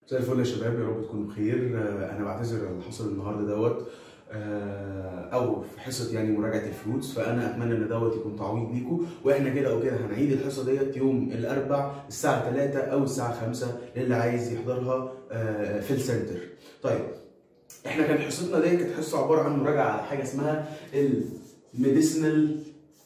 مساء الفل يا شباب يا رب تكونوا بخير آه، انا بعتذر عن اللي حصل النهارده دوت آه، او في حصه يعني مراجعه الفروتس فانا اتمنى ان دوت يكون تعويض ليكم واحنا كده او كده هنعيد الحصه ديت يوم الاربع الساعه 3 او الساعه 5 للي عايز يحضرها آه، في السنتر طيب احنا كان حصتنا ديت كانت حصه عباره عن مراجعه على حاجه اسمها الميديسينال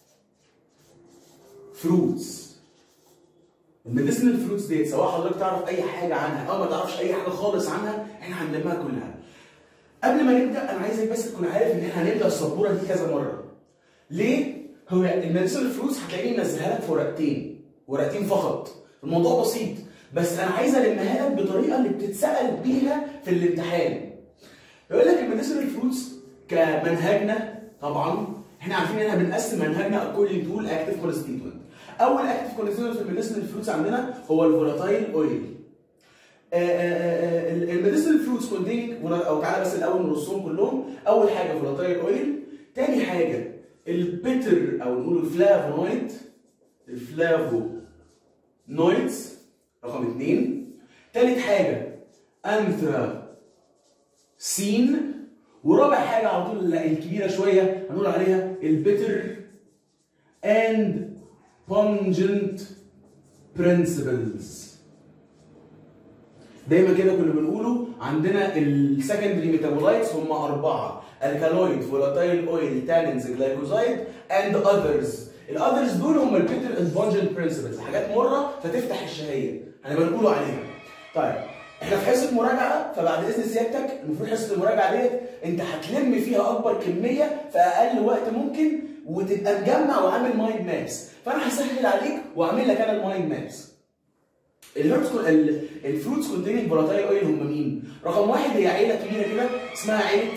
فروتس الميديسينال فروتس ديت سواء حضرتك تعرف اي حاجه عنها او ما تعرفش اي حاجه خالص عنها احنا هنلمها كلها قبل ما نبدا انا عايزك بس تكون عارف ان احنا هنبدا السبوره دي كذا مره ليه هو الميديسينال فروتس هتلاقيني منزلها لك في ورقتين ورقتين فقط الموضوع بسيط بس انا عايز المها لك بطريقه اللي بتتسال بيها في الامتحان يقول لك الميديسينال فروتس كمنهجنا طبعا احنا عارفين ان احنا بنقسم منهجنا اكوردنج تو الاكتيف كونستيتوينت اول اكتيف كونستيتوينت في الميديسينال فروتس عندنا هو الفولاتايل اويل الميديسينال فروتس كونتيننج او تعالى بس الاول نرصهم كلهم اول حاجه فولاتايل اويل تاني حاجه البيتر او نقول الفلافونويد الفلافو نويدز رقم اثنين تالت حاجه انثرا سين ورابع حاجه على طول الكبيره شويه هنقول عليها البيتر اند pungent principles دايما كده كنا بنقوله عندنا السكندري ميتابولايتس هم اربعه الكالويد فولاتايل اويل تانينز جلايكوزايد اند اذرز الاذرز دول هم البيتر اند بونجنت برنسبلز حاجات مره فتفتح الشهيه هنبقى نقوله عليها طيب احنا في حصه مراجعه فبعد اذن سيادتك المفروض حصه المراجعه ديت انت هتلم فيها اكبر كميه في اقل وقت ممكن وتبقى مجمع وعامل مايند مابس فانا هسهل عليك واعمل لك انا المايند مابس الهيربس الفروتس كونتيننج فولاتايل اويل هم مين؟ رقم واحد هي عيله كبيره كده اسمها عيله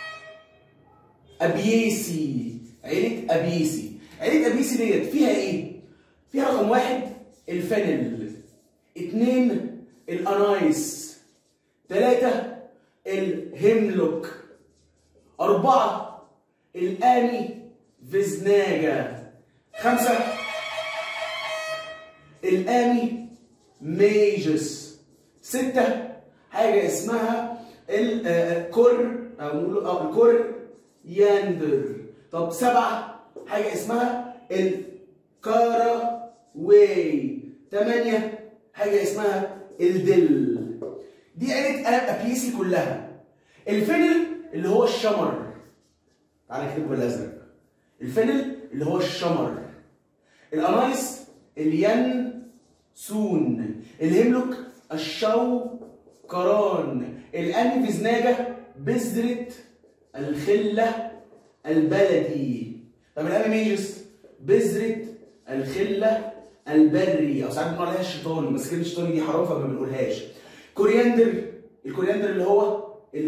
ابيسي عيله ابيسي عيله ابيسي ديت فيها ايه؟ فيها رقم واحد الفينل اثنين الانايس ثلاثة الهيملوك أربعة الآمي فيزناجا خمسة الآمي ميجس ستة حاجة اسمها الكور أو نقول أو الكور ياندر طب سبعة حاجة اسمها الكاراوي ثمانية حاجة اسمها الدل دي عيلة أبيسي كلها الفينل اللي هو الشمر تعالى نكتبه بالازرق الفينل اللي هو الشمر الانايس اليانسون الهيملوك الشوكران الاني فيزناجة بذرة الخلة البلدي طب الانيميجس بذرة الخلة البري او ساعات بنقول عليها الشيطاني بس كلمه الشيطاني دي حرام فما بنقولهاش كورياندر الكورياندر اللي هو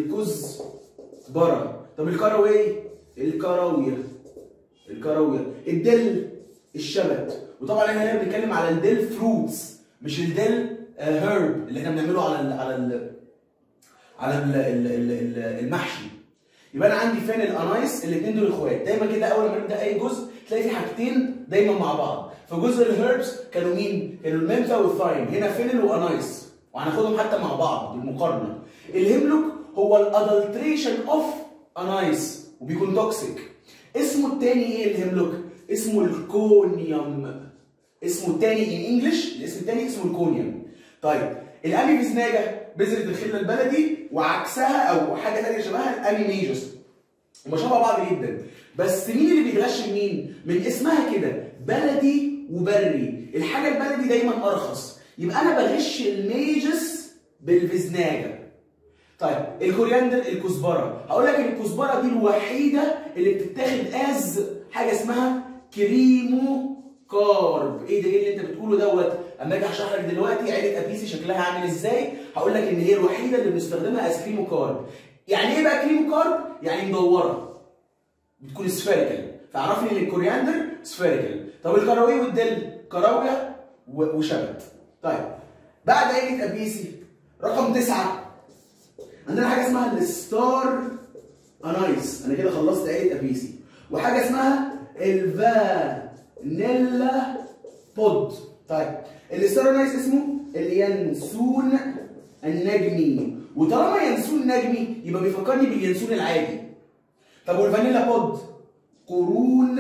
الكزبره طب الكراوي الكراويه الكراويه الدل الشبت وطبعا احنا هنا بنتكلم على الدل فروتس مش الدل هيرب اللي احنا بنعمله على ال على ال على ال ال ال المحشي يبقى انا عندي فين الانايس الاثنين دول اخوات دايما كده اول ما نبدا اي جزء تلاقي في حاجتين دايما مع بعض فجزء الهيربس كانوا مين؟ كانوا المنثا والثايم هنا فينل وانايس وهناخدهم حتى مع بعض بالمقارنه الهيملوك هو الادلتريشن اوف انايس وبيكون توكسيك اسمه الثاني ايه الهيملوك؟ اسمه الكونيوم اسمه الثاني ان انجلش الاسم الثاني اسمه الكونيوم طيب الامي فيزناجا بذره الخله البلدي وعكسها او حاجه ثانيه شبهها الامي ميجس هما شبه بعض جدا بس مين اللي بيتغش مين؟ من اسمها كده بلدي وبري الحاجه البلدي دايما ارخص يبقى انا بغش الميجس بالفيزناجا طيب الكورياندر الكزبره هقول لك الكزبره دي الوحيده اللي بتتاخد از حاجه اسمها كريمو كارب ايه ده ايه اللي انت بتقوله دوت اما اجي اشرح لك دلوقتي عيله ابيسي شكلها عامل ازاي هقول لك ان هي الوحيده اللي بنستخدمها از كريمو كارب يعني ايه بقى كريمو كارب يعني مدوره بتكون سفيريكال فعرفني ان الكورياندر سفيريكال طب الكراوي والدل كراويه وشبت طيب بعد عيله ابيسي رقم تسعه عندنا حاجه اسمها الستار انايس انا كده خلصت عيله ابيسي وحاجه اسمها الفانيلا بود طيب الستار انايس اسمه اليانسون النجمي وطالما ينسون نجمي يبقى بيفكرني باليانسون العادي طب والفانيلا بود قرون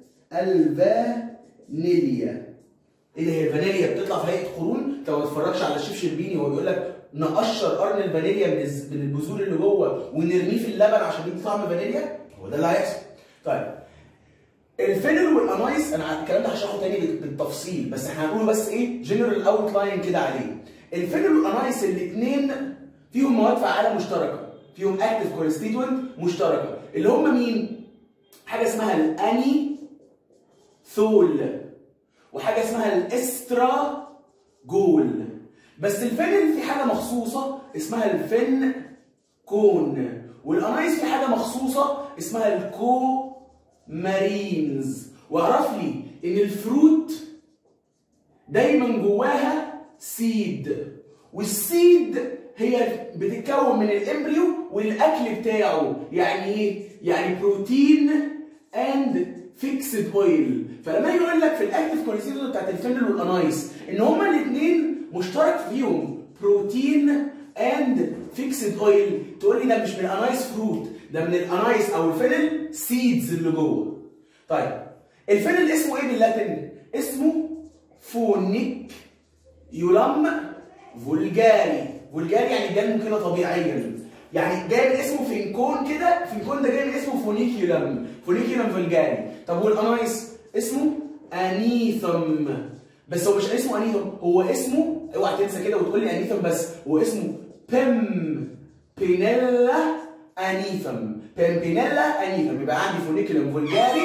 الفانيليا ايه ده هي الفانيليا بتطلع في هيئه قرون انت ما تتفرجش على الشيف شربيني وهو بيقول لك نقشر قرن الفانيليا من الز- من البذور اللي جوه ونرميه في اللبن عشان يدي طعم فانيليا هو ده اللي هيحصل طيب الفينل والانايس انا الكلام ده هشرحه تاني بال- بالتفصيل بس احنا هنقوله بس ايه جنرال اوت لاين كده عليه الفينل والانايس الاثنين فيهم مواد فعاله مشتركه فيهم اكتف كونستيتوينت مشتركه اللي هم مين حاجه اسمها الاني ثول وحاجه اسمها الاسترا جول بس الفينل في حاجه مخصوصه اسمها الفن كون والانايس في حاجه مخصوصه اسمها الكو مارينز واعرف لي ان الفروت دايما جواها سيد والسيد هي بتتكون من الامبريو والاكل بتاعه يعني ايه يعني بروتين اند فيكسد اويل فلما يجي يقول لك في الاكتف كونستيتوينت بتاعت الفينل والانايس ان هما الاثنين مشترك فيهم بروتين اند فيكسد اويل تقول لي ده مش من الانايس فروت ده من الانايس او الفينل سيدز اللي جوه طيب الفينل اسمه ايه باللاتن اسمه فونيك يولم فولجاري فولجاري يعني بينمو كده طبيعيا يعني جاي من اسمه فينكون كده فينكون ده جاي من اسمه فونيكيولم فونيكيولم فولجاري طب والانايس اسمه انيثم بس هو مش اسمه انيثم هو اسمه اوعى تنسى كده وتقول لي انيثم بس هو اسمه بيم بينيلا انيثم بيم بينيلا انيثم يبقى عندي فونيكيولم فولجاري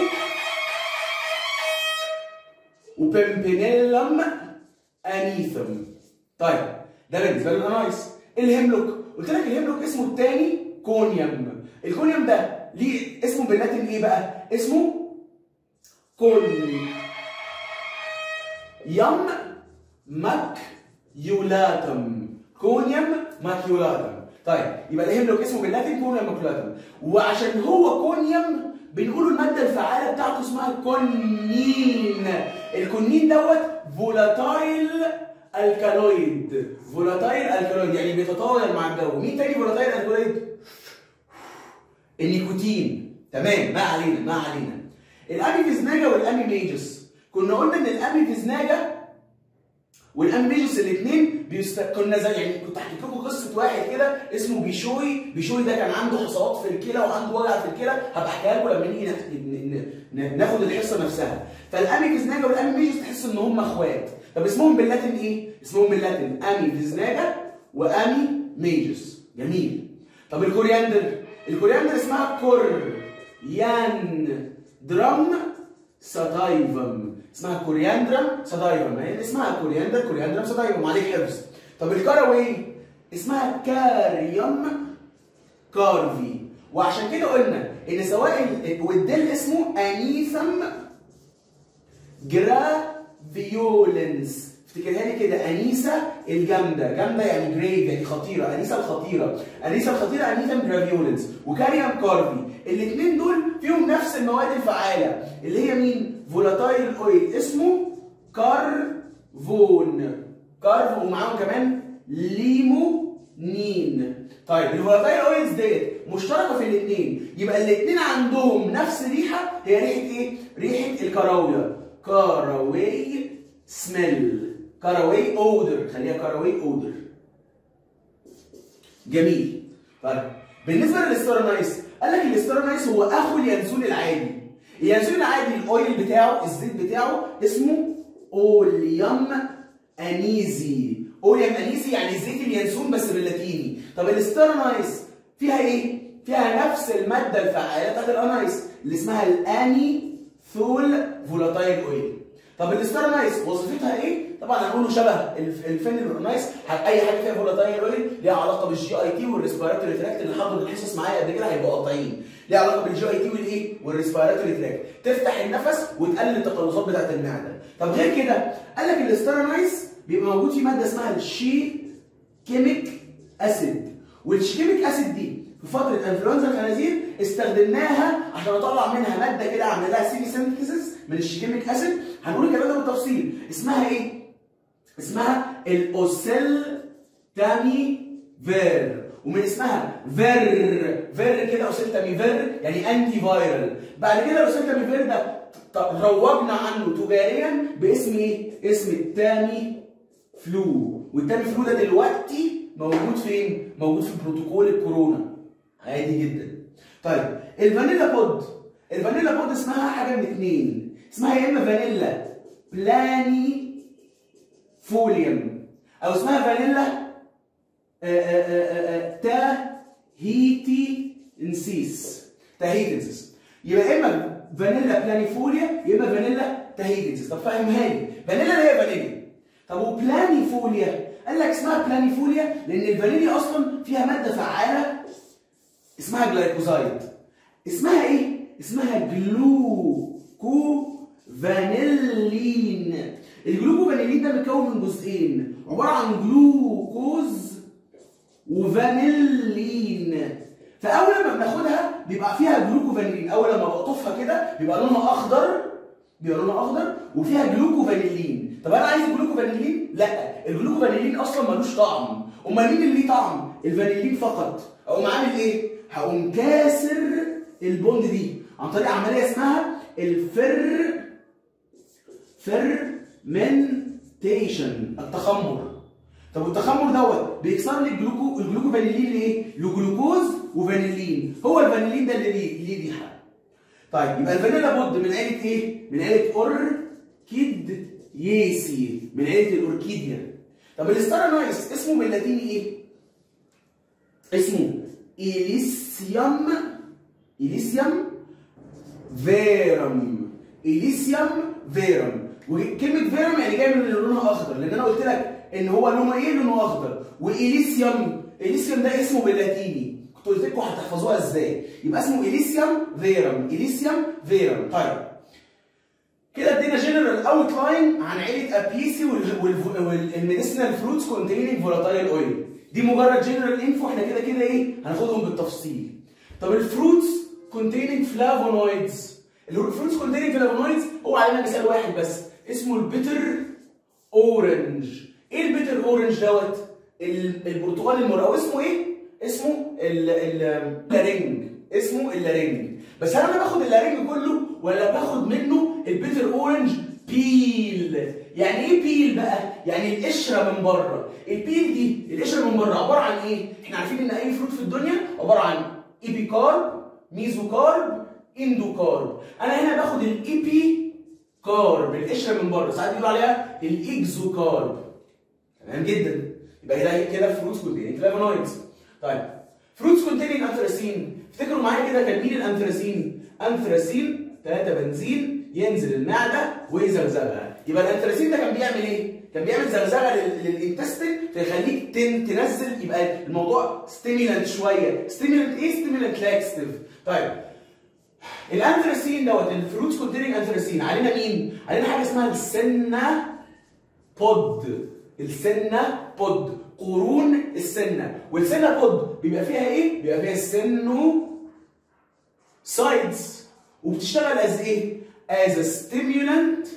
وبيمبينيلم انيثم طيب ده بالنسبه للانايس الهيملوك قلت لك الهيملوك اسمه الثاني كونيوم الكونيوم ده ليه اسمه باللاتين ايه بقى اسمه كون يم ماكيولاتم كونيوم ماكيولاتم طيب يبقى الهيملوك اسمه باللاتين كونيوم ماكيولاتم وعشان هو كونيوم بنقول الماده الفعاله بتاعته اسمها كونين الكونين دوت فولاتايل الكالويد فولاتايل الكالويد يعني بيتطاير مع الجو مين تاني فولاتايل الكالويد النيكوتين تمام ما علينا ما علينا الامي فيزناجا والامي ميجس كنا قلنا ان الامي فيزناجا والامي ميجس الاثنين بيست... كنا زي يعني كنت حكيت لكم قصه واحد كده اسمه بيشوي بيشوي ده كان عنده حصوات في الكلى وعنده وجع في الكلى هبقى احكيها لكم لما نيجي ناخد- ن- ن- ناخد الحصه نفسها فالامي فيزناجا والامي ميجس تحس ان هم اخوات طب اسمهم باللاتين ايه؟ اسمهم باللاتين امي فيزناجا وامي ميجس جميل طب الكورياندر الكورياندر اسمها كور يان درام ساتايفم اسمها كورياندرم ساتايفم هي اسمها كورياندر كورياندرم ساتايفم عليه حفظ طب الكاراوي اسمها كاريوم كارفي وعشان كده قلنا ان سواء ال- والدل اسمه انيثم جرافيولنس افتكرها لي كده انيسه الجامده جامده يعني جريف يعني خطيره انيسه الخطيره انيسه الخطيره انيثم جرافيولنس وكاريوم كارفي الاثنين دول فيهم نفس المواد الفعاله اللي هي مين فولاتايل اويل اسمه كارفون كارفون ومعاهم كمان ليمونين طيب الفولاتايل اويلز ديت مشتركه في الاثنين يبقى الاثنين عندهم نفس ريحه هي ريحه ايه؟ ريحه الكراويه كاراوي سميل كاراوي اودر خليها كاراوي اودر جميل طيب بالنسبه للسترونايس قال لك السترونايس هو اخو اليانسون العادي اليانسون العادي الاويل بتاعه الزيت بتاعه اسمه اوليوم انيزي اوليوم انيزي يعني زيت اليانسون بس باللاتيني طب السترونايس فيها ايه فيها نفس الماده الفعاله بتاعت الانايس اللي اسمها الاني ثول فولاتايل اويل طب الستارنايس وظيفتها ايه؟ طبعا هنقوله شبه الف- الفينل والنايس اي حاجه فيها فولاتايل اويل ليها علاقه بالجي اي تي والريسبيراتوري تراكت اللي حضروا الحصص معايا قبل كده هيبقوا قاطعين ليها علاقه بالجي اي تي والايه؟ والريسبيراتوري تراكت تفتح النفس وتقلل التقلصات بتاعت المعده طب غير كده قال لك الستارنايس بيبقى موجود فيه ماده اسمها الشي كيميك اسيد والشيكيميك اسيد دي في فتره انفلونزا الخنازير استخدمناها عشان اطلع منها ماده كده اعمل لها سيمي سينثيسيس من الشيكيميك اسيد هنقول الكلام ده بالتفصيل اسمها ايه؟ اسمها الاوسيل تامي فير ومن اسمها فير فير كده اوسيلتاميفير يعني انتي فايرال بعد كده الاوسيلتاميفير ده ط- روجنا عنه تجاريا باسم ايه؟ اسم التامي فلو والتامي فلو ده دلوقتي موجود فين؟ موجود في بروتوكول الكورونا عادي جدا طيب الفانيلا بود الفانيلا بود اسمها حاجه من اتنين اسمها يا اما فانيلا بلاني فوليوم او اسمها فانيلا تاهيتي انسيس تاهيتنسيس يبقى اما فانيلا بلانيفوليا يا اما فانيلا تاهيتنسيس طب فهمها لي فانيلا اللي هي فانيليا طب وبلانيفوليا قال لك اسمها بلانيفوليا لان الفانيليا اصلا فيها ماده فعاله اسمها جلايكوزايد اسمها ايه اسمها جلوكو فانيلين الجلوكو فانيلين ده متكون من جزئين عباره عن جلوكوز وفانيلين فاول لما بناخدها بيبقى فيها جلوكو فانيلين اول لما بقطفها كده بيبقى لونها اخضر بيبقى لونها اخضر وفيها جلوكو فانيلين طب انا عايز الجلوكو فانيلين لا الجلوكو فانيلين اصلا ملوش طعم امال مين اللي ليه طعم الفانيلين فقط اقوم عامل ايه هقوم كاسر البوند دي عن طريق عمليه اسمها الفر فيرمنتيشن التخمر طب والتخمر دوت بيكسر لي الجلوكو الجلوكو فانيلين ليه؟ لجلوكوز وفانيلين هو الفانيلين ده اللي ليه ليه ريحه طيب يبقى الفانيلا بود من عيله ايه؟ من عيله اوركيد ياسي من عيله الاوركيديا طب الستارانايس اسمه باللاتيني ايه؟ اسمه إليسيوم إليسيوم فيرم إليسيوم فيرم وكلمة فيرم يعني جاية من لونها أخضر لأن أنا قلت لك إن هو لونه إيه؟ لونه أخضر وإليسيوم إليسيوم ده اسمه باللاتيني كنت قلت لكم هتحفظوها إزاي يبقى اسمه إليسيوم فيرم إليسيوم فيرم طيب كده ادينا جنرال اوت لاين عن عيله ابيسي والميديسينال فروتس كونتيننج فولاتايل اويل دي مجرد جنرال انفو احنا كده كده ايه هناخدهم بالتفصيل طب الفروتس كونتيننج فلافونويدز الفروتس كونتيننج فلافونويدز هو علينا مثال واحد بس اسمه البيتر اورنج ايه البيتر اورنج دوت ال- البرتقال المر او اسمه ايه اسمه ال- ال- اللارنج اسمه اللارنج بس هل انا باخد اللارنج كله ولا باخد منه البيتر اورنج بيل يعني ايه بيل بقى يعني القشره من بره البيل دي القشره من بره عباره عن ايه احنا عارفين ان اي فروت في الدنيا عباره عن ايبي كارب ميزو كارب اندو كارب انا هنا باخد الايبي كارب القشره من بره ساعات بيقولوا عليها الاكزو كارب تمام جدا يبقى كده كده فروتس كونتيننج فلافونويدز طيب فروتس كونتيننج انثراسين افتكروا معايا كده كان مين الانثراسين انثراسين 3 بنزين ينزل المعده ويزغزغها يبقى الانثراسين ده كان بيعمل ايه كان بيعمل زغزغه لل- للانتستين فيخليك تن- تنزل يبقى الموضوع ستيميلانت شويه ستيميلانت ايه ستيميلانت لاكستيف طيب الانثراسين دوت الفروتس كونتيننج انثراسين علينا مين علينا حاجه اسمها السنه بود السنه بود قرون السنه والسنه بود بيبقى فيها ايه بيبقى فيها السنو سايدز وبتشتغل از ايه از ستيمولانت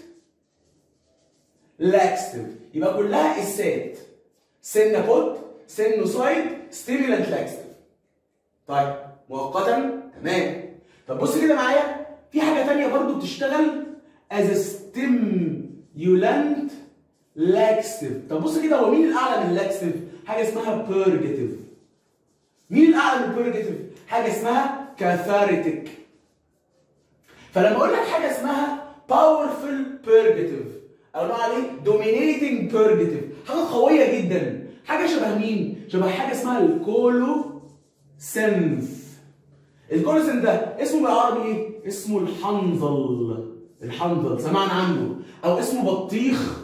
لاكستيف يبقى كلها اسات سنه بود سينوسايد ستيمولانت لاكستيف طيب مؤقتا تمام طب بص كده معايا في حاجه تانية برضو بتشتغل از ستيمولانت لاكستيف طب بص كده هو مين الاعلى من اللاكستيف حاجه اسمها بيرجيتيف مين الاعلى من البيرجيتيف حاجه اسمها كاثاريتيك فلما اقول لك حاجه اسمها باورفul بيرجيتيف او نقول عليه دومينيتنج بيرجيتيف حاجه قويه جدا حاجه شبه مين شبه حاجه اسمها الكولو سنث الكولوسين ده اسمه بالعربي ايه اسمه الحنظل الحنظل سمعنا عنه او اسمه بطيخ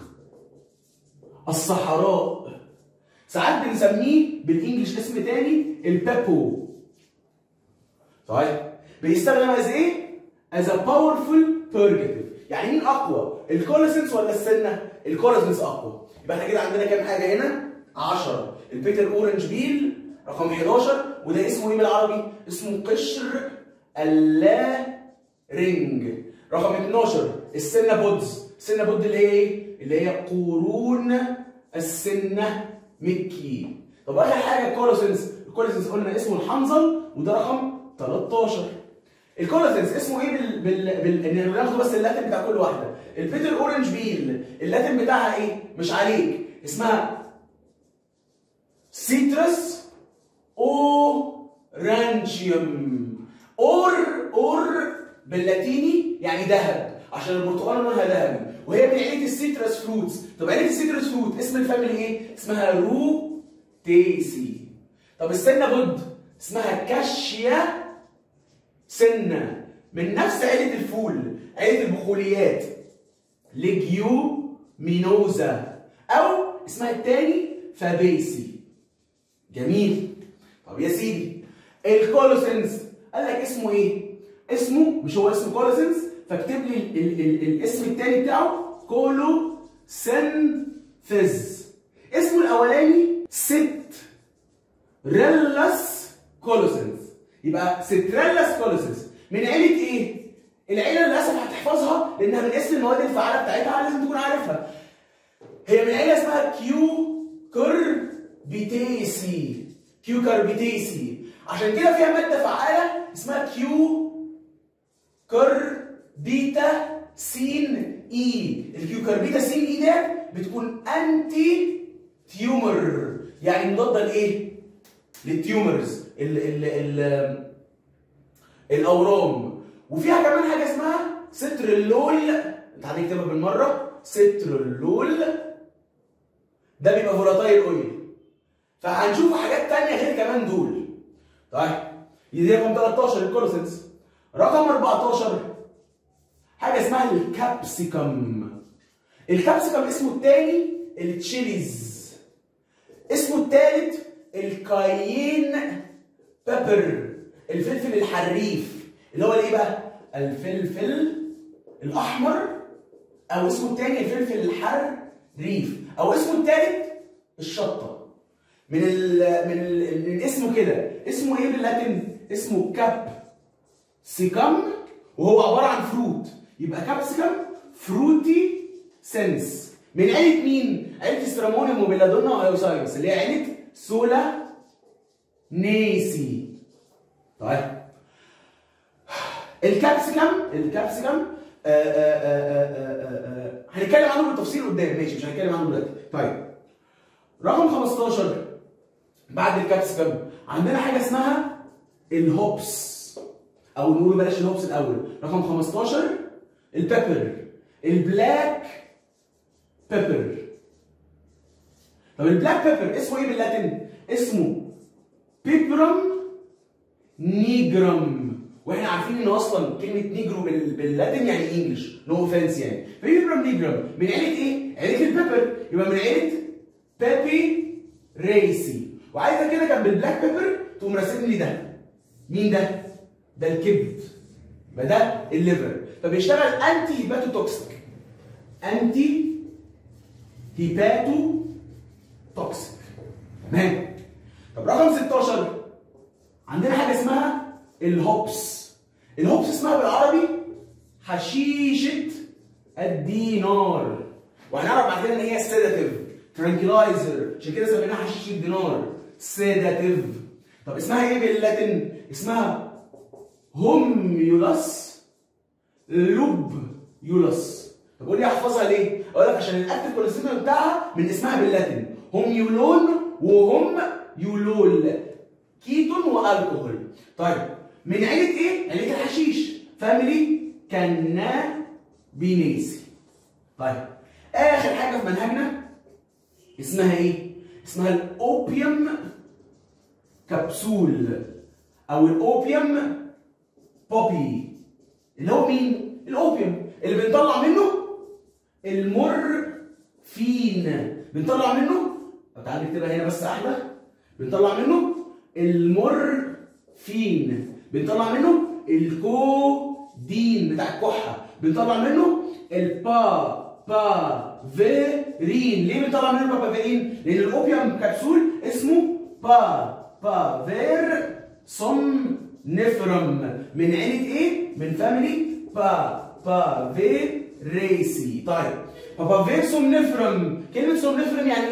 الصحراء ساعات بنسميه بالانجلش اسم تاني البابو طيب بيستخدم از ايه از ا باورفul purgative يعني مين اقوى الكوليسنس ولا السنه الكوليسنس اقوى يبقى احنا كده عندنا كام حاجه هنا 10 البيتر اورنج بيل رقم 11 وده اسمه ايه بالعربي اسمه قشر اللا رينج رقم 12 السنه بودز السنه بود اللي هي ايه اللي هي قرون السنه مكي طب اخر حاجه الكولوسنس الكولوسنس قلنا اسمه الحنظل وده رقم 13 الكولوسنس اسمه ايه بال بال, بال... ان ناخد بس اللاتن بتاع كل واحده البيتر اورنج بيل اللاتن بتاعها ايه مش عليك اسمها سيترس اورانجيوم اور اور باللاتيني يعني ذهب عشان البرتقال لونها ذهبي وهي من عيله السيترس فروتس طب عيله السيترس فروت اسم الفاميلي ايه اسمها روتيسي طب السنه بد اسمها كاشيا سنه من نفس عيله الفول عيله البخوليات ليجيو مينوزا او اسمها الثاني فابيسي جميل طب يا سيدي الكولوسنس قال لك اسمه ايه اسمه مش هو اسمه كولوسنس فاكتب لي ال ال ال الاسم الثاني بتاعه كولوسنثيز اسمه الاولاني ست ريلاس كولوسنس يبقى ستريلاس كولوسنس من عيله ايه العيله للاسف هتحفظها لانها من اسم المواد الفعاله بتاعتها لازم تكون عارفها هي من عيله اسمها كيو كربيتيسي كيو كربيتيسي عشان كده فيها ماده فعاله اسمها كيو كربيتا سين اي الكيو كربيتا سين اي ده بتكون انتي تيومر يعني مضاده لايه للتيومرز ال ال ال الاورام وفيها كمان حاجه اسمها سترلول انت هتكتبها بالمره سترلول ده بيبقى فولاتايل اويل فهنشوف حاجات تانية غير كمان دول طيب دي رقم 13 الكولوسنس رقم 14 حاجه اسمها الكابسيكم الكابسيكم اسمه الثاني التشيليز اسمه الثالث الكايين بيبر الفلفل الحريف اللي هو الايه بقى الفلفل الاحمر او اسمه الثاني الفلفل الحريف او اسمه الثالث الشطه من ال من ال من اسمه كده اسمه ايه باللاتن اسمه كاب سيكم وهو عباره عن فروت يبقى كابسيكم فروتي سنس من عيله مين عيله سترامونيوم وبيلادونا وايوسايروس اللي هي عيله سولا نيسي طيب الكابسيكم الكابسيكم هنتكلم عنه بالتفصيل قدام ماشي مش هنتكلم عنه دلوقتي طيب رقم 15 بعد الكابسيكم عندنا حاجه اسمها الهوبس او نقول بلاش الهوبس الاول رقم 15 البيبر البلاك بيبر طب البلاك بيبر اسمه ايه باللاتن اسمه بيبرم نيجرم واحنا عارفين ان اصلا كلمه نيجرو باللاتن يعني انجلش نو اوفنس يعني بيبرم نيجرم من عيله ايه عيله البيبر يبقى من عيله بيبي ريسي وعايزه كده كان بالبلاك بيبر تقوم راسم لي ده مين ده ده الكبد يبقى ده الليفر فبيشتغل انتي هيباتو توكسيك انتي هيباتو توكسيك تمام طب رقم 16 عندنا حاجه اسمها الهوبس الهوبس اسمها بالعربي حشيشه الدينار وهنعرف بعد كده ان هي سيداتيف ترانكلايزر عشان كده سميناها حشيشه الدينار سيداتيف طب اسمها ايه باللاتن اسمها هوميولاس لوبيولاس طب قول لي احفظها ليه؟ اقول لك عشان الاكتف كوليسترول بتاعها من اسمها باللاتن هوميولون وهم يولول كيتون والكحول طيب من عيله ايه؟ عيله الحشيش فاميلي كانابينيسي طيب اخر حاجه في منهجنا اسمها ايه؟ اسمها الاوبيوم كبسول او الاوبيوم بوبي اللي هو مين؟ الاوبيوم اللي بنطلع منه المورفين بنطلع منه تعالى نكتبها هنا بس احلى بنطلع منه المورفين بنطلع منه الكودين بتاع الكحه بنطلع منه البا با فيرين ليه بنطلع منه البابافيرين؟ لان الاوبيوم كبسول اسمه با با فير سوم نفرم من عيله ايه؟ من فاميلي با با في ريسي طيب بابا في سومنفرم كلمه سومنفرم يعني ايه؟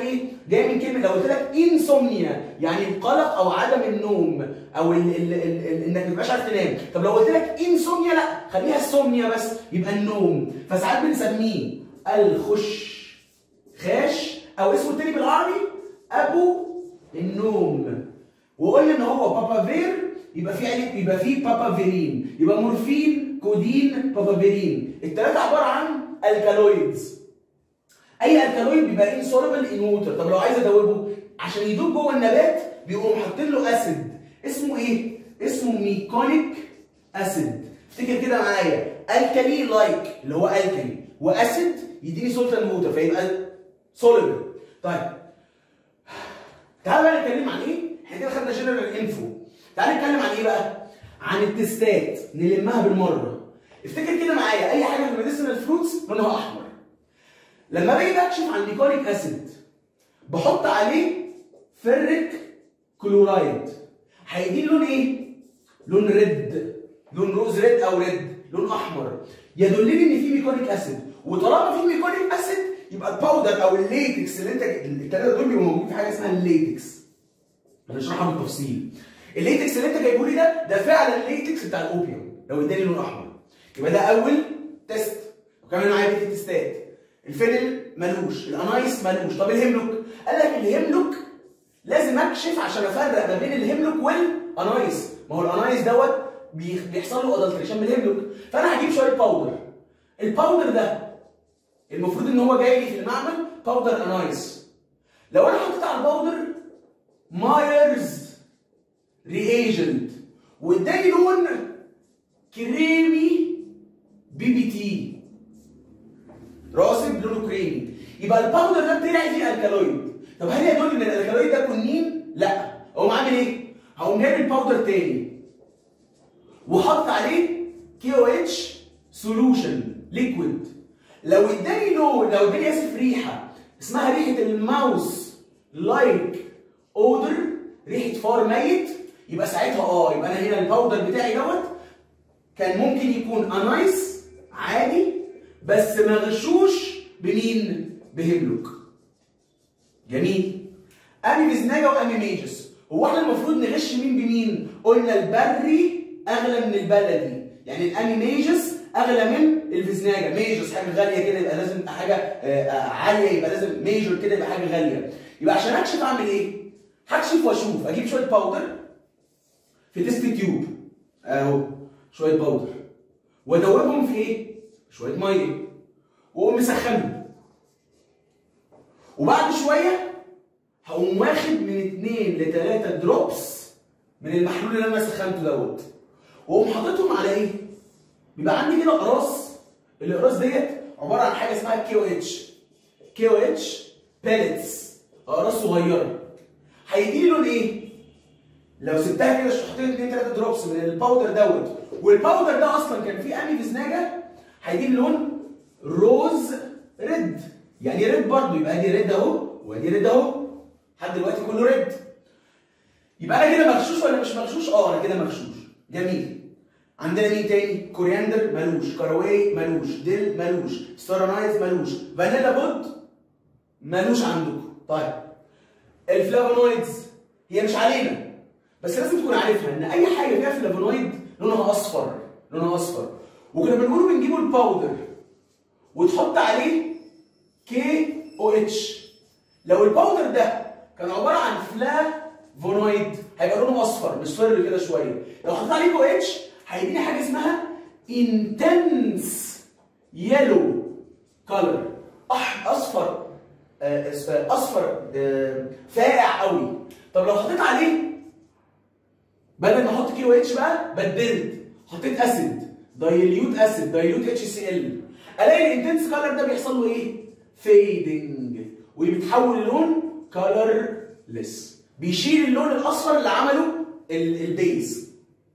جاي من كلمه لو قلت لك انسومنيا يعني القلق او عدم النوم او ال ال ال ال انك ما تبقاش عارف تنام طب لو قلت لك انسومنيا لا خليها السومنيا بس يبقى النوم فساعات بنسميه الخش خاش او اسمه التاني بالعربي ابو النوم وقلنا ان هو بابافير يبقى في عليه يبقى في بابافيرين يبقى مورفين كودين بابافيرين الثلاثه عباره عن الكالويدز اي الكالويد بيبقى انسولبل ان ووتر طب لو عايز ادوبه عشان يدوب جوه النبات بيقوموا حاطين له اسيد اسمه ايه اسمه ميكونيك اسيد افتكر كده معايا الكالي لايك اللي هو الكالي واسيد يديني سولت اند ووتر فيبقى سوليبل طيب تعالى بقى نتكلم عن ايه احنا كده خدنا جنرال انفو تعالى نتكلم عن ايه بقى عن التستات نلمها بالمره افتكر كده معايا اي حاجه في الميديسينال فروتس لونها احمر لما باجي بكشف عن ليكوليك اسيد بحط عليه فريك كلورايد هيديني لون ايه؟ لون ريد لون روز ريد او ريد لون احمر يدلني ان في ميكونيك اسيد وطالما في ميكونيك اسيد يبقى الباودر او الليتكس اللي انت الثلاثه دول بيبقوا موجودين في حاجه اسمها الليتكس هنشرحها بالتفصيل الليتكس اللي انت جايبه لي ده ده فعلا الليتكس بتاع الاوبيوم لو اداني لون احمر يبقى ده اول تيست وكمان معايا بقيه التستات الفينل ملوش الانايس ملوش طب الهيملوك قال لك الهيملوك لازم اكشف عشان افرق ما بين الهيملوك والانايس ما هو الانايس دوت بيحصل له ادلتريشن من الهيملوك فانا هجيب شويه باودر الباودر ده المفروض ان هو جاي لي في المعمل باودر انايس لو انا حطيت على الباودر مايرز رياجنت واداني لون كريمي بي بي تي راسب لونه كريمي يبقى الباودر ده طلع فيه الكالويد طب هل يدل ان الالكالويد ده كونين؟ لا اقوم عامل ايه؟ هقوم جايب الباودر تاني وحط عليه كي او اتش سولوشن ليكويد لو اداني لون لو اداني اسف ريحه اسمها ريحه الماوس لايك اودر ريحه فار ميت يبقى ساعتها اه يبقى انا هنا الباودر بتاعي دوت كان ممكن يكون انايس عادي بس ما غشوش بمين؟ بهيملوك. جميل. امي بزناجه وامي ميجس. هو احنا المفروض نغش مين بمين؟ قلنا البري اغلى من البلدي. يعني الامي ميجس اغلى من الفيزناجه، ميجس حاجه غاليه كده يبقى لازم حاجه عاليه يبقى لازم ميجر كده يبقى حاجه غاليه. يبقى عشان اكشف اعمل ايه؟ هكشف واشوف اجيب شويه باودر في تيست تيوب اهو شويه باودر وادوبهم في ايه؟ شويه ميه واقوم مسخنهم وبعد شويه هقوم واخد من 2 ل 3 دروبس من المحلول اللي انا سخنته دوت واقوم حاططهم على ايه؟ بيبقى عندي كده اقراص الاقراص ديت عباره عن حاجه اسمها كي او اتش كي او اتش بيلتس اقراص صغيره هيديني لون ايه؟ لو سبتها كده حطيت 2 3 دروبس من الباودر دوت والباودر ده اصلا كان فيه امي فيزناجه هيديني لون روز ريد يعني ريد برضه يبقى دي ريد اهو وادي ريد اهو لحد دلوقتي كله ريد يبقى انا كده مغشوش ولا مش مغشوش؟ اه انا كده مغشوش جميل عندنا مين تاني؟ كورياندر ملوش، كاراواي ملوش، ديل ملوش، ستارانايز ملوش، فانيلا بود ملوش عندكم. طيب الفلافونويدز هي مش علينا بس لازم تكون عارفها ان اي حاجه فيها فلافونويد لونها اصفر لونها اصفر وكنا بنقوله بنجيبوا الباودر وتحط عليه كي او اتش لو الباودر ده كان عباره عن فلافونويد هيبقى لونه اصفر مصفر كده شويه لو حطيت عليه كي او اتش هيديني حاجه اسمها انتنس يلو كلر اصفر اصفر فاقع قوي طب لو حطيت عليه بدل ما احط كي او اتش بقى بدلت حطيت اسيد دايليوت اسيد دايليوت اتش سي ال الاقي الانتنس كلر ده بيحصل له ايه؟ فيدنج وبيتحول للون كلرلس بيشيل اللون الاصفر اللي عمله البيز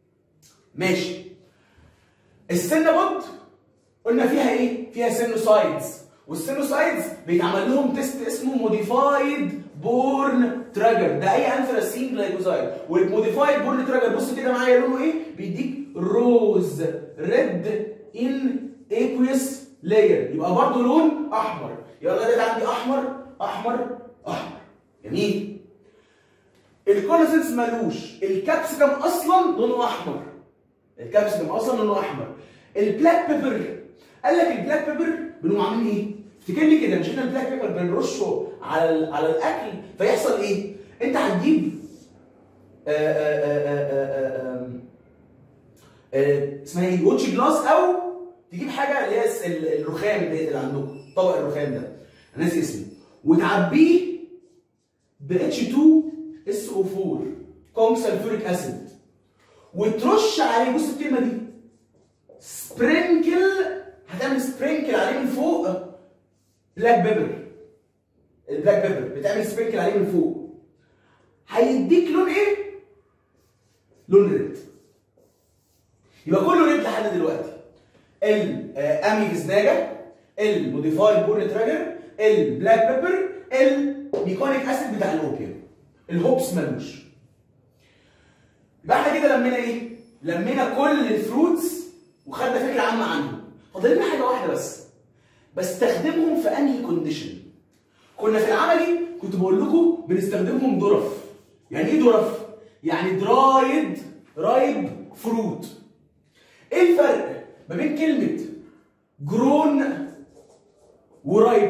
ماشي السينابود قلنا فيها ايه؟ فيها سينوسايدز والسينوسايدز بيتعمل لهم تيست اسمه موديفايد بورن تراجر ده اي انثراسين جلايكوزايد والموديفايد بورن تراجر بص كده معايا لونه ايه؟ بيديك روز ريد ان ايكويس لاير يبقى برضه لون احمر يبقى ده عندي احمر احمر احمر جميل الكولوسنس مالوش الكابسيكم اصلا لونه احمر الكابسيكم اصلا لونه احمر البلاك بيبر قال لك البلاك بيبر بنقوم عاملين ايه؟ افتكر لي كده مش احنا البلاك بيبر بنرشه على ال- على الاكل فيحصل ايه؟ انت هتجيب آه، آه، آه، آه، آه، آه، آه، اسمها ايه؟ ووتش جلاس او تجيب حاجه اللي هي الس- ال- الرخام ديت اللي عندكم طبق الرخام ده انا ناسي اسمه وتعبيه ب H2SO4 كوم سلفوريك اسيد وترش عليه بص الكلمه دي سبرينكل هتعمل سبرينكل عليه من فوق بلاك بيبر البلاك بيبر بتعمل سبرينكل عليه من فوق هيديك لون ايه؟ لون ريد يبقى كله ريد لحد دلوقتي الامي فيزناجا الموديفايد بورن تراجر البلاك بيبر الميكونيك اسيد بتاع الاوبيوم الهوبس مالوش يبقى احنا كده لمينا ايه؟ لمينا كل الفروتس وخدنا فكره عامه عنهم فاضل لنا حاجه واحده بس بستخدمهم في انهي كونديشن كنا في العملي كنت بقول لكم بنستخدمهم ظرف يعني ايه ظرف يعني درايد رايب فروت ايه الفرق ما بين كلمه جرون ورايب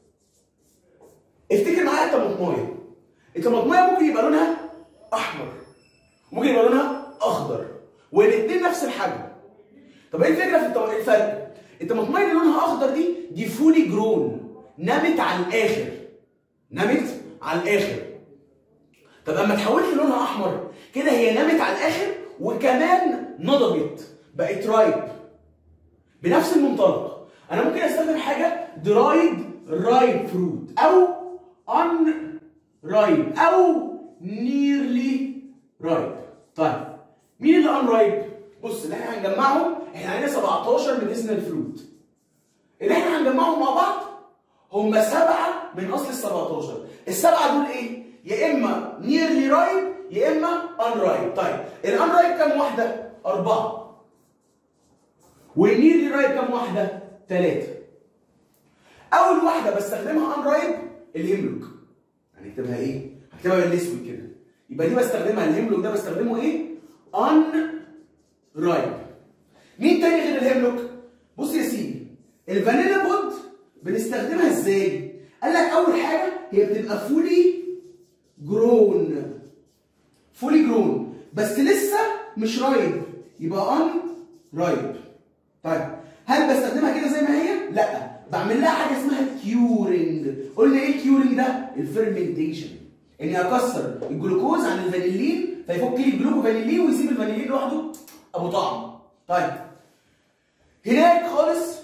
افتكر معايا الطماطمايه الطماطمايه ممكن يبقى لونها احمر ممكن يبقى لونها اخضر والاثنين نفس الحجم طب ايه الفكره في الطم... الفرق الطماطمايه اللي لونها اخضر دي دي فولي جرون نمت على الاخر نمت على الاخر طب اما تحولت لونها احمر كده هي نمت على الاخر وكمان نضجت بقت رايب بنفس المنطلق انا ممكن استخدم حاجه درايد رايب فروت او ان رايب او نيرلي رايب طيب مين اللي ان رايب بص اللي احنا هنجمعهم احنا عندنا 17 ميديسنال فروت اللي احنا هنجمعهم مع بعض هم سبعه من اصل ال 17 السبعه دول ايه يا اما نيرلي رايب يا اما ان رايب طيب الان رايب كام واحده اربعه والنيرلي رايب كام واحده ثلاثه اول واحده بستخدمها ان رايب الهيملوك هنكتبها ايه هكتبها بالاسود كده يبقى دي بستخدمها الهيملوك ده بستخدمه ايه ان رايب مين تاني غير الهيملوك بص يا سيدي الفانيلا بود بنستخدمها ازاي قال لك اول حاجه هي بتبقى فولي جرون فولي جرون بس لسه مش رايب يبقى ان رايب طيب هل بستخدمها كده زي ما هي لا بعمل لها حاجه اسمها كيورنج قلنا ايه الكيورنج ده الفيرمنتيشن اني اكسر الجلوكوز عن الفانيلين فيفك لي الجلوكوفانيلين ويسيب الفانيلين لوحده ابو طعم طيب هناك خالص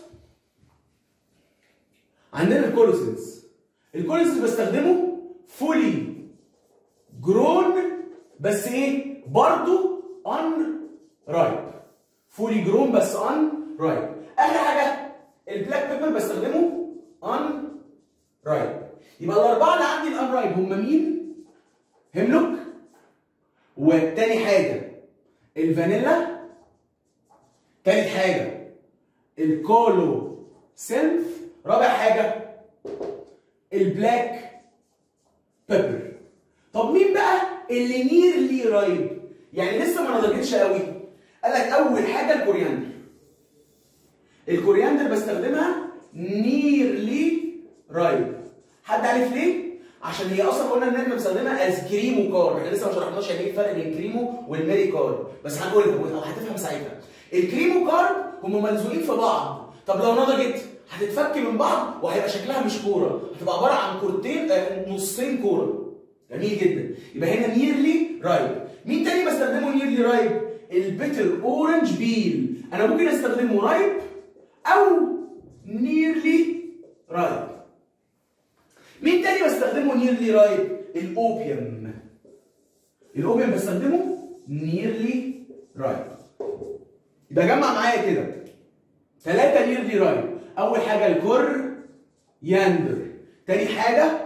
عندنا الكولوسنس الكولوسنس بستخدمه فولي جرون بس ايه برضو ان رايب فولي جرون بس ان رايب اخر حاجه البلاك بيبر بستخدمه ان رايب يبقى الاربعه اللي عندي الان رايب هم مين هيملوك وتاني حاجه الفانيلا تالت حاجه الكولو سيلف رابع حاجه البلاك بيبر طب مين بقى اللي نيرلي رايب يعني لسه ما نضجتش قوي قال لك اول حاجه الكورياندر الكورياندر بستخدمها نيرلي رايب حد عارف ليه عشان هي اصلا قلنا ان احنا بنستخدمها از كريمو كار احنا لسه ما شرحناش يعني ايه الفرق بين كريمو والميري كار بس هنقول لك او هتفهم ساعتها الكريمو كار هم ملزوقين في بعض طب لو نضجت هتتفك من بعض وهيبقى شكلها مش كوره هتبقى عباره عن كورتين آه، نصين كوره جميل جدا يبقى هنا نيرلي رايب مين تاني بستخدمه نيرلي رايب البيتر اورنج بيل انا ممكن استخدمه رايب او نيرلي رايب مين تاني بستخدمه نيرلي رايب الاوبيوم الاوبيوم بستخدمه نيرلي رايب يبقى جمع معايا كده ثلاثة نيرلي رايب أول حاجة الكر ياندر تاني حاجة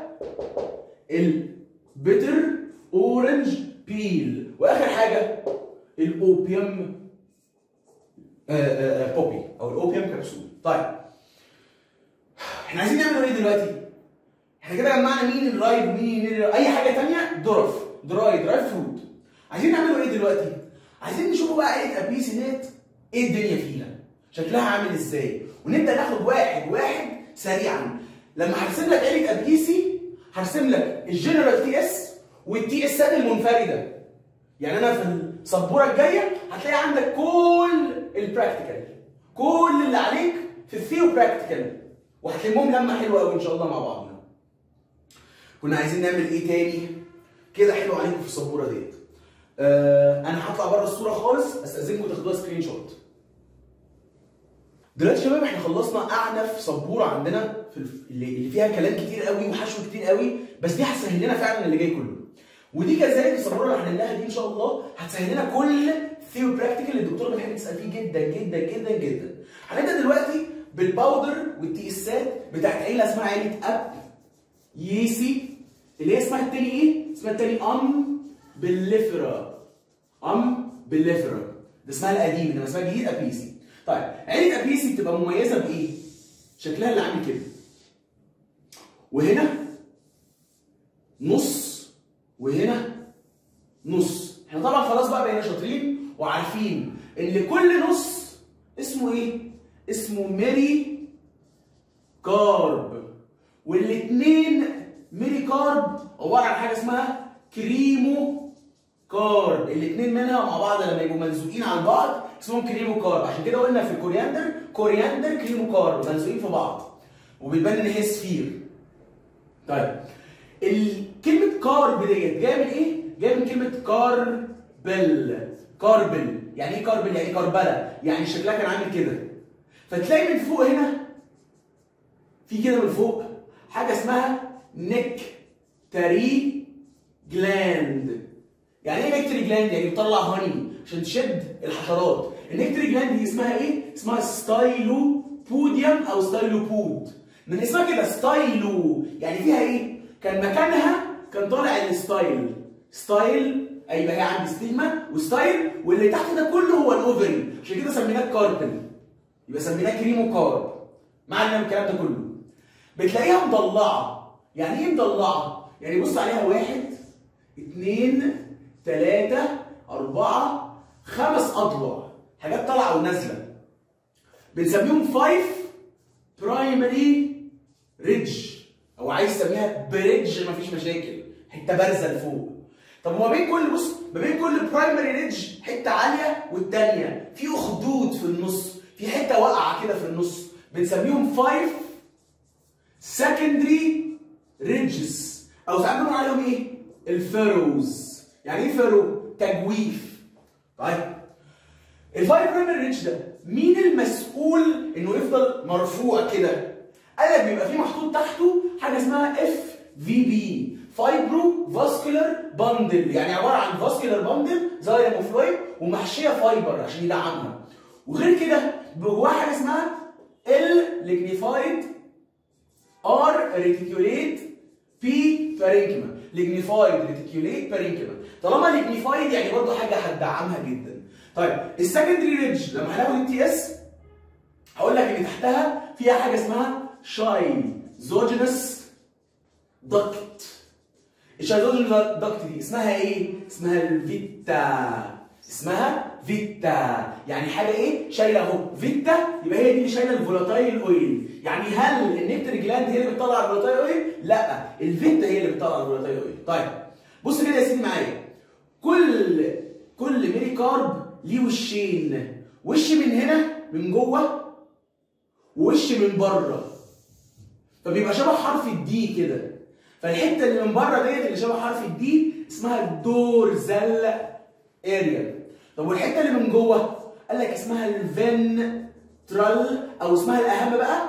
البيتر اورنج بيل واخر حاجة الاوبيوم آه، آه، آه، بوبي او الاوبيوم كبسول طيب احنا عايزين نعمل ايه دلوقتي احنا كده جمعنا مين الرايد ومين مين اي حاجه ثانيه درف دراي دراي فروت عايزين نعمله ايه دلوقتي عايزين نشوفوا بقى عيله ابيسي ديت ايه الدنيا فيها شكلها عامل ازاي ونبدا ناخد واحد واحد سريعا لما هرسم لك عيله ابيسي هرسم لك الجنرال تي اس والتي اسات المنفرده يعني انا في السبوره الجايه هتلاقي عندك كل البراكتيكال كل اللي عليك في الثيو براكتيكال وهتلمهم لمه حلوه قوي ان شاء الله مع بعضنا كنا عايزين نعمل ايه تاني كده حلو عليكم في السبوره ديت آه انا هطلع بره الصوره خالص استاذنكم تاخدوها سكرين شوت دلوقتي يا شباب احنا خلصنا اعنف سبوره عندنا في الف... اللي فيها كلام كتير قوي وحشو كتير قوي بس دي هتسهل لنا فعلا اللي جاي كله ودي كذلك السبوره اللي هنعملها دي ان شاء الله هتسهل لنا كل ثيو براكتيكال اللي الدكتوره بتحب تسال فيه جدا جدا جدا جدا هنبدا دلوقتي بالباودر والتيسات بتاعت عيله اسمها عيله اب ييسي اللي هي اسمها التاني ايه؟ اسمها التاني ام بليفرا ام بليفرا ده اسمها القديم انما اسمها الجديد ابيسي طيب عيله ابيسي بتبقى مميزه بايه؟ شكلها اللي عامل كده وهنا نص وهنا نص احنا طبعا خلاص بقى بقينا شاطرين وعارفين ان كل نص اسمه ايه؟ اسمه ميري كارب والاثنين ميري كارب عباره عن حاجه اسمها كريمو كارب الاثنين منها مع بعض لما يبقوا ملزوقين على بعض اسمهم كريمو كارب عشان كده قلنا في الكورياندر كورياندر كريمو كارب ملزوقين في بعض وبتبان ان هي سفير طيب كلمه كارب ديت جايه من ايه؟ جايه من كلمه كاربل كاربل يعني ايه كاربل؟ يعني كربله يعني شكلها كان عامل كده فتلاقي من فوق هنا في كده من فوق حاجه اسمها نيك تاري جلاند يعني ايه نكتري جلاند يعني بتطلع هاني عشان تشد الحشرات النكتري جلاند دي اسمها ايه اسمها ستايلو بوديوم او ستايلو بود من اسمها كده ستايلو يعني فيها ايه كان مكانها كان طالع الستايل ستايل ايوه هي عندي ستيجما وستايل واللي تحت ده كله هو الاوفري عشان كده سميناه كاربل يبقى سميناه كريمو كارب معنى الكلام ده كله بتلاقيها مضلعه يعني ايه مضلعه يعني بص عليها واحد اثنين ثلاثة أربعة خمس أضلع حاجات طالعة ونازلة بنسميهم فايف برايمري ريدج أو عايز تسميها بريدج مفيش مشاكل حتة بارزة لفوق طب وما بين كل بص ما بين كل برايمري ريدج حتة عالية والتانية في أخدود في النص في حتة واقعة كده في النص بنسميهم فايف سكندري ريدجز أو ساعات بنقول عليهم إيه؟ الفيروز يعني ايه فيرو؟ تجويف طيب الفايف برايمري ريدج ده مين المسؤول انه يفضل مرفوع كده؟ قال لك بيبقى فيه محطوط تحته حاجه اسمها اف في بي فايبرو فاسكولار باندل يعني عباره عن فاسكولار باندل زي المفلويد ومحشيه فايبر عشان يدعمها وغير كده جواها حاجه اسمها ال ليجنيفايد ار ريتيكوليت بي بارينكما ليجنيفايد ريتيكوليت بارينكما طالما ليجنيفايد يعني برضه حاجه هتدعمها جدا طيب السكندري ريدج لما هناخد التي اس هقول لك ان تحتها فيها حاجه اسمها شاي زوجينس دكت الشايزوجينس دكت دي اسمها ايه؟ اسمها الفيتا اسمها فيتا يعني حاجه ايه؟ شايله اهو فيتا يبقى هي دي اللي شايله الفولاتايل اويل يعني هل النكتر جلاند هي اللي بتطلع الفولاتايل اويل؟ لا الفيتا هي اللي بتطلع الفولاتايل اويل طيب بص كده يا سيدي معايا كل كل ميري كارب ليه وشين وش من هنا من جوه ووش من بره فبيبقى شبه حرف الدي كده فالحته اللي من بره ديت اللي شبه حرف الدي اسمها الدورزال اريا طب والحته اللي من جوه قال لك اسمها الفنترال او اسمها الاهم بقى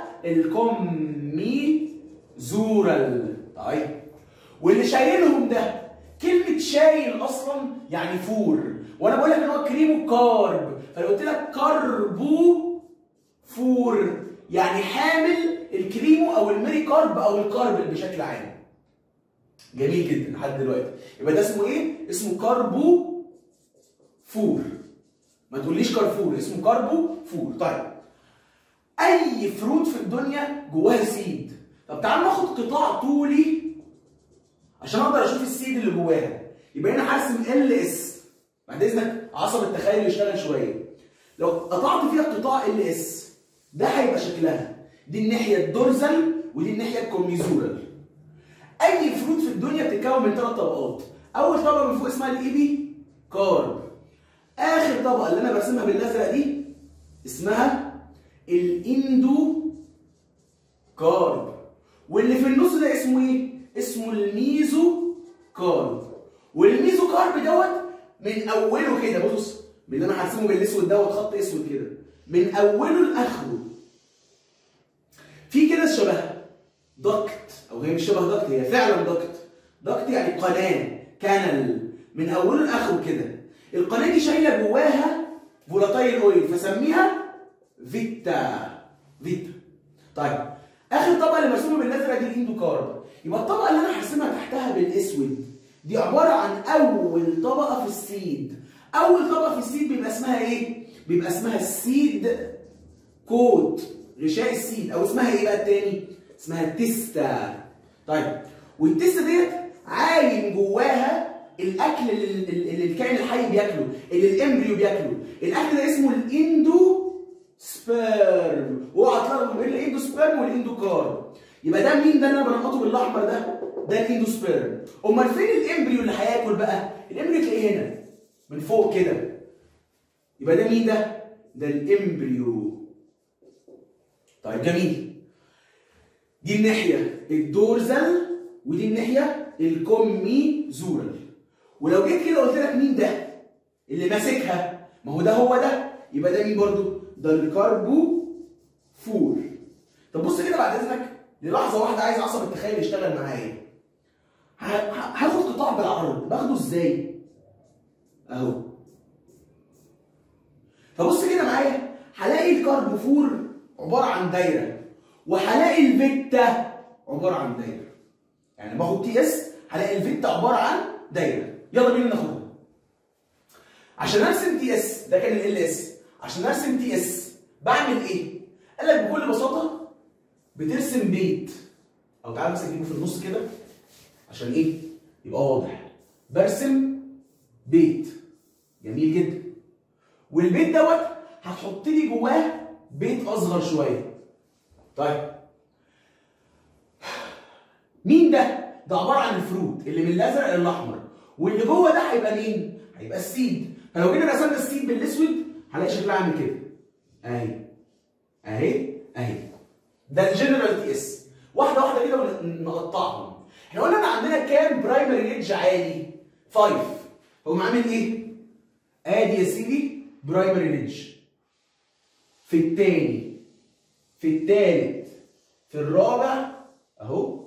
الكوميزورال طيب واللي شايلهم ده كلمه شايل اصلا يعني فور وانا بقول لك ان هو كريمو كارب فلو قلت لك كاربو فور يعني حامل الكريمو او الميري كارب او الكارب بشكل عام جميل جدا لحد دلوقتي يبقى ده اسمه ايه اسمه كاربو فور ما تقوليش كارفور اسمه كاربو فور طيب اي فروت في الدنيا جواها سيد طب طب تعالوا ناخد قطاع طولي عشان اقدر اشوف السيد اللي جواها يبقى هنا هرسم ال اس بعد اذنك عصب التخيل يشتغل شويه لو قطعت فيها قطاع ال اس ده هيبقى شكلها دي الناحيه الدورزال ودي الناحيه الكوميزورال اي فروت في الدنيا بتتكون من ثلاث طبقات اول طبقه من فوق اسمها الايبي كارب اخر طبقه اللي انا برسمها بالازرق دي اسمها الاندو كارب واللي في النص ده اسمه ايه اسمه الميزو كارب والميزو كارب دوت من اوله كده بص باللي انا هرسمه بالاسود دوت خط اسود كده من اوله لاخره في كده شبه دكت او هي مش شبه دكت هي فعلا دكت دكت يعني قناه كانال من اوله لاخره كده القناه دي شايله جواها فولاتايل اويل فسميها فيتا فيتا طيب اخر طبقه اللي مرسومه بالازرق دي الاندوكارب يبقى الطبقه اللي انا هرسمها تحتها بالاسود دي عباره عن اول طبقه في السيد اول طبقه في السيد بيبقى اسمها ايه بيبقى اسمها السيد كوت غشاء السيد او اسمها ايه بقى التاني اسمها التستا طيب والتستا ديت عايم جواها الاكل اللي, اللي الكائن الحي بياكله اللي الامبريو بياكله الاكل ده اسمه الاندو سبيرم اوعى تلخبط بين الاندو سبيرم والاندو كارب يبقى ده مين ده اللي انا بنقطه بالاحمر ده ده الاندو سبيرم امال فين الامبريو اللي هياكل بقى الامبريو تلاقيه هنا من فوق كده يبقى ده مين ده ده الامبريو طيب جميل دي الناحيه الدورزال ودي الناحيه الكوميزورال ولو جيت كده قلت لك مين ده اللي ماسكها ما هو ده هو ده يبقى ده مين برضو ده الكاربو فور طب بص كده بعد اذنك للحظه واحده عايز عصب التخيل يشتغل معايا هاخد قطاع بالعرض باخده ازاي اهو فبص كده معايا هلاقي الكاربوفور عباره عن دايره وهلاقي الفيتا عباره عن دايره يعني باخد تي اس هلاقي الفيتا عباره عن دايره يلا بينا ناخدها عشان ارسم تي اس ده كان ال اس عشان ارسم تي اس بعمل ايه قال لك بكل بساطه بترسم بيت او تعالى مثلا اجيبه في النص كده عشان ايه يبقى واضح برسم بيت جميل جدا والبيت دوت هتحط لي جواه بيت اصغر شويه طيب مين ده ده عباره عن الفروت اللي من الازرق للاحمر واللي جوه ده هيبقى مين هيبقى السيد فلو جينا رسمنا السيد بالاسود هنلاقي شكلها عامل كده اهي اهي اهي ده الجنرال تي اس واحده واحده كده نقطعهم احنا قلنا ان عندنا كام برايمري رينج عالي 5 هو عامل ايه ادي يا سيدي برايمري رينج في الثاني في الثالث في الرابع اهو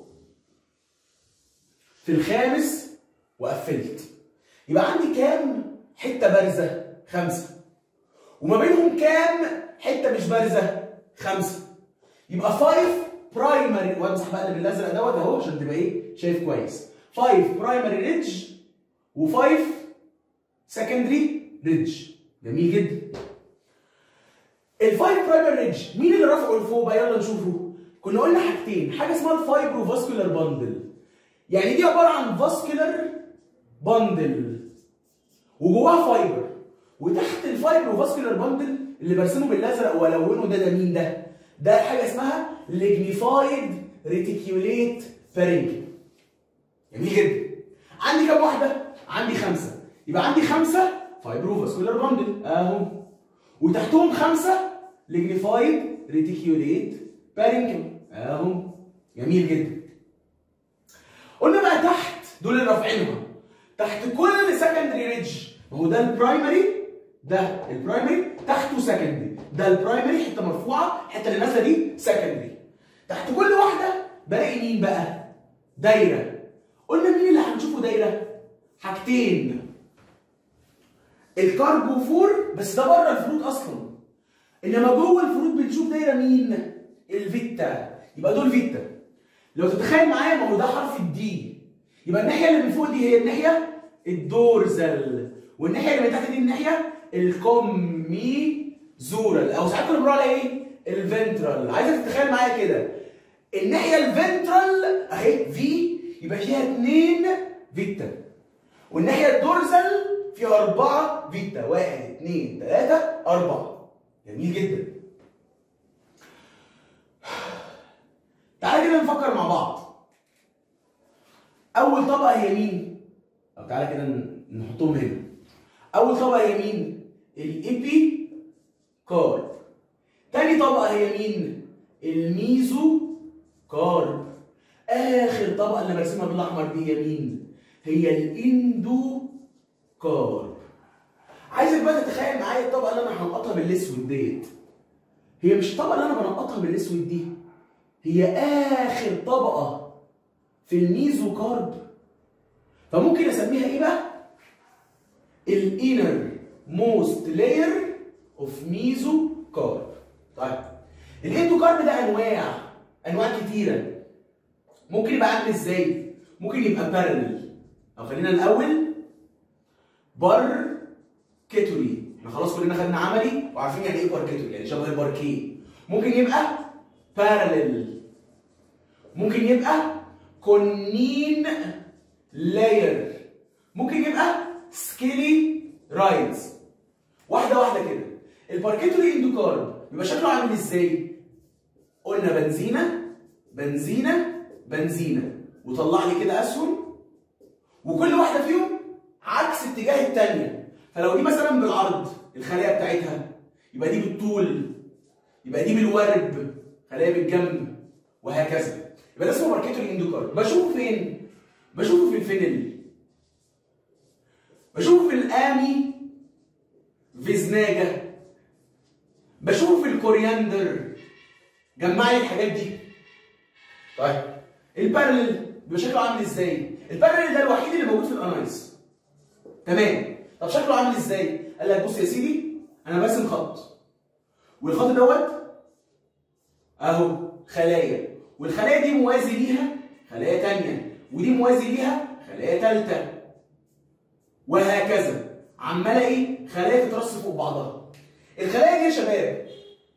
في الخامس وقفلت يبقى عندي كام حته بارزه خمسه وما بينهم كام حته مش بارزه خمسه يبقى 5 برايمري وامسح بقى اللي بالازرق دوت اهو عشان تبقى ايه شايف كويس 5 برايمري ريدج و5 سكندري ريدج جميل جدا الفايف برايمري ريدج مين اللي رفعه لفوق بقى يلا نشوفه كنا قلنا حاجتين حاجه اسمها الفايبرو فاسكولار باندل يعني دي عباره عن فاسكولار باندل وجواها فايبر وتحت الفايبرو فاسكولار باندل اللي برسمه بالازرق والونه ده ده مين ده ده حاجه اسمها ليجنيفايد ريتيكيوليت بارينكل جميل جدا عندي كام واحده عندي خمسه يبقى عندي خمسه فايبرو فاسكولار باندل اهو وتحتهم خمسه ليجنيفايد ريتيكيوليت بارينكل اهو جميل جدا قلنا بقى تحت دول اللي رافعينها تحت كل سكندري ريدج ما هو ده البرايمري ده البرايمري تحته سكندري ده البرايمري حته مرفوعه الحته اللي نازله دي سكندري تحت كل واحده بلاقي مين بقى دايره قلنا مين اللي هنشوفه دايره حاجتين الكاربوفور بس ده بره الفروت اصلا انما جوه الفروت بنشوف دايره مين الفيتا يبقى دول فيتا لو تتخيل معايا ما هو ده حرف الدي يبقى الناحيه اللي من فوق دي هي الناحيه الدورزال والناحيه اللي من تحت دي الناحيه الكوميزورال او ساعات كنا بنقول عليها ايه الفنترال عايزك تتخيل معايا كده الناحيه الفنترال اهي في يبقى فيها 2 فيتا والناحيه الدورزال فيها 4 فيتا 1 2 3 4 جميل جدا تعالى كده نفكر مع بعض اول طبقه هي مين طب تعالى كده نحطهم هنا اول طبقه هي مين الايبي كارب تاني طبقه هي مين الميزو كارب اخر طبقه اللي برسمها بالاحمر دي هي مين هي الاندو كارب عايزك بقى تتخيل معايا الطبقه اللي انا هنقطها بالاسود ديت هي مش الطبقه اللي انا بنقطها بالاسود دي هي اخر طبقه في الميزو كارب فممكن اسميها ايه بقى الانر موست لاير اوف ميزو كارب طيب الاندو كارب ده انواع انواع كتيره ممكن يبقى عامل ازاي ممكن يبقى بارلل او خلينا الاول بار كيتوري احنا خلاص كلنا خدنا عملي وعارفين يعني ايه بار كيتوري يعني شبه الباركيه ممكن يبقى بارلل ممكن يبقى كونين لاير ممكن يبقى سكيلي رايدز واحده واحده كده الباركيتوري اندوكارب بيبقى شكله عامل ازاي قلنا بنزينه بنزينه بنزينه وطلع لي كده اسهم وكل واحده فيهم عكس اتجاه الثانيه فلو دي مثلا بالعرض الخلايا بتاعتها يبقى دي بالطول يبقى دي بالورب خلايا بالجنب وهكذا يبقى ده اسمه ماركتوري اندوكارب بشوفه فين بشوفه في الفينل بشوفه في الامي فيزناجا بشوفه في الكورياندر جمع لي الحاجات دي طيب البارلل بيبقى شكله عامل ازاي البارلل ده الوحيد اللي موجود في الانايز تمام طب شكله عامل ازاي قال لك بص يا سيدي انا برسم خط والخط دوت اهو خلايا والخلايا دي موازي ليها خلايا تانية ودي موازي ليها خلايا تالتة وهكذا عمالة ايه؟ خلايا تترص فوق بعضها الخلايا دي يا شباب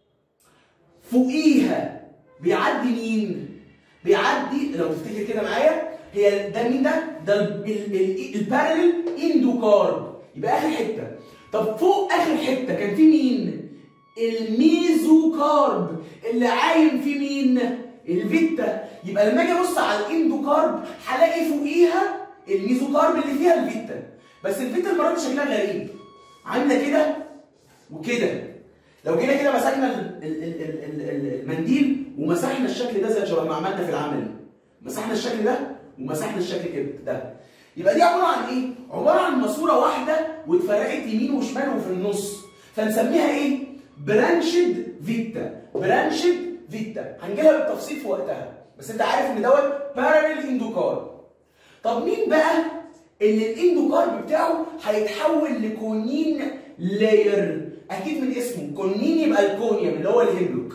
فوقيها بيعدي مين؟ بيعدي لو تفتكر كده معايا هي ده مين ده؟ ده البارلل اندوكارب يبقى اخر حته طب فوق اخر حته كان في مين؟ الميزوكارب اللي عايم فيه مين؟ الفيتا يبقى لما اجي ابص على الاندوكارب هلاقي فوقيها الميزوكارب اللي فيها الفيتا بس الفيتا المره دي شكلها غريب عامله كده وكده لو جينا كده مسكنا المنديل ومسحنا الشكل ده زي شبه ما عملنا في العمل مسحنا الشكل ده ومسحنا الشكل كده ده يبقى دي عباره عن ايه؟ عباره عن ماسوره واحده واتفرقت يمين وشمال وفي النص فنسميها ايه؟ برانشد فيتا برانشد فيتا هنجي لها بالتفصيل في وقتها بس انت عارف ان دوت باراليل اندوكارب طب مين بقى اللي الاندوكارب بتاعه هيتحول لكونين لاير اكيد من اسمه كونين يبقى الكونيوم اللي هو الهيملوك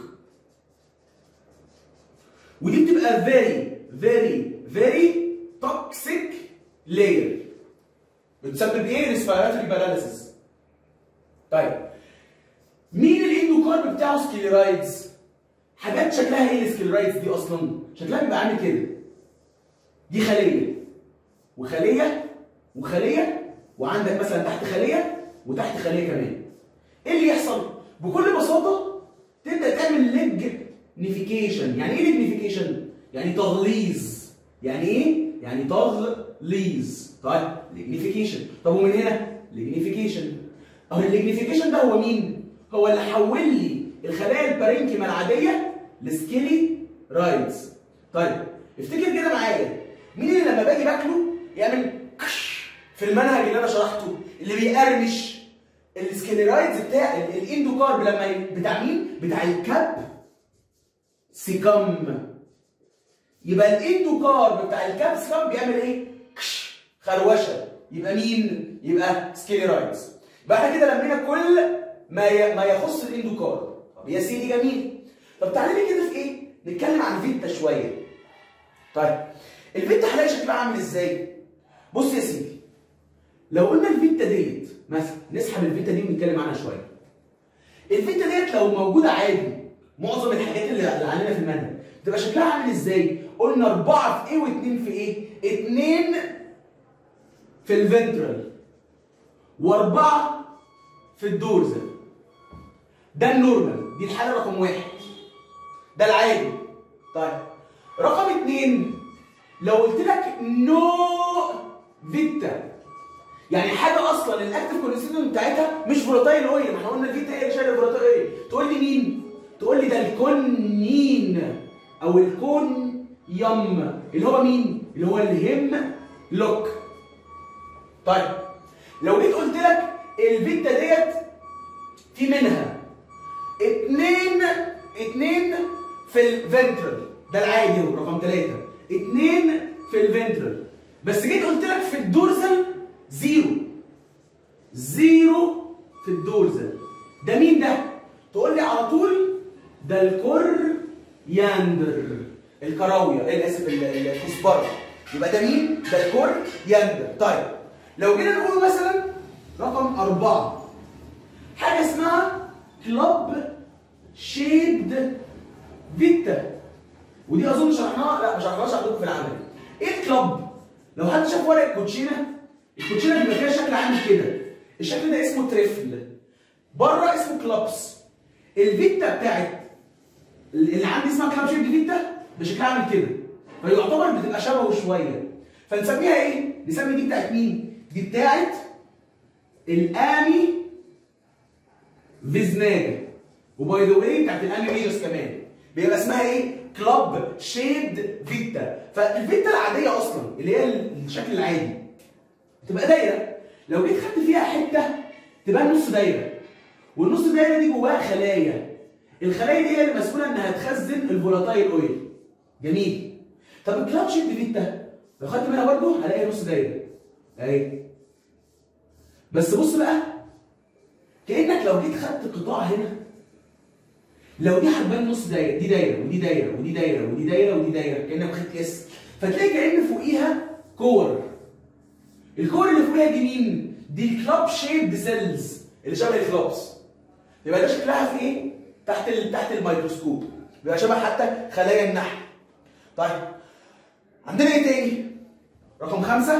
ودي بتبقى فيري فيري فيري توكسيك لاير بتسبب ايه ريسبيراتوري باراليسيس طيب مين الاندوكارب بتاعه سكليرايدز حاجات شكلها ايه السكليرايدز دي اصلا شكلها بيبقى عامل كده دي خليه وخليه وخليه وعندك مثلا تحت خليه وتحت خليه كمان ايه اللي يحصل بكل بساطه تبدا تعمل ليجنيفيكيشن يعني ايه ليجنيفيكيشن يعني تغليظ يعني ايه يعني تغليظ طيب ليجنيفيكيشن طب ومن هنا ليجنيفيكيشن اهو الليجنيفيكيشن ده هو مين هو اللي حول لي الخلايا البارينكيما العاديه لسكيلي رايدز طيب افتكر كده معايا مين اللي لما باجي باكله يعمل كش في المنهج اللي انا شرحته اللي بيقرمش السكليرايدز بتاع الاندوكارب لما بتاع مين؟ بتاع الكب سيكم يبقى الاندوكارب بتاع الكب سيكم بيعمل ايه؟ كش خروشه يبقى مين؟ يبقى سكليرايدز يبقى احنا كده لمينا كل ما ما يخص الاندوكارب طب يا سيدي جميل طب تعالى لي كده في ايه؟ نتكلم عن فيتا شويه طيب الفيتا هلاقي شكلها عامل ازاي؟ بص يا سيدي لو قلنا الفيتا ديت مثلا نسحب الفيتا دي ونتكلم عنها شويه. الفيتا ديت لو موجوده عادي معظم الحاجات اللي علينا في المنهج تبقى شكلها عامل ازاي؟ قلنا أربعة في إيه واثنين في إيه؟ اثنين في الفنترال وأربعة في الدورزل ده النورمال دي الحالة رقم واحد ده العادي طيب رقم اثنين لو قلت لك نو فيتا يعني حاجه اصلا الاكتف كونستيتوينت بتاعتها مش فولاتايل اويل ما احنا قلنا الفيتا هي اللي شايله فولاتايل اويل تقول لي مين؟ تقول لي ده الكونين او الكون يم اللي هو مين؟ اللي هو الهم لوك طيب لو جيت قلت لك الفيتا ديت في منها اتنين اتنين في الفنترال ده العادي هو رقم ثلاثة اتنين في الفنترال بس جيت قلت لك في الدورزل زيرو زيرو في الدورزل ده مين ده؟ تقول لي على طول ده الكورياندر الكراوية ايه اسف ال- ال- الكزبرة يبقى ده مين؟ ده الكورياندر طيب لو جينا نقول مثلا رقم أربعة حاجة اسمها كلوب شيد فيتا ودي اظن شرحناها لا ما شرحناهاش عندكم في العمل ايه الكلوب لو حد شاف ورق الكوتشينه الكوتشينه بيبقى فيها شكل عامل كده الشكل ده اسمه تريفل بره اسمه كلوبس الفيتا بتاعت اللي عندي اسمها كلاب شيب فيتا بشكلها عامل كده فيعتبر بتبقى شبهه شويه فنسميها ايه؟ نسمي دي بتاعت مين؟ دي بتاعت الامي فيزناجا وباي ذا واي بتاعت الامي ميجوس كمان بيبقى اسمها ايه؟ كلاب شيد فيتا فالفيتا العاديه اصلا اللي هي الشكل العادي تبقى دايره لو جيت خدت فيها حته تبقى نص دايره والنص دايره دي جواها خلايا الخلايا دي هي اللي مسؤوله انها تخزن الفولاتايل اويل جميل طب الكلاب شيد فيتا لو خدت منها برضه هلاقي نص دايره اهي بس بص بقى كانك لو جيت خدت قطاع هنا لو دي هتبان نص دايره دي دايره ودي دايره ودي دايره ودي دايره ودي دايره كانك واخد اس فتلاقي كان فوقيها كور الكور اللي فوقيها دي مين؟ دي الكلاب شيب سيلز اللي شبه الكلابس يبقى ده شكلها في ايه؟ تحت ال... تحت الميكروسكوب بيبقى شبه حتى خلايا النحل طيب عندنا ايه تاني؟ رقم خمسة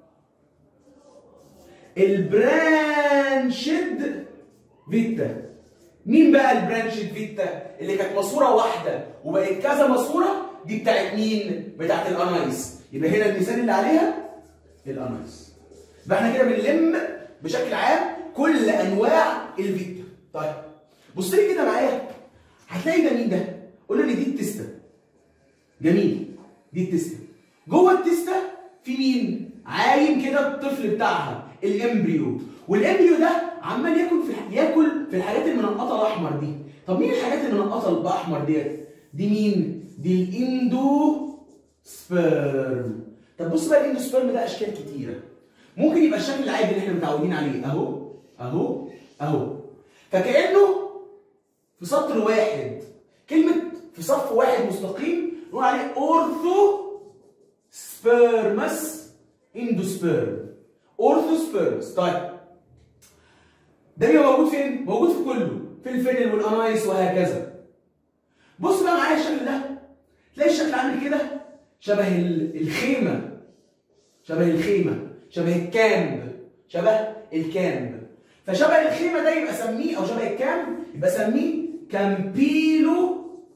البرانشد فيتا مين بقى البرانشد فيتا اللي كانت ماسوره واحده وبقت كذا ماسوره دي بتاعت مين بتاعت الانايس يبقى هنا المثال اللي عليها الانايس يبقى احنا كده بنلم بشكل عام كل انواع الفيتا طيب بص لي كده معايا هتلاقي ده مين ده قول لي دي التستة جميل دي التستة جوه التستة في مين عايم كده الطفل بتاعها الامبريو والامبريو ده عمال ياكل في ياكل في الحاجات المنقطه الاحمر دي طب مين الحاجات المنقطه الاحمر ديت دي مين دي الاندو سبيرم طب بص بقى الاندو سبيرم ده اشكال كتيره ممكن يبقى الشكل العادي اللي احنا متعودين عليه اهو اهو اهو فكانه في سطر واحد كلمه في صف واحد مستقيم نقول عليه اورثو سبيرمس اندوسبيرم اورثوسبيرمس طيب ده بيبقى موجود فين؟ موجود في كله في الفينل والانايس وهكذا بص بقى معايا الشكل ده تلاقي الشكل عامل كده شبه ال- الخيمه شبه الخيمه شبه الكامب شبه الكامب فشبه الخيمه ده يبقى سميه او شبه الكامب يبقى سميه كامبيلو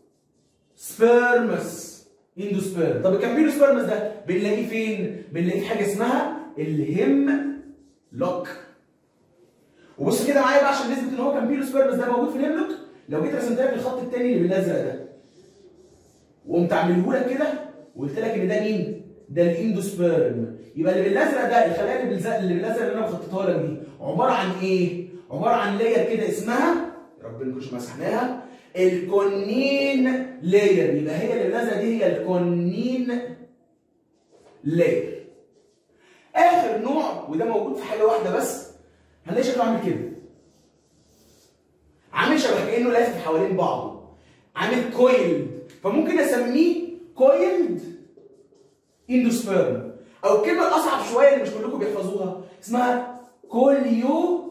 سبيرمس اندوسبيرم طب الكامبيلو سبيرمس ده بنلاقيه فين؟ بنلاقيه في حاجه اسمها الهم لوك وبص كده معايا بقى عشان نثبت ان هو كامبيلو سبيرمس ده موجود في الهم لوك لو جيت رسمت لك الخط الثاني اللي بالازرق ده وقمت عامله لك كده وقلت لك ان ده مين؟ ده الاندوسبيرم يبقى اللي بالازرق ده الخلايا اللي بالازرق اللي بالازرق اللي انا مخططها لك دي عباره عن ايه؟ عباره عن لاير كده اسمها يا رب نكونش مسحناها الكونين لاير يبقى هي اللي بالازرق دي هي الكونين لاير اخر نوع وده موجود في حاجه واحده بس هنلاقي شكله عامل كده عامل شبه كانه لافف حوالين بعضه عامل كويلد فممكن اسميه كويلد اندوسبيرم او الكلمه الاصعب شويه اللي مش كلكم بيحفظوها اسمها كوليو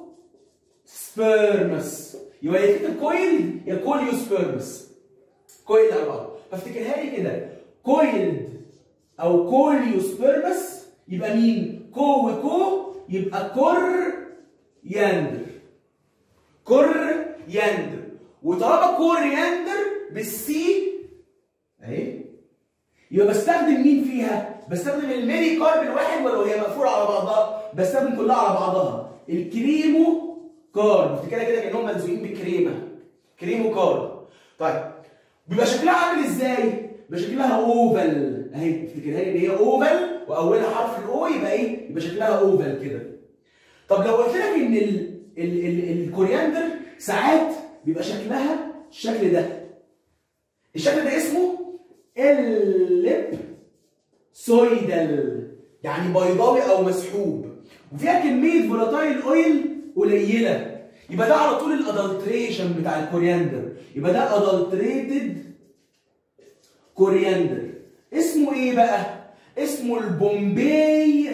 سبيرمس يبقى يا كده كويل يا كوليو سبيرمس كويل على بعض فافتكرها لي كده كويلد او كوليوسبيرمس يبقى مين كو وكو يبقى كور ياندر كور ياندر وطالما كورياندر بالسي اهي يبقى بستخدم مين فيها؟ بستخدم الميري كارب الواحد ولا وهي مقفوله على بعضها؟ بستخدم كلها على بعضها الكريمو كارب افتكرها كده كانهم ملزوقين بكريمه كريمو كارب طيب بيبقى شكلها عامل ازاي؟ بيبقى شكلها اوفال اهي افتكرها لي ان هي اوفال واولها حرف الاو يبقى ايه؟ يبقى شكلها اوفال كده طب لو قلت لك ان ال ال ال الكورياندر ساعات بيبقى شكلها الشكل ده الشكل ده اسمه اللب سويدل يعني بيضاوي او مسحوب وفيها كميه فولاتايل اويل قليله يبقى ده على طول الادلتريشن بتاع الكورياندر يبقى ده ادلتريتد كورياندر اسمه ايه بقى اسمه البومبي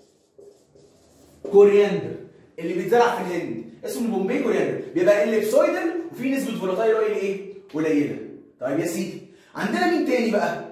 كورياندر اللي بيتزرع في الهند اسمه البومبي كورياندر بيبقى الليبسويدل وفي نسبه فولاتايل اويل ايه قليله طيب يا سيدي عندنا مين تاني بقى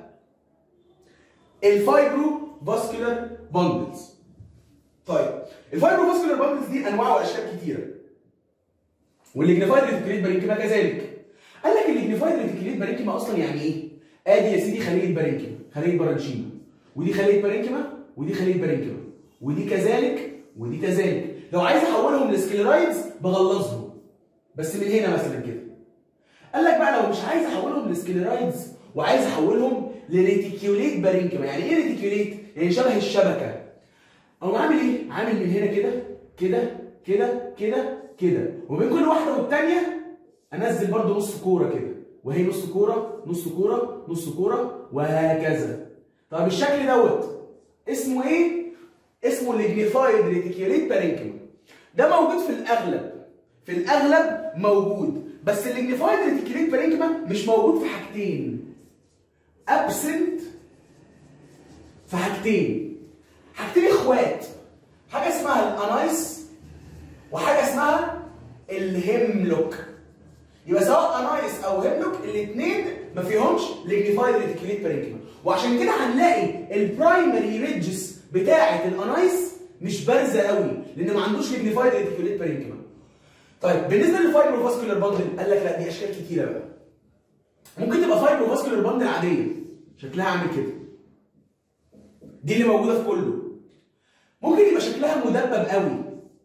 الفايبرو فاسكولار باندلز طيب الفايبرو فاسكولار باندلز دي انواع واشكال كتيره والليجنيفايد ريتيكوليت بارينكيما كذلك قال لك الليجنيفايد ريتيكوليت بارينكيما اصلا يعني ايه ادي يا سيدي خليه بارينكيما خليه برانشيما ودي خليه بارينكيما ودي خليه بارينكيما ودي كذلك ودي كذلك لو عايز احولهم لسكليرايدز بغلظهم بس من هنا مثلا كده قال لك بقى لو مش عايز احولهم لسكليرايدز وعايز احولهم لريتيكيوليت بارينكيما يعني ايه ريتيكيوليت يعني شبه الشبكه اقوم عامل ايه عامل من هنا كده كده كده كده كده وبين كل واحده والثانيه انزل برده نص كوره كده وهي نص كوره نص كوره نص كوره وهكذا طب الشكل دوت اسمه ايه اسمه ليجنيفايد ريتيكيوليت بارينكيما ده موجود في الاغلب في الاغلب موجود بس الليجنيفايد ريتيكيوليت بارينكيما مش موجود في حاجتين ابسنت في حاجتين حاجتين اخوات حاجه اسمها الانايس وحاجه اسمها الهيملوك يبقى سواء انايس او هيملوك الاثنين ما فيهمش ليجنيفايد ريتيكوليت بارينكيما وعشان كده هنلاقي البرايمري ريدجز بتاعه الانايس مش بارزه قوي لان ما عندوش ليجنيفايد ريتيكوليت بارينكيما طيب بالنسبه للفايبروفاسكولار باندل قال لك لا دي اشكال كتيره بقى ممكن تبقى فايبروفاسكولار باندل عاديه شكلها عامل كده دي اللي موجوده في كله ممكن يبقى شكلها مدبب قوي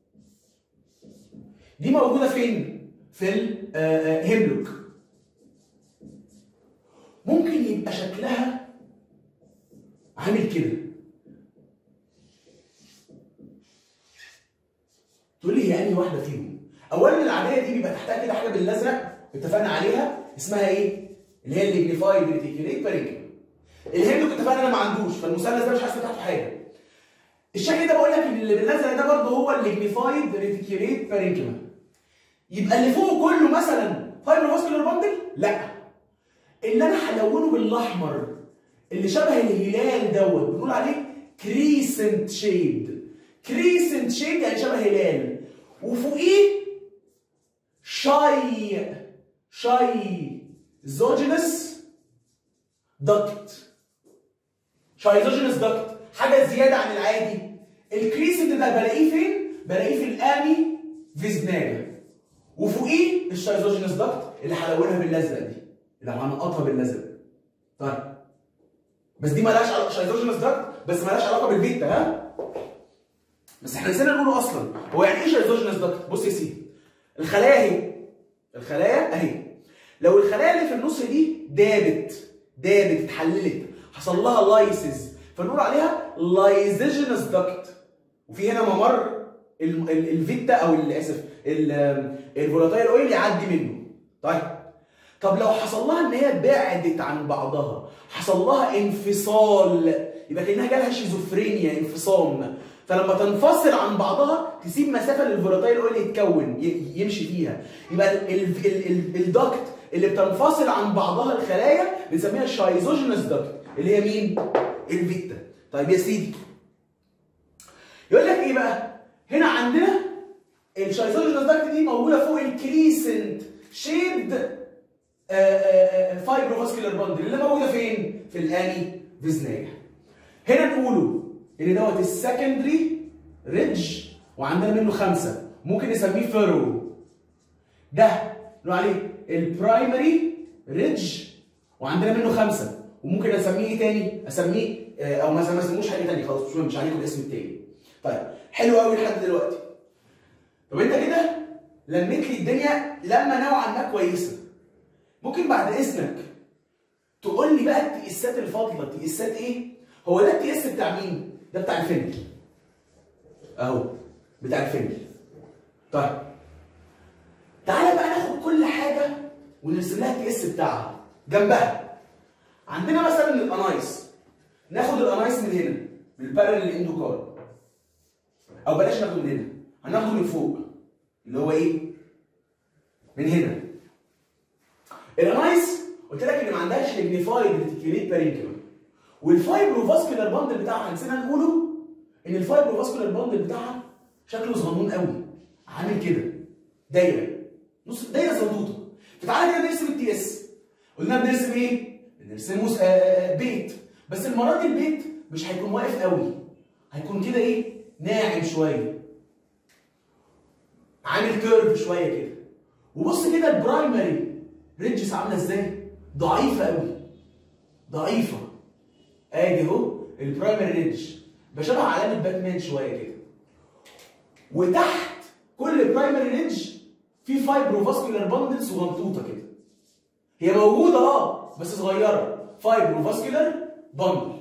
دي موجوده فين في الهيملوك ممكن يبقى شكلها عامل كده تقول لي هي انهي واحده فيهم اولا العاديه دي بيبقى تحتها كده حاجه بالازرق اتفقنا عليها اسمها ايه اللي هي الليجنيفايد ريتيكوليت بارينكيما الهيملوك اتفقنا انا ما عندوش فالمثلث ده مش حاسس بتاعته حاجه الشكل ده بقول لك ان اللي بالازرق ده برضه هو الليجنيفايد ريتيكوليت بارينكيما يبقى اللي فوق كله مثلا فايبر فاسكولار باندل لا اللي انا هلونه بالاحمر اللي شبه الهلال دوت بنقول عليه كريسنت شيد كريسنت شيد يعني شبه هلال وفوقيه شاي شاي زوجينس دكت شايزوجينس دكت حاجه زياده عن العادي الكريسنت ده بلاقيه فين بلاقيه في الامي فيزناجا وفوقيه الشايزوجينس دكت اللي هلونها بالازرق دي اللي هنقطها بالازرق طيب بس دي مالهاش علاقه شايزوجينس دكت بس مالهاش علاقه بالبيتا ها بس احنا نسينا نقوله اصلا هو يعني ايه شايزوجينس دكت بص يا سيدي الخلايا اهي الخلايا اهي لو الخلايا اللي في النص دي دابت دابت اتحللت حصل لها لايسز فنقول عليها لايزيجينس دكت وفي هنا ممر الفيتا او اسف الفولاتايل اويل يعدي منه طيب طب لو حصل لها ان هي بعدت عن بعضها حصل لها انفصال يبقى كانها جالها شيزوفرينيا انفصام فلما تنفصل عن بعضها تسيب مسافه للفولاتايل اويل يتكون يمشي فيها يبقى الدكت اللي بتنفصل عن بعضها الخلايا بنسميها شايزوجينس دكت اللي هي مين؟ الفيتا طيب يا سيدي يقول لك ايه بقى؟ هنا عندنا الشايزوجينس دكت دي موجوده فوق الكريسنت شيد فايبروفاسكولار باندل اللي موجوده فين؟ في الاني فيزنايا. هنا نقوله ان دوت السكندري ريدج وعندنا منه خمسه ممكن نسميه فيرو. ده نقول عليه البرايمري ريدج وعندنا منه خمسه وممكن اسميه ايه تاني؟ اسميه آه، او مثلا ما اسموش حاجه تانيه خلاص مش مهم، مش عليكم الاسم التاني. طيب حلو قوي لحد دلوقتي. طب انت كده لميت لي الدنيا لما نوعا ما كويسه. ممكن بعد اذنك تقول لي بقى التقيسات الفاضله التقيسات ايه؟ هو ده التقيس بتاع مين؟ ده بتاع الفنل. اهو بتاع الفنل. طيب تعالى بقى ناخد كل حاجه ونرسم لها التقيس بتاعها جنبها. عندنا مثلا الانايس ناخد الانايس من هنا من البارل اندوكار او بلاش ناخده من هنا هناخده من فوق اللي هو ايه؟ من هنا الانايس قلت لك ان ما عندهاش ليجنيفايد ريتيكوليت بارينكيوم والفايبروفاسكولار باندل بتاعها نسينا نقوله ان الفايبروفاسكولار باندل بتاعها شكله صغنون قوي عامل كده دايره نص دايره زنطوطه فتعالى كده نرسم التي اس قلنا بنرسم ايه؟ بنرسمه س- آه، آه، بيت بس المره دي البيت مش هيكون واقف قوي هيكون كده ايه؟ ناعم شويه عامل كيرف شويه كده وبص كده البرايمري ريدجز عامله ازاي؟ ضعيفه قوي ضعيفه ادي اهو البرايمري ريدج بشبه علامه باتمان شويه كده وتحت كل برايمري ريدج في فايبروفاسكولار باندل صغنطوطه كده هي موجوده اه بس صغيره فايبروفاسكولار باندل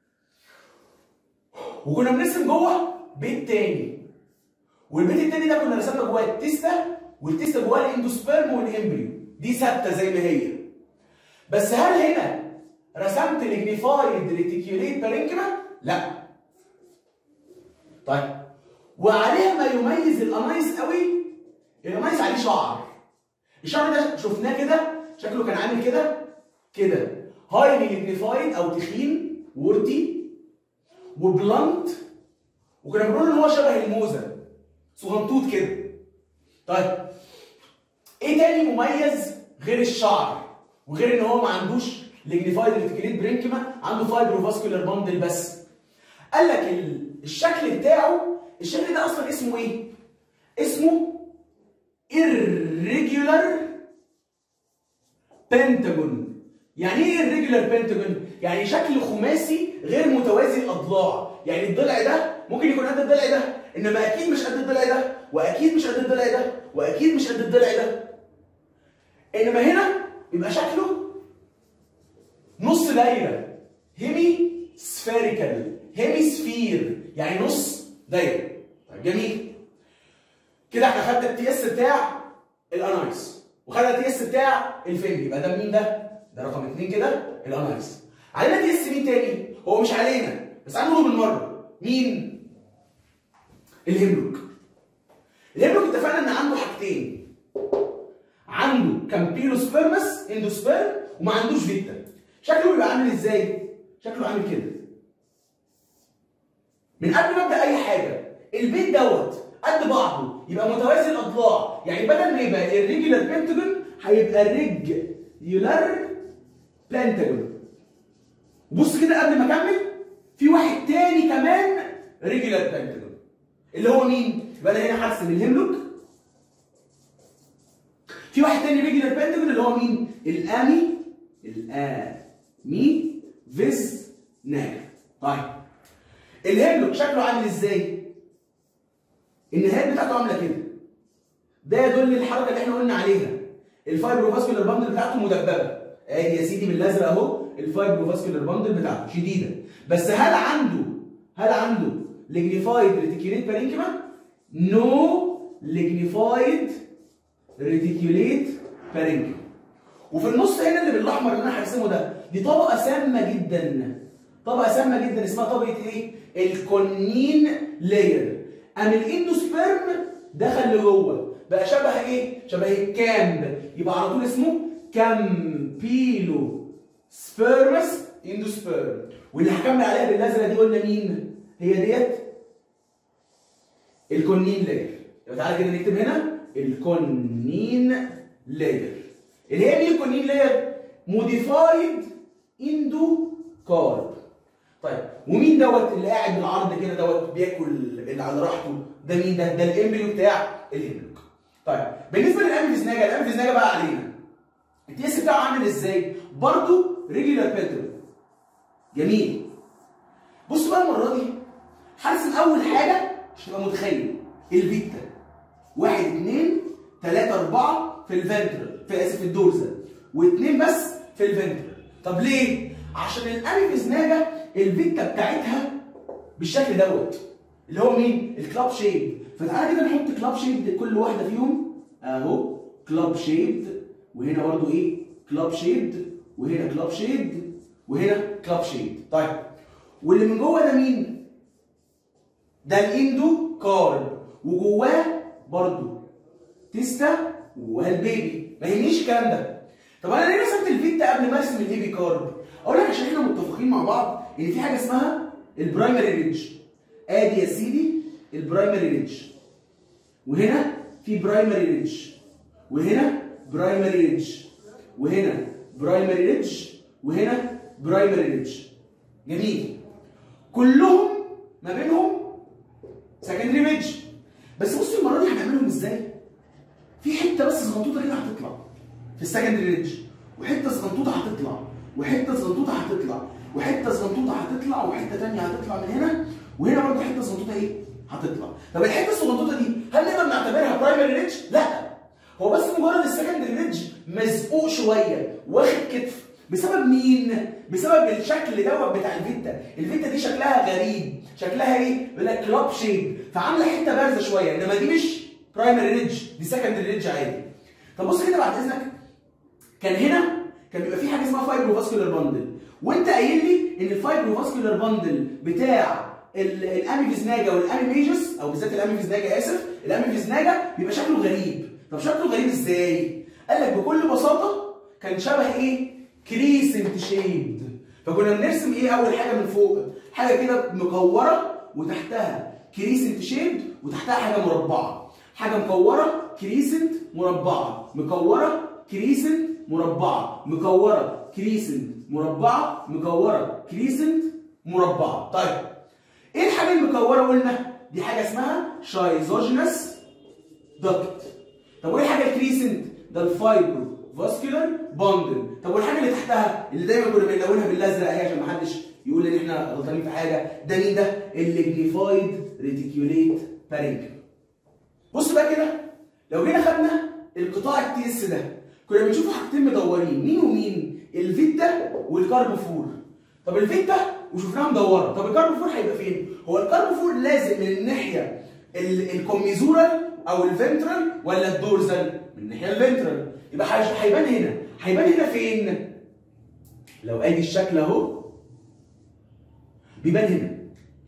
وكنا بنرسم جوه بيت تاني والبيت التاني ده كنا رسمنا جواه التيستا والتيستا جواه الاندوسبيرم والامبريو دي ثابته زي ما هي بس هل هنا رسمت ليجنيفايد ريتيكيوليت بارينكما؟ لا طيب وعليها ما يميز الانايس قوي الانايس عليه شعر الشعر ده شفناه كده شكله كان عامل كده كده هايلي ليجنيفايد او تخين وورتي وبلانت وكنا بنقول ان هو شبه الموزه صغنطوط كده طيب ايه تاني مميز غير الشعر وغير ان هو ما عندوش ليجنيفايد ريتيكوليت برينكما عنده فايبروفاسكولار باندل بس قال لك ال- الشكل بتاعه الشكل ده اصلا اسمه ايه اسمه irregular pentagon يعني ايه irregular pentagon يعني شكل خماسي غير متوازي الاضلاع يعني الضلع ده ممكن يكون قد الضلع ده انما اكيد مش قد الضلع ده واكيد مش قد الضلع ده واكيد مش قد الضلع ده انما هنا يبقى شكله نص دايره هيمي سفيريكال هيمي سفير يعني نص دايره طيب جميل كده احنا خدنا التي اس بتاع الانايس وخدنا التي اس بتاع الفنج يبقى ده مين ده؟ ده رقم اثنين كده الانايس علينا تي اس مين تاني؟ هو مش علينا بس هنقوله بالمره مين؟ الهيملوك الهيملوك اتفقنا ان عنده حاجتين عنده كامبيلوسبيرمس اندوسبيرم وما عندوش فيتا شكله بيبقى عامل ازاي؟ شكله عامل كده من قبل ما ابدا اي حاجه البيت دوت قد بعضه يبقى متوازي الاضلاع يعني بدل ما يبقى الريجولار بنتاجون هيبقى الريجولار بنتاجون بص كده قبل ما اكمل في واحد تاني كمان ريجولار بنتاجون اللي هو مين؟ يبقى انا هنا هرسم الهيملوك في واحد تاني ريجولار بنتاجون اللي هو مين؟ الامي الامي فيز ناجر طيب الهيملوك شكله عامل ازاي؟ النهايات بتاعته عامله كده ده يدل الحركه اللي احنا قلنا عليها الفايبروفاسكولار باندل بتاعته مدببه ادي يا سيدي بالازرق اهو الفايبروفاسكولار باندل بتاعته شديده بس هل عنده هل عنده ليجنيفايد ريتيكوليت بارينكيما نو ليجنيفايد ريتيكوليت بارينكيما وفي النص هنا اللي بالاحمر اللي انا هرسمه ده دي طبقه سامه جدا طبقه سامه جدا اسمها طبقه ايه الكونين لاير قام الاندوسبيرم دخل لجوه بقى شبه ايه شبه الكامب يبقى على طول اسمه كامبيلو سبيرمس اندوسبيرم واللي هكمل عليها بالازرق دي قلنا مين هي ديت الكونين لاير يبقى تعالى كده نكتب هنا الكونين لاير اللي هي مين الكونين لاير موديفايد اندو كارب طيب ومين دوت اللي قاعد بالعرض كده دوت بياكل اللي على راحته ده مين ده ده الامبريو بتاع الامبريو طيب بالنسبه للامفيزناجا الامفيزناجا بقى علينا التيست بتاعه عامل ازاي برضو ريجولار باترن جميل بص بقى المره دي هرسم اول حاجه عشان تبقى متخيل الفيتا واحد اثنين ثلاثة أربعة في الفنترال في آسف الدورزال واثنين بس في الفنترال طب ليه؟ عشان الأميفيزناجا الفيتا بتاعتها بالشكل دوت اللي هو مين؟ الكلاب شيب فتعالى كده نحط كلاب شيب لكل واحدة فيهم أهو كلاب شيب وهنا برضو إيه؟ كلاب شيب وهنا كلاب شيب وهنا كلاب شيب طيب واللي من جوه ده مين؟ ده الاندو كارب وجواه برضو تيستا وجواه البيبي ما يهمنيش الكلام ده طب انا ليه رسمت الفيتا قبل ما ارسم الهيبي كارب اقول لك عشان احنا متفقين مع بعض ان في حاجه اسمها البرايمري ريدج ادي يا سيدي البرايمري ريدج وهنا في برايمري ريدج وهنا برايمري ريدج وهنا برايمري ريدج وهنا برايمري ريدج جميل كلهم ما بينهم سكندري ريدج بس بصوا المره دي هنعملهم ازاي في حته بس صغنطوطه كده هتطلع في السكندري ريدج وحته صغنطوطه هتطلع وحته صغنطوطه هتطلع وحته صغنطوطه هتطلع وحته ثانيه هتطلع من هنا وهنا برضه حته صغنطوطه ايه هتطلع طب الحته الصغنطوطه دي هل نقدر نعتبرها برايمري ريدج لا هو بس مجرد السكندري ريدج مزقوق شويه واخد كتف بسبب مين؟ بسبب الشكل دوت بتاع الفيتا، الفيتا دي شكلها غريب، شكلها ايه؟ بيقول لك كلاب شيب، فعامله حته بارزه شويه، انما دي مش برايمري ريدج، دي سكندري ريدج عادي. طب بص كده بعد اذنك كان هنا كان بيبقى في حاجه اسمها فايبروفاسكولار باندل، وانت قايل لي ان الفايبروفاسكولار باندل بتاع الاميفيزناجا والاميميجس او بالذات الاميفيزناجا اسف، الاميفيزناجا بيبقى شكله غريب، طب شكله غريب ازاي؟ قال لك بكل بساطه كان شبه ايه؟ كريسنت شيد فكنا بنرسم ايه اول حاجه من فوق حاجه كده مكوره وتحتها كريسنت شيد وتحتها حاجه مربعه حاجه مكوره كريسنت مربعه مكوره كريسنت مربعه مكوره كريسنت مربعه مكوره كريسنت مربعه طيب ايه الحاجه المكوره قلنا دي حاجه اسمها شايزوجينس دكت طب وايه الحاجه الكريسنت ده الفايبرو فاسكولار باندل طب والحاجه اللي تحتها اللي دايما كنا بنلونها بالازرق اهي عشان ما حدش يقول ان احنا غلطانين في حاجه ده مين ده الليجنيفايد ريتيكوليت بارينكل بص بقى كده لو جينا خدنا القطاع التي اس ده كنا بنشوف حاجتين مدورين مين ومين الفيتا والكاربوفور طب الفيتا وشفناها مدوره طب الكاربوفور هيبقى فين هو الكاربوفور لازم من الناحيه الكوميزورال او الفنترال ولا الدورزال من الناحيه الفنترال يبقى هيبان هنا هيبان هنا فين لو ادي الشكل اهو بيبان هنا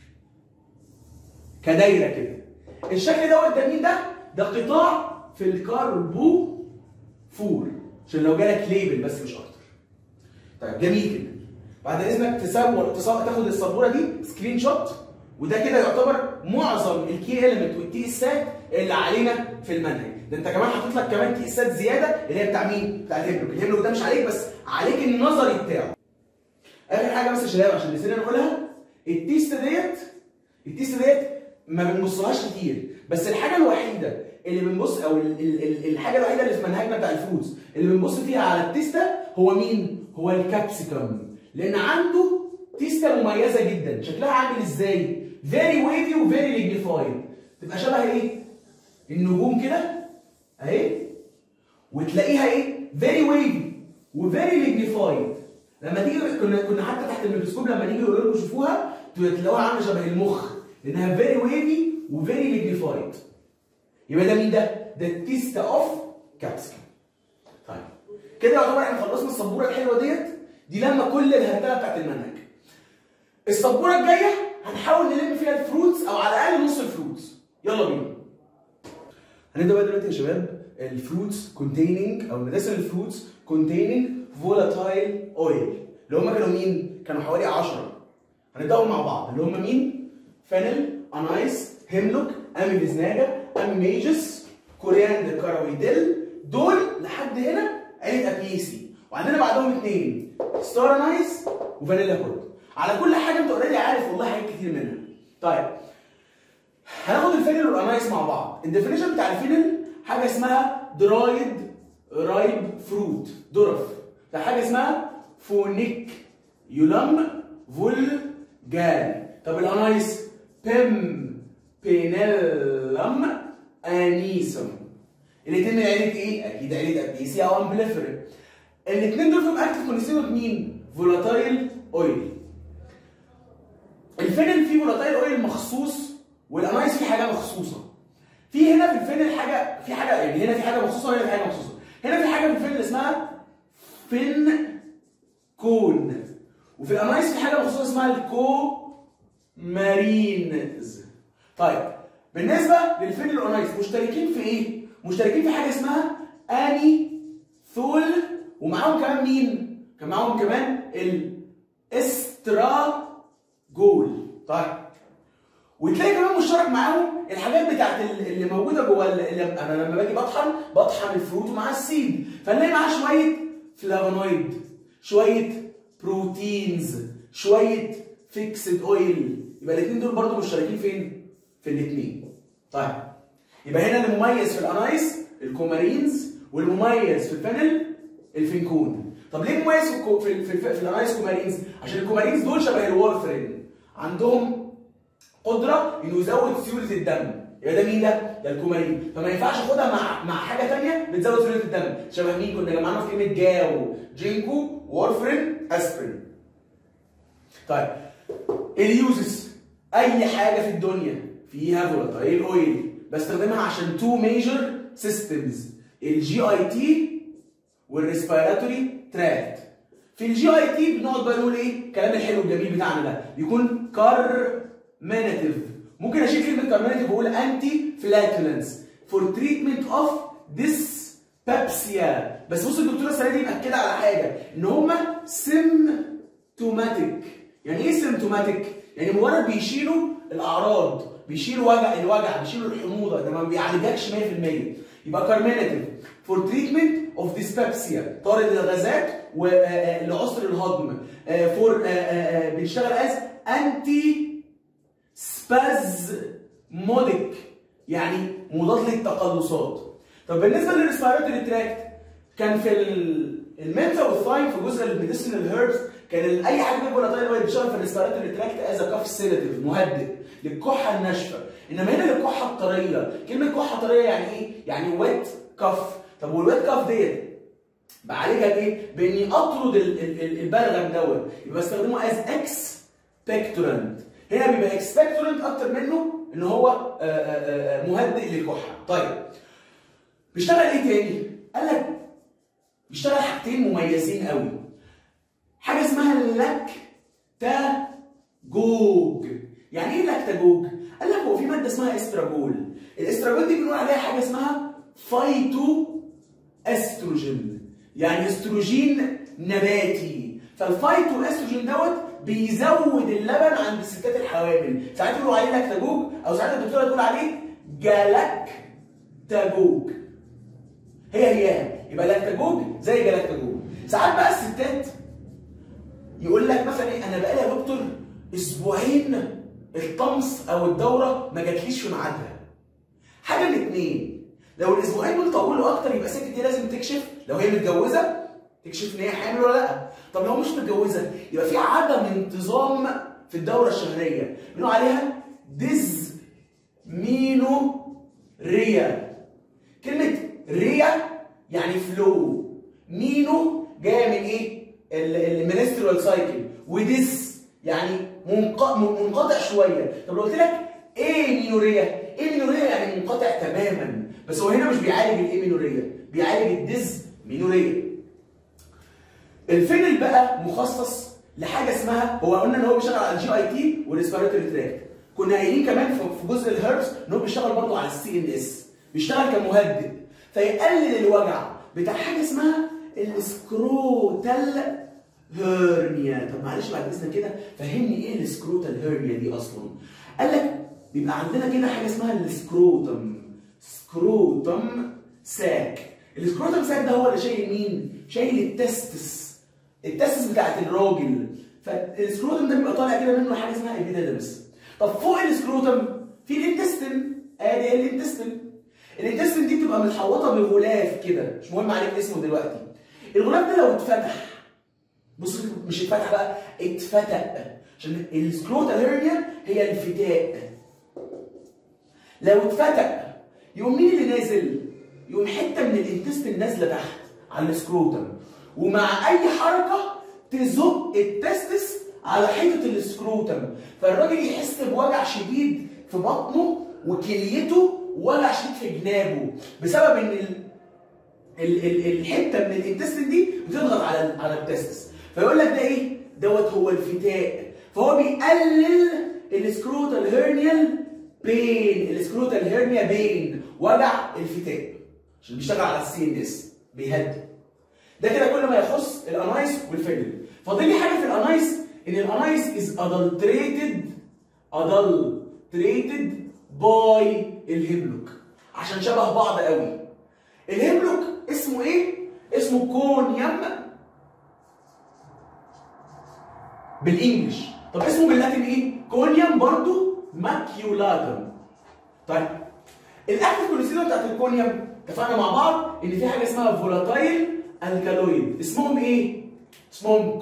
كدايره كده الشكل دوت ده مين ده ده قطاع في الكاربو فور عشان لو جالك ليبل بس مش اكتر طيب جميل كده بعد اذنك تصور تصور تاخد السبوره دي سكرين شوت وده كده يعتبر معظم الكي اليمنت والتي اسات اللي علينا في المنهج ده انت كمان حاطط لك كمان تي اسات زياده اللي هي بتاع مين؟ بتاع الهيملوك، الهيملوك ده مش عليك بس عليك النظري بتاعه. اخر حاجه بس يا شباب عشان نسينا نقولها التيست ديت التيست ديت ما بنبصلهاش كتير بس الحاجه الوحيده اللي بنبص او ال ال ال الحاجه الوحيده اللي في منهجنا بتاع الفودز اللي بنبص فيها على التيستا هو مين؟ هو الكابسيكم لان عنده تيستا مميزه جدا شكلها عامل ازاي؟ فيري ويفي وفيري ليجنيفايد تبقى شبه ايه؟ النجوم كده اهي وتلاقيها ايه؟ فيري ويفي وفيري ليجنيفايد لما تيجي كنا كنا حتى تحت الميكروسكوب لما نيجي نقول لكم شوفوها تلاقوها عامله شبه المخ لانها فيري ويفي وفيري ليجنيفايد يبقى ده مين ده؟ ده التيستا اوف كابسكم طيب كده يعتبر احنا خلصنا السبوره الحلوه ديت دي لما كل الهرتله بتاعت المنهج السبوره الجايه هنحاول نلم فيها الفروتس او على الاقل نص الفروتس يلا بينا هنبدا بقى دلوقتي يا شباب الفروتس containing او ندرس الفروتس containing volatile oil اللي هم كانوا مين؟ كانوا حوالي 10 هنبداهم مع بعض اللي هم مين؟ فينل انايس هيملوك اميفيزناجا اميجس كورياندر كاراويديل دول لحد هنا عيله ابيسي وعندنا بعدهم اثنين ستار انايس وفانيلا كود على كل حاجه انت اوريدي عارف والله حاجات كتير منها طيب هناخد الفينل والانايس مع بعض الديفينيشن بتاع الفينل حاجه اسمها درايد رايب فروت درف ده حاجه اسمها فونيك يولم فولجاري طب الانايس بيم بينيلم انيسم الاثنين من عيله ايه؟ اكيد عيله ابيسي او امبليفرين الاثنين دول فيهم اكتف كونستيتوت مين؟ فولاتايل اويل الفينل فيه فولاتايل اويل مخصوص والانايس فيه حاجه مخصوصه في هنا في الفينل حاجه في حاجه يعني هنا في حاجه مخصوصه وهنا في حاجه مخصوصه هنا في حاجه في الفينل اسمها فين كون وفي الانايس في حاجه مخصوصه اسمها الكو مارينز طيب بالنسبه للفينل والانايس مشتركين في ايه مشتركين في حاجه اسمها اني ثول ومعاهم كمان مين كان معاهم كمان الاستراجول طيب وتلاقي كمان مشترك معاهم الحاجات بتاعت اللي موجوده جوه اللي انا لما باجي بطحن بطحن الفروت ومعاه السيد فنلاقي معاه شويه فلافونويد شويه بروتينز شويه فيكسد اويل يبقى الاثنين دول برضو مشتركين فين؟ في الاثنين. طيب يبقى هنا المميز في الانايس الكومارينز والمميز في الفينل الفينكون. طب ليه مميز في الكو... في, في, في, في الانايس كومارينز؟ عشان الكومارينز دول شبه الوارفرين عندهم قدره انه يزود سيوله الدم يبقى ده مين ده؟ ده الكومارين فما ينفعش اخدها مع مع حاجه ثانيه بتزود سيوله الدم شبه مين كنا جمعناهم في كلمه جاو جينكو وارفرين اسبرين طيب اليوزز اي حاجه في الدنيا فيها فولاتايل اويل بستخدمها عشان تو ميجر سيستمز الجي اي تي والريسبيراتوري تراكت في الجي اي تي بنقعد بقى نقول ايه الكلام الحلو الجميل بتاعنا ده بيكون كارميناتيف ممكن اشيل كلمه كارميناتيف واقول انتي فلاتولنس فور تريتمنت اوف ديس بابسيا بس بص الدكتوره السنه دي مأكده على حاجه ان هما سيمتوماتيك يعني ايه سيمتوماتيك؟ يعني مجرد بيشيلوا الاعراض بيشيلوا وجع الوجع بيشيلوا الحموضه ده ما بيعالجكش 100% يبقى كارميناتيف فور تريتمنت اوف ديسبابسيا طارد الغازات ولعسر الهضم فور بنشتغل از انتي سبازموديك يعني مضاد للتقلصات طب بالنسبه للريسبيراتوري تراكت كان في المنتا والثايم في جزء الميديسينال هيربس كان اي حاجه من الفولاتايل اويل بيشتغل في الريسبيراتوري تراكت از كاف سيداتيف مهدئ للكحه الناشفه انما هنا للكحه الطريه كلمه كحه طريه يعني ايه؟ يعني ويت كف طب والويت كف ديت بعالجها بايه؟ باني اطرد البلغم دوت يبقى بستخدمه از اكس بيكتورنت هنا بيبقى اكسبكتورنت اكتر منه ان هو مهدئ للكحه طيب بيشتغل ايه تاني؟ قال لك بيشتغل حاجتين مميزين قوي حاجه اسمها اللاكتاجوج يعني ايه لاكتاجوج؟ قال لك هو في ماده اسمها استراجول الاستراجول دي بنقول عليها حاجه اسمها فايتو استروجين يعني استروجين نباتي فالفايتو استروجين دوت بيزود اللبن عند الستات الحوامل ساعات يقولوا عليه لاكتاجوج او ساعات الدكتوره تقول عليه جلاكتاجوج هي هي يبقى لاكتاجوج زي جلاكتاجوج ساعات بقى الستات يقول لك مثلا ايه انا بقالي يا دكتور اسبوعين الطمس او الدوره ما جاتليش في ميعادها حاجه من اتنين لو الاسبوعين دول طولوا اكتر يبقى الست دي لازم تكشف لو هي متجوزه تكشف ان هي حامل ولا لا طب لو مش متجوزه يبقى في عدم انتظام في الدوره الشهريه بنقول عليها ديز مينو ريا كلمه ريا يعني فلو مينو جايه من ايه المينسترال سايكل وديس يعني منقطع شويه طب لو قلت لك ايه مينوريا ايه مينوريا يعني منقطع تماما بس هو هنا مش بيعالج الايه مينوريا بيعالج الديز مينوريا الفينل بقى مخصص لحاجه اسمها هو قلنا ان هو بيشتغل على الجي اي تي والريسبيراتوري تراك كنا قايلين كمان في جزء الهيربس ان هو بيشتغل برضه على السي ان اس بيشتغل كمهدئ فيقلل الوجع بتاع حاجه اسمها السكروتال هيرنيا طب معلش بعد اذنك كده فهمني ايه السكروتال هيرنيا دي اصلا قال لك بيبقى عندنا كده حاجه اسمها السكروتم سكروتم ساك السكروتم ساك ده هو اللي شايل مين؟ شايل التستس التستس بتاعت الراجل فالسكروتم ده بيبقى طالع كده منه حاجه اسمها ابيديدمس طب فوق السكروتم في الانتستين ادي الانتستين الانتستين دي بتبقى متحوطه بغلاف كده مش مهم عليك اسمه دلوقتي الغلاف ده لو اتفتح بص مش اتفتح بقى اتفتق عشان السكروتال هيرنيا هي الفتاء لو اتفتق يقوم مين اللي نازل؟ يقوم حته من الانتستين نازله تحت على السكروتم ومع اي حركه تزق التستس على حيطه السكروتم فالراجل يحس بوجع شديد في بطنه وكليته وجع شديد في جنابه بسبب ان ال... ال... ال... الحته من الانتستين دي بتضغط على على التستس فيقول لك ده ايه؟ دوت هو الفتاء فهو بيقلل السكروتال هيرنيال بين السكروتال هيرنيا بين وجع الفتاء عشان بيشتغل على السي ان اس بيهدي ده كده كل ما يخص الانايس والفينل فاضل لي حاجه في الانايس ان الانايس از adulterated adulterated باي الهيملوك عشان شبه بعض قوي الهيملوك اسمه ايه اسمه كونيوم بالانجلش طب اسمه باللاتين ايه كونيوم برضو ماكيولاتم طيب الاكتف كونسيدر بتاعت الكونيوم اتفقنا مع بعض ان في حاجه اسمها فولاتايل الكالويد اسمهم ايه اسمهم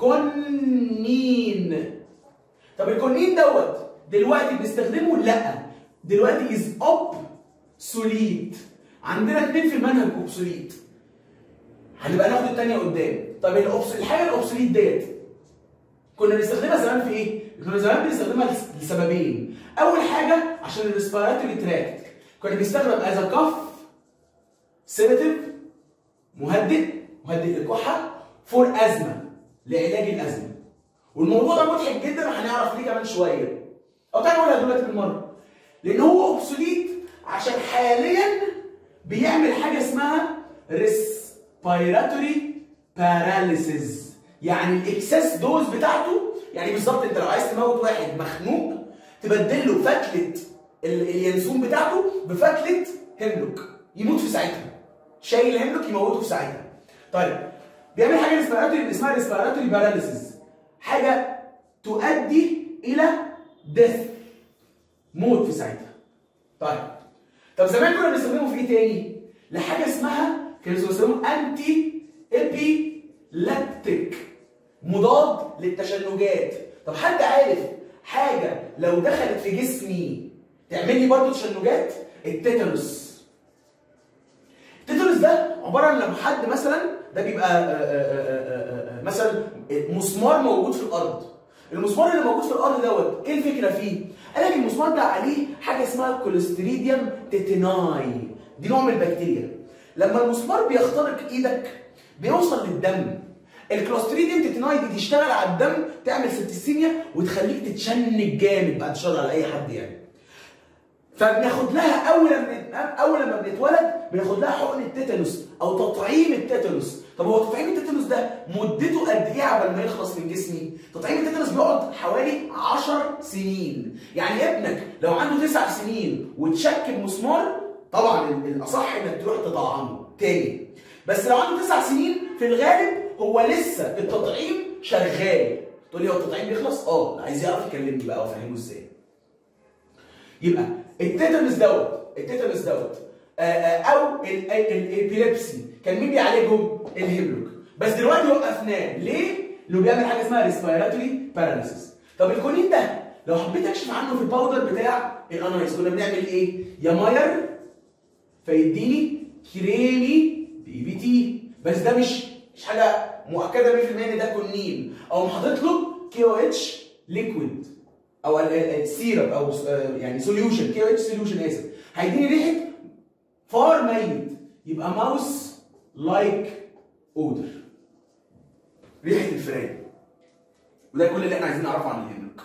كونين طب الكونين دوت دلوقتي بنستخدمه لا دلوقتي از اوب سوليت عندنا اثنين في المنهج اوبسوليت هنبقى ناخد الثانيه قدام طب الأوبس... الحاجه الاوبسوليت ديت كنا بنستخدمها زمان في ايه؟ كنا زمان بنستخدمها لسببين اول حاجه عشان الريسبيراتوري تراكت كنا بنستخدم از كف سيداتيف مهدئ مهدئ للكحه فور ازمه لعلاج الازمه والموضوع ده مضحك جدا وهنعرف ليه كمان شويه او تعالى نقولها دلوقتي بالمره لان هو اوبسوليت عشان حاليا بيعمل حاجه اسمها ريسبيراتوري باراليسيس يعني الاكسس دوز بتاعته يعني بالظبط انت لو عايز تموت واحد مخنوق تبدل له فتله اليانسون بتاعته بفتله هيملوك يموت في ساعتها شايل هيملوك يموته في ساعتها طيب بيعمل حاجه ريسبيراتوري اسمها ريسبيراتوري باراليسيس حاجه تؤدي الى ديث موت في ساعتها طيب طب زمان كنا بنستخدمه في ايه تاني لحاجه اسمها كانوا بيستخدموه انتي ايبي لاكتيك مضاد للتشنجات طب حد عارف حاجه لو دخلت في جسمي تعمل لي برضه تشنجات التيتانوس التيتانوس ده عباره عن لما حد مثلا ده بيبقى آآ آآ آآ مثلا مسمار موجود في الارض المسمار اللي موجود في الارض دوت ايه الفكره فيه قال لك المسمار ده عليه حاجه اسمها كوليستريديوم تيتيناي دي نوع من البكتيريا لما المسمار بيخترق ايدك بيوصل للدم الكلوستريديوم تيتيناي دي تشتغل على الدم تعمل سبتسيميا وتخليك تتشنج جامد بعد الشر على اي حد يعني فبناخد لها اول لما اول لما بنتولد بناخد لها حقن التيتانوس او تطعيم التيتانوس طب هو تطعيم التيتانوس ده مدته قد ايه قبل ما يخلص من جسمي تطعيم التيتانوس بيقعد حوالي 10 سنين يعني ابنك لو عنده 9 سنين وتشك بمسمار طبعا الاصح انك تروح تطعمه تاني بس لو عنده 9 سنين في الغالب هو لسه التطعيم شغال تقول لي هو التطعيم بيخلص اه عايز يعرف يكلمني بقى وافهمه ازاي يبقى التيتانوس دوت التيتانوس دوت او الابيليبسي كان مين بيعالجهم؟ الهيملوك بس دلوقتي وقفناه ليه؟ لانه بيعمل حاجه اسمها ريسبيراتوري باراليسيس طب الكونين ده لو حبيت اكشف عنه في الباودر بتاع الانايس كنا بنعمل ايه؟ يا ماير فيديني كريمي بي بي تي بس ده مش مش حاجه مؤكده 100% ان ده كونين او حاطط له كي او اتش ليكويد او السيرب او يعني سوليوشن كي او اتش سوليوشن اسف هيديني ريحه فار ميت يبقى ماوس لايك اودر ريحه الفئران وده كل اللي احنا عايزين نعرفه عن الهيملوك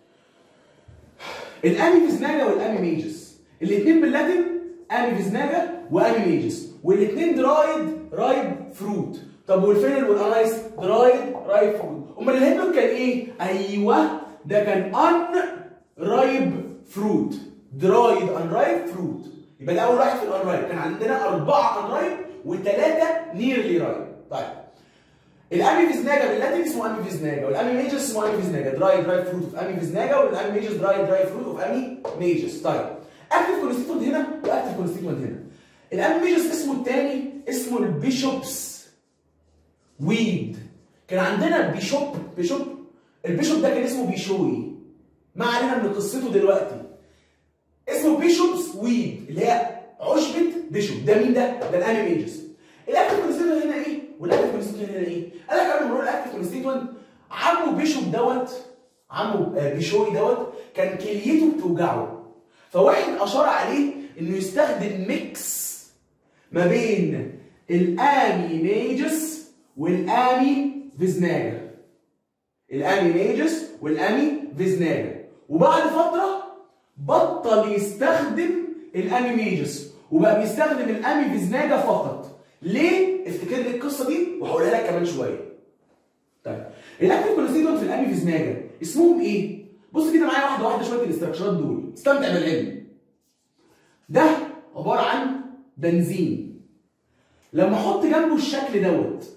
الامي فيزناجا والامي ميجس الاثنين باللاتين امي فيزناجا وامي ميجس والاثنين درايد رايب فروت طب والفينل والانايس درايد رايب فروت امال الهيملوك كان ايه ايوه ده كان ان رايب فروت درايد ان رايب فروت يبقى ده اول واحد في الان رايب كان عندنا اربعه ان رايب وثلاثه نيرلي رايب طيب الامي فيزناجا باللاتين اسمه امي فيزناجا والامي ميجس اسمه امي فيزناجا دراي دراي فروت اوف امي فيزناجا والامي ميجس دراي دراي فروت اوف امي ميجس طيب اكتف كونستيتوينت هنا واكتف كونستيتوينت هنا الامي ميجس اسمه الثاني اسمه البيشوبس ويد كان عندنا بيشوب بيشوب البيشوب ده كان اسمه بيشوي ما علينا من قصته دلوقتي اسمه بيشوبس ويد اللي هي عشبة بيشوب ده مين ده؟ ده الاني ميجس الاكتف كونستيتوينت هنا ايه؟ والاكتف كونستيتوينت هنا ايه؟ قال لك قبل ما نقول الاكتف كونستيتوينت عمه بيشوب دوت عمه آه، بيشوي دوت كان كليته بتوجعه فواحد اشار عليه انه يستخدم ميكس ما بين الامي ميجس والامي فيزناجا الامي ميجس والامي فيزناجا وبعد فتره بطل يستخدم الامي ميجس وبقى بيستخدم الامي فيزناجا فقط ليه افتكر لي القصه دي وهقولها لك كمان شويه طيب الاكتيف كونستيتوينت في الامي فيزناجا اسمهم ايه بص كده معايا واحده واحده شويه الاستراكشرات دول استمتع بالعلم ده عباره عن بنزين لما احط جنبه الشكل دوت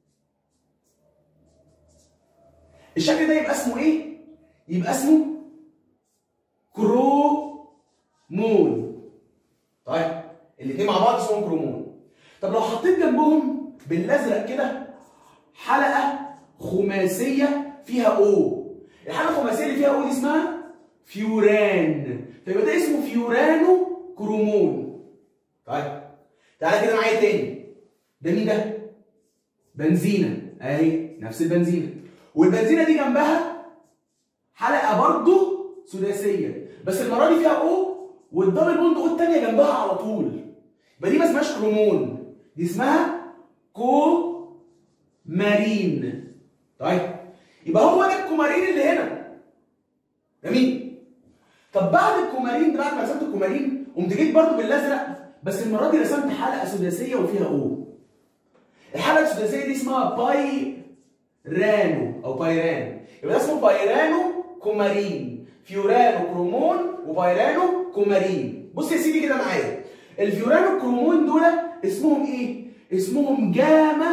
الشكل ده يبقى اسمه ايه يبقى اسمه كرومون طيب الاثنين مع بعض اسمهم كرومون طب لو حطيت جنبهم بالازرق كده حلقه خماسيه فيها او الحلقه الخماسيه اللي فيها او دي اسمها فيوران فيبقى ده اسمه فيورانو كرومون طيب تعالى كده معايا تاني ده مين ده بنزينه اهي نفس البنزينه والبنزينه دي جنبها حلقه برضو سداسيه بس المره دي فيها او والدبل بوند او الثانيه جنبها على طول يبقى دي ما اسمهاش كرومون دي اسمها كو مارين طيب يبقى هو ده الكومارين اللي هنا جميل طب بعد الكومارين بعد ما رسمت الكومارين قمت جيت برضو بالازرق بس المره دي رسمت حلقه سداسيه وفيها او الحلقه السداسيه دي اسمها باي رانو او بايران يبقى ده اسمه بايرانو كومارين فيورانو كرومون وبايرانو كومارين بص يا سيدي كده معايا الفيورانو كرومون دول اسمهم ايه اسمهم جاما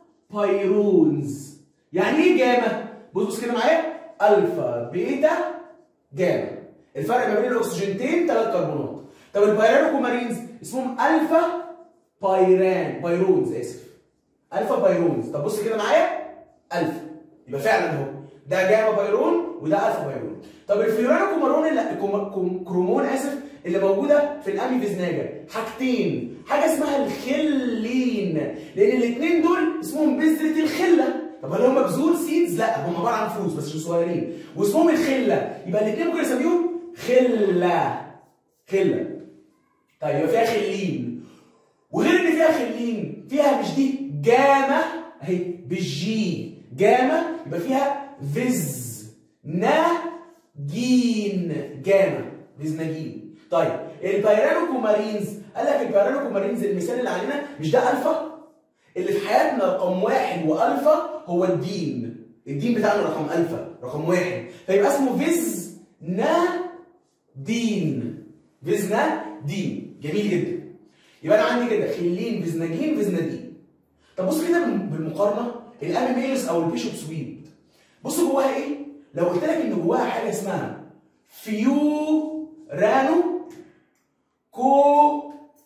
بايرونز يعني ايه جاما بص بص كده معايا الفا بيتا جاما الفرق ما بين الاكسجينتين ثلاث كربونات طب البايرانو كومارينز اسمهم الفا بايران بايرونز اسف الفا بايرونز طب بص كده معايا الفا يبقى فعلا اهو ده جاما بايرون وده الفا بايرون طب الفيورانو كومارون اللي كوم- كوم- كرومون اسف اللي موجوده في الامي فيزناجا حاجتين حاجه اسمها الخلين لان الاثنين دول اسمهم بذره الخله طب هل هم بذور سيدز لا هم عباره عن فلوس بس مش صغيرين واسمهم الخله يبقى الاثنين ممكن نسميهم خله خله طيب يبقى فيها خلين وغير ان فيها خلين فيها مش دي جاما اهي بالجي جاما يبقى فيها فيز نا جين جاما فيزناجين طيب البيرانو كومارينز قال لك البيرانو كومارينز المثال اللي علينا مش ده الفا اللي في حياتنا رقم واحد والفا هو الدين الدين بتاعنا رقم الفا رقم واحد فيبقى اسمه فيز نا دين فيزنا دين جميل جدا يبقى انا عندي كده خلين فيزناجين فيزنادين طب بص كده بالم- بالمقارنه الامي ميلز او البيشوب سويد بص جواها ايه لو قلت لك ان جواها حاجه اسمها فيو رانو كو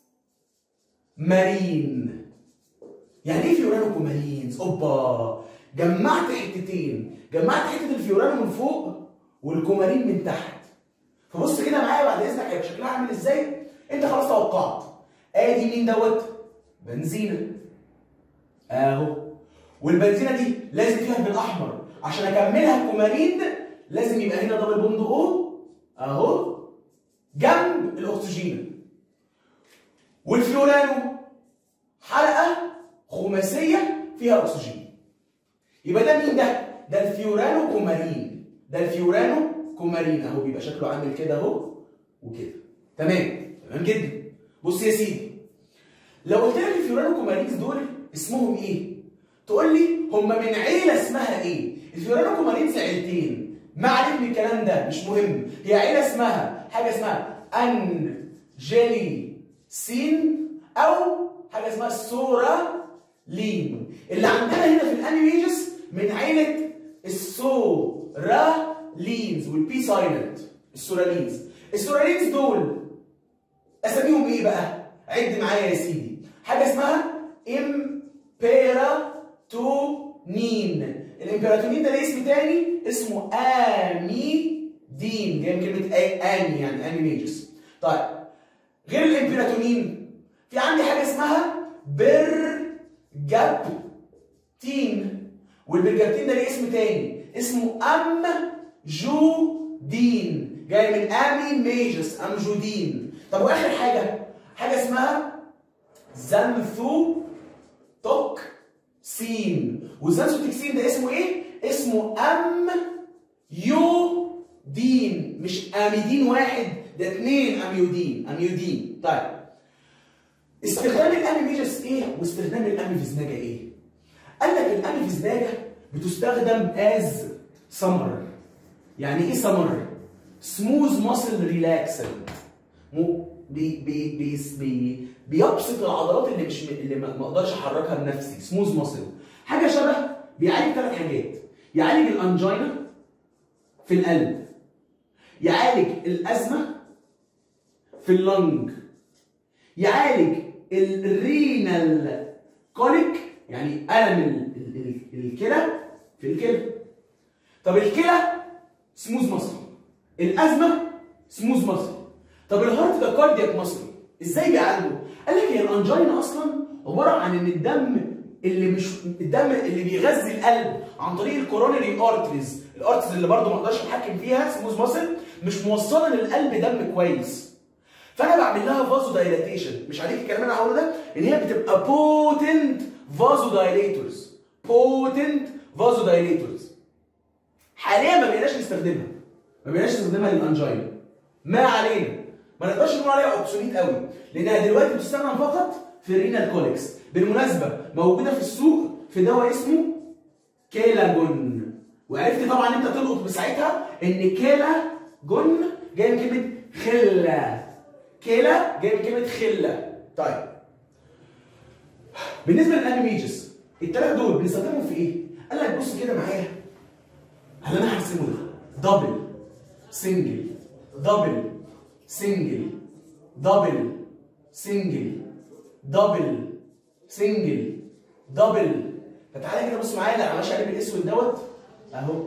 مارين يعني ايه فيورانو كومارينز اوبا جمعت حتتين جمعت حته الفيورانو من فوق والكومارين من تحت فبص كده معايا بعد اذنك هيبقى شكلها عامل ازاي انت خلاص توقعت ادي مين دوت بنزينه اهو والبنزينه دي لازم فيها بالاحمر عشان اكملها كومارين لازم يبقى هنا دبل بوند او اهو جنب الاكسجين والفيورانو حلقه خماسيه فيها اكسجين يبقى ده مين ده ده الفيورانو كومارين ده الفيورانو كومارين اهو بيبقى شكله عامل كده اهو وكده تمام تمام جدا بص يا سيدي لو قلت لك الفيورانو كومارينز دول اسمهم ايه تقول لي هم من عيله اسمها ايه الفيورانو كومارينز عيلتين ما عليك من الكلام ده مش مهم هي عيله اسمها حاجه اسمها انجيلي سين او حاجه اسمها السورا لين اللي عندنا هنا في الانيميجز من عيله السورا لينز والبي سايلنت السورالينز السورالينز دول اساميهم ايه بقى؟ عد معايا يا سيدي حاجه اسمها امبيراتونين الامبيراتونين ده ليه اسم تاني اسمه اميدين جاي من كلمه اني يعني انيميجز طيب غير الامبيراتونين في عندي حاجه اسمها برجابتين والبرجابتين ده ليه اسم تاني اسمه ام جودين جاي من امي ميجس امجودين طب واخر حاجه حاجه اسمها زانثو توكسين والزانثوتوكسين ده اسمه ايه اسمه ام يودين مش اميدين واحد ده اثنين اميودين اميودين طيب استخدام الاميميجس ايه واستخدام الاميفيزناجا ايه قال لك الاميفيزناجا بتستخدم از سمر يعني ايه سمر سموز ماسل ريلاكسنت بي بي بي بي بيبسط العضلات اللي مش اللي ما ما اقدرش احركها بنفسي سموز ماسل حاجه شبه بيعالج ثلاث حاجات يعالج الانجينا في القلب يعالج الازمه في اللنج يعالج الرينال كوليك يعني الم ال- ال- ال- الكلى في الكلى طب الكلى سموز مصري الازمه سموز مصري طب الهارت ده كاردياك مصري ازاي بيعالجه قال لك هي الانجينا اصلا عباره عن ان الدم اللي مش الدم اللي بيغذي القلب عن طريق الكورونري ارتريز الارتريز اللي برضه ما اقدرش اتحكم فيها سموز ماسل مش موصله للقلب دم كويس فانا بعمل لها فازو دايلاتيشن مش عليك الكلام اللي انا هقوله ده ان هي بتبقى بوتنت فازو دايليتورز بوتنت فازو دايليتورز حاليا ما بقيناش نستخدمها ما بقيناش نستخدمها للانجينا ما علينا ما نقدرش نقول عليها اوبسوليت قوي لانها دلوقتي بتستخدم فقط في الرينال كوليكس بالمناسبه موجوده في السوق في دواء اسمه كيلاجون وعرفت طبعا انت تلقط بساعتها ان كيلاجون جاي من كلمه خله كيلا جاي من كلمه خله طيب بالنسبه للانيميجز الثلاث دول بنستخدمهم في ايه؟ قال لك بص كده معايا هل انا هرسمه ده دبل سنجل دبل سنجل دبل سنجل دبل سنجل دبل فتعالى كده بص معايا اللي ماشي عليه بالاسود دوت اهو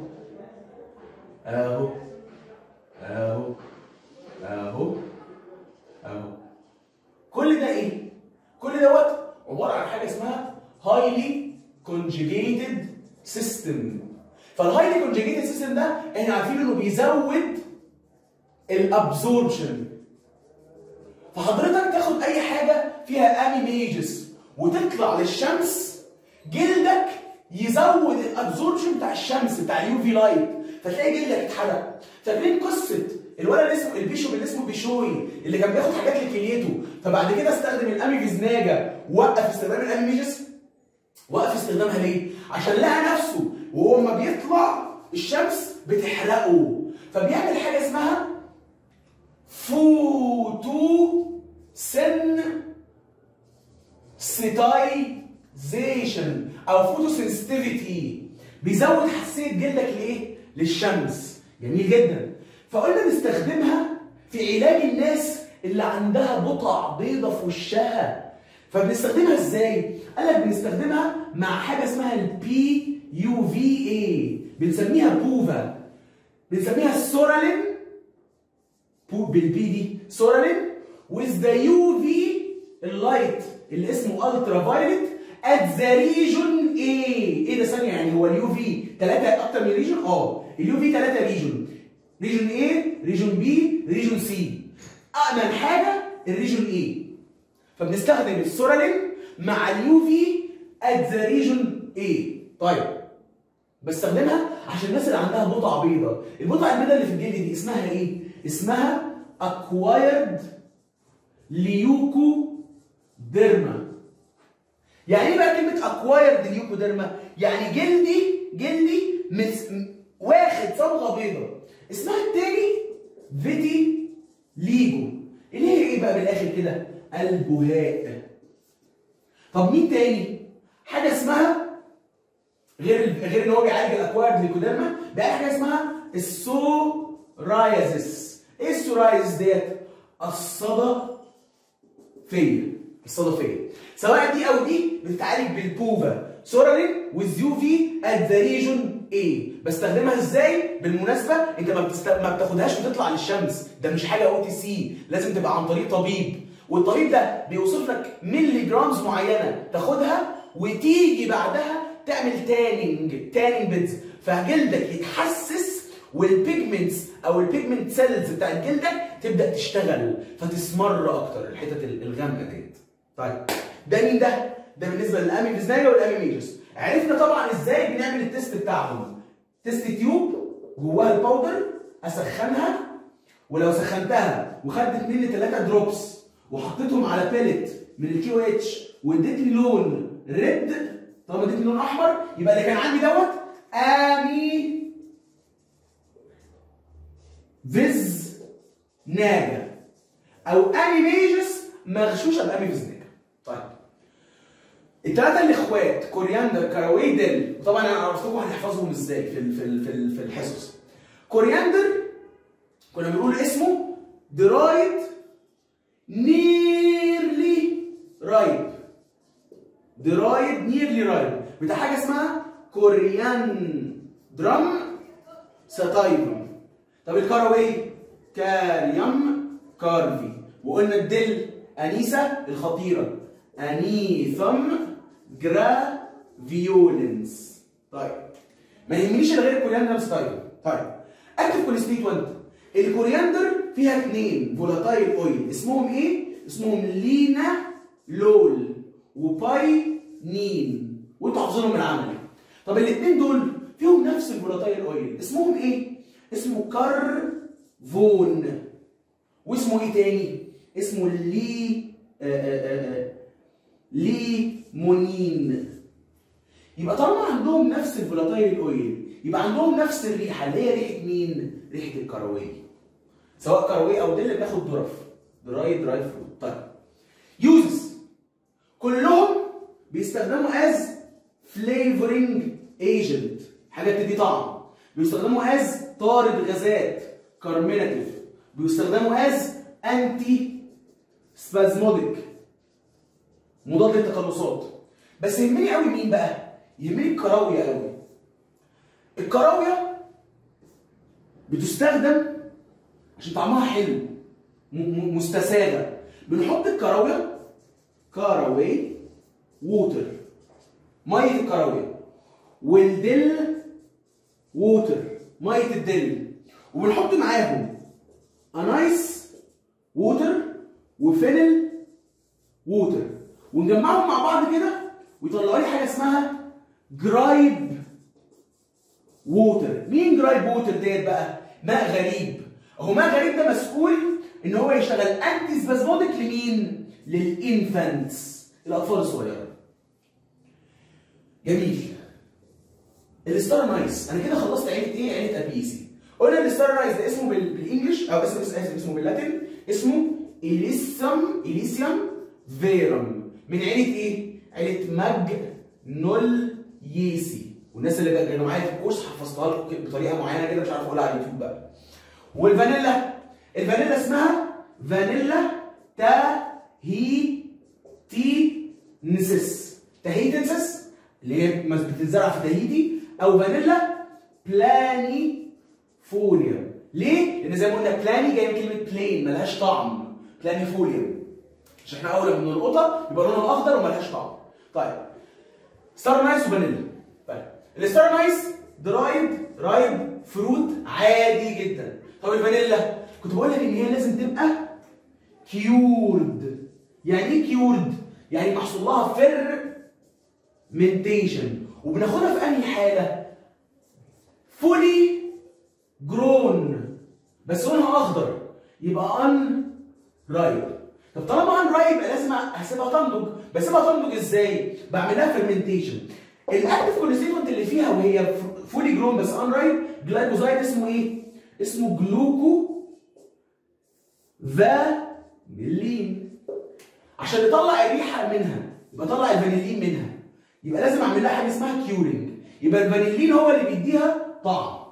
اهو اهو اهو اهو كل ده ايه؟ كل دوت عباره عن حاجه اسمها هايلي كونجيجيتد سيستم فالهايلي كونجيجيتد سيستم ده احنا عارفين انه بيزود الابزوربشن فحضرتك تاخد اي حاجه فيها اميميجز وتطلع للشمس جلدك يزود الابزوربشن بتاع الشمس بتاع اليو في لايت فتلاقي جلدك اتحرق فاكرين قصه الولد اللي اسمه البيشوب اللي اسمه بيشوي اللي كان بياخد حاجات لكليته فبعد كده استخدم الاميفيزناجا وقف استخدام الاميميجز وقف استخدامها ليه؟ عشان لقى نفسه وهو ما بيطلع الشمس بتحرقه فبيعمل حاجه اسمها فوتو سن سيتايزيشن او فوتو سنسيتيفيتي بيزود حساسيه جلدك لايه؟ للشمس جميل جدا فقلنا نستخدمها في علاج الناس اللي عندها بقع بيضة في وشها فبنستخدمها ازاي؟ قال لك بنستخدمها مع حاجه اسمها البي يو في اي بنسميها بوفا بنسميها السورالين بو بالبي دي سورالين with the UV اللايت اللي اسمه الترا فايلت at the region A ايه ده ثانيه يعني هو اليو في 3 اكتر من ريجون اه اليو في 3 ريجون ريجون A ريجون B ريجون C امن حاجه الريجون A فبنستخدم السورالين مع اليو في at the region A طيب بستخدمها عشان الناس اللي عندها بقع بيضاء البقع البيضاء اللي في الجلد دي اسمها ايه اسمها acquired ليوكو ديرما يعني ايه بقى كلمه acquired ليوكو ديرما يعني جلدي جلدي مس... م- واخد صبغه بيضاء اسمها التاني فيتي ليجو اللي هي ايه بقى بالاخر كده البهاء طب مين تاني حاجه اسمها غير غير ان هو بيعالج الاكوارد ليكوديرما بيعالج حاجه اسمها السورايزس ايه السورايزس ديت الصدى فيا الصدفيه سواء دي او دي بتتعالج بالبوفا سورالين وذ يو في ات ذا ريجون ايه بستخدمها ازاي بالمناسبه انت ما, بتست... ما بتاخدهاش وتطلع للشمس ده مش حاجه او تي سي لازم تبقى عن طريق طبيب والطبيب ده بيوصف لك ملي جرامز معينه تاخدها وتيجي بعدها تعمل تانينج تانينج بيدز فجلدك يتحسس والبيجمنتس او البيجمنت سيلز بتاعت جلدك تبدا تشتغل فتسمر اكتر الحتت الغامقه ديت طيب ده مين ده؟ ده بالنسبه للامي فيزنايا والامي ميجوس عرفنا طبعا ازاي بنعمل التيست بتاعهم تيست تيوب جواها الباودر اسخنها ولو سخنتها وخدت 2 ل 3 دروبس وحطيتهم على بيلت من الكيو اتش واديتني لون ريد طالما اديتني لون احمر يبقى اللي كان عندي دوت امي فيز ناجا او امي ميجس مغشوشه بامي فيز ناجا طيب الثلاثه الاخوات كورياندر كاراوي ديل وطبعا انا عرفتكم هنحفظهم ازاي في ال في ال في, ال في الحصص كورياندر كنا بنقول اسمه درايد نيرلي رايب درايد نيرلي رايب بتاع حاجه اسمها كوريان درام ساتايفم طب الكاراوي كاريام كارفي وقلنا الدل انيسه الخطيره انيثم جرافيولنس طيب ما يهمنيش الا غير الكورياندر ستايل طيب اكتب كونستيتوينت الكورياندر فيها اثنين فولاتايل اويل اسمهم ايه؟ اسمهم لينا لول وباينين وانتوا حافظينهم من العملي طب الاثنين دول فيهم نفس الفولاتايل اويل اسمهم ايه؟ اسمه كارفون واسمه ايه تاني؟ اسمه لي آآ آآ ليمونين يبقى طالما عندهم نفس الفولاتايل اويل يبقى عندهم نفس الريحه اللي هي ريحه مين؟ ريحه الكرويه سواء كرويه او دل بناخد ظرف دراي دراي فروت طيب يوزز كلهم بيستخدموا از فليفرنج ايجنت حاجه بتدي طعم بيستخدموا از طارد غازات كارميناتيف بيستخدموا از انتي سبازموديك مضاد للتقلصات بس يهمني قوي مين بقى؟ يهمني الكراويه قوي الكراويه بتستخدم عشان طعمها حلو مستساغه بنحط الكراويه كاراوي ووتر ميه الكراويه والدل ووتر ميه الدل وبنحط معاهم انايس ووتر وفينل ووتر ونجمعهم مع بعض كده ويطلعوا لي حاجه اسمها جرايب ووتر مين جرايب ووتر ديت بقى ماء غريب هو ماء غريب ده مسؤول ان هو يشتغل انتي سبازموديك لمين للانفانتس الاطفال الصغيره جميل الستار نايس انا كده خلصت عيله ايه عيله ابيسي قلنا الستار نايس ده اسمه بالانجلش او اسمه اسمه, اسمه باللاتين اسمه اليسم اليسيوم فيرم من عيله ايه عيله ماج نول ييسي والناس اللي كانوا معايا في الكورس حفظتها لكم بطريقه معينه كده مش عارف اقولها على اليوتيوب بقى والفانيلا الفانيلا اسمها فانيلا تا هي تي نسس تاهيتنسس اللي هي بتتزرع في تاهيتي او فانيلا بلاني فوليوم ليه؟ لان زي ما قلنا بلاني جاي من كلمه بلين ملهاش طعم بلاني فوليوم عشان احنا اول ما بنلقطها يبقى لونها اخضر وملهاش طعم طيب ستار نايس وفانيلا طيب الستار نايس درايد رايب فروت عادي جدا طب الفانيلا كنت بقول لك ان هي لازم تبقى كيورد يعني ايه كيورد يعني محصول لها فيرمنتيشن وبناخدها في انهي حاله فولي جرون بس لونها اخضر يبقى ان رايب طب طالما ان رايب يبقى لازم احسبها تنضج بسيبها تنضج ازاي بعملها فيرمنتيشن الاكتف كونستيتوينت اللي فيها وهي فولي جرون بس ان رايب جلايكوزايد اسمه ايه اسمه جلوكو فانيلين عشان نطلع الريحه منها يبقى طلع الفانيلين منها يبقى لازم اعمل لها حاجه اسمها كيورنج يبقى الفانيلين هو اللي بيديها طعم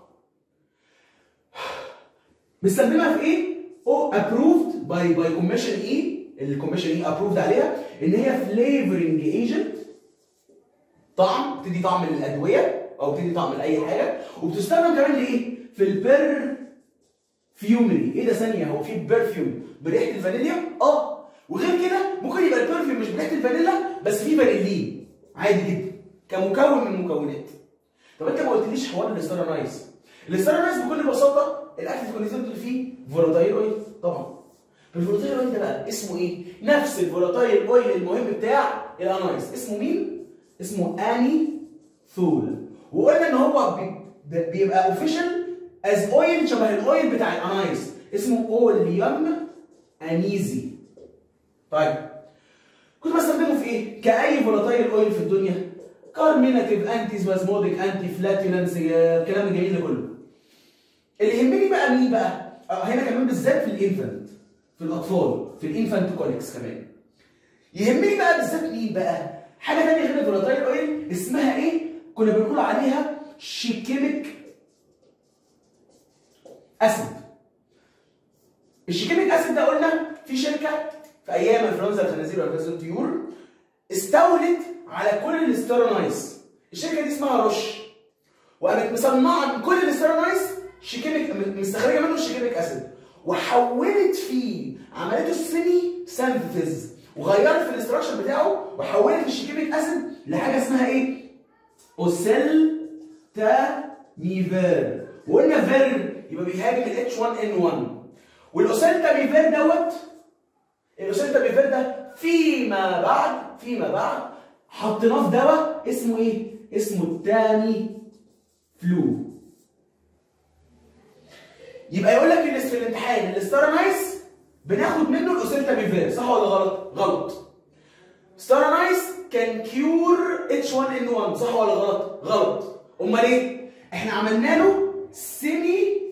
بنستخدمها في ايه؟ او ابروفد باي باي كوميشن اي الكوميشن اي ابروفد عليها ان هي فليفرنج ايجنت طعم بتدي طعم للادويه او بتدي طعم لاي حاجه وبتستخدم كمان لايه؟ في البر فيومري ايه ده ثانيه هو في برفيوم بريحه الفانيليا؟ اه وغير كده ممكن يبقى البرفيوم مش بريحه الفانيلا بس فيه فانيلين عادي جدا كمكون من المكونات طب انت ما قلتليش حوار الاسترانايز الاسترانايز بكل بساطه الاكتيف كونسنت اللي فيه فولاتايل اويل طبعا الفولاتايل اويل ده بقى اسمه ايه؟ نفس الفولاتايل اويل المهم بتاع الانايز اسمه مين؟ اسمه اني ثول وقلنا ان هو بي- بيبقى اوفيشال از اويل شبه الاويل بتاع الانايز اسمه اوليوم انيزي طيب كنت بستخدمه في ايه؟ كأي فولاتايل اويل في الدنيا كارميناتيف انتي سبازموديك انتي فلاتولنس الكلام الجميل ده كله اللي يهمني بقى مين بقى؟ آه، هنا كمان بالذات في الانفنت في الاطفال في الانفنت كوليكس كمان يهمني بقى بالذات مين بقى؟ حاجه ثانيه غير الفولاتايل اويل اسمها ايه؟ كنا بنقول عليها شيكيميك اسيد الشيكيميك اسيد ده قلنا في شركه في ايام انفلونزا الخنازير وانفلونزا الطيور استولت على كل الاسترونايز الشركه دي اسمها روش وقامت مصنعه من كل الاسترونايز شيكيميك مستخرجه منه الشيكيميك اسيد وحولت فيه عملته السيمي سانثيز وغيرت في الاستراكشر بتاعه وحولت الشيكيميك اسيد لحاجه اسمها ايه؟ اوسيل تا ميفير وقلنا فير يبقى بيهاجم ال H1N1 والاوسيل تا ميفير دوت الاوسيل تا ميفير ده فيما بعد فيما بعد حطيناه في دواء اسمه ايه؟ اسمه التامي فلو يبقى يقول لك ان في الامتحان الاسترانايس بناخد منه الاوسيلتا ميفير صح ولا غلط؟ غلط ستارانايس كان كيور اتش 1 ان 1 صح ولا غلط؟ غلط امال ايه؟ احنا عملنا له سيمي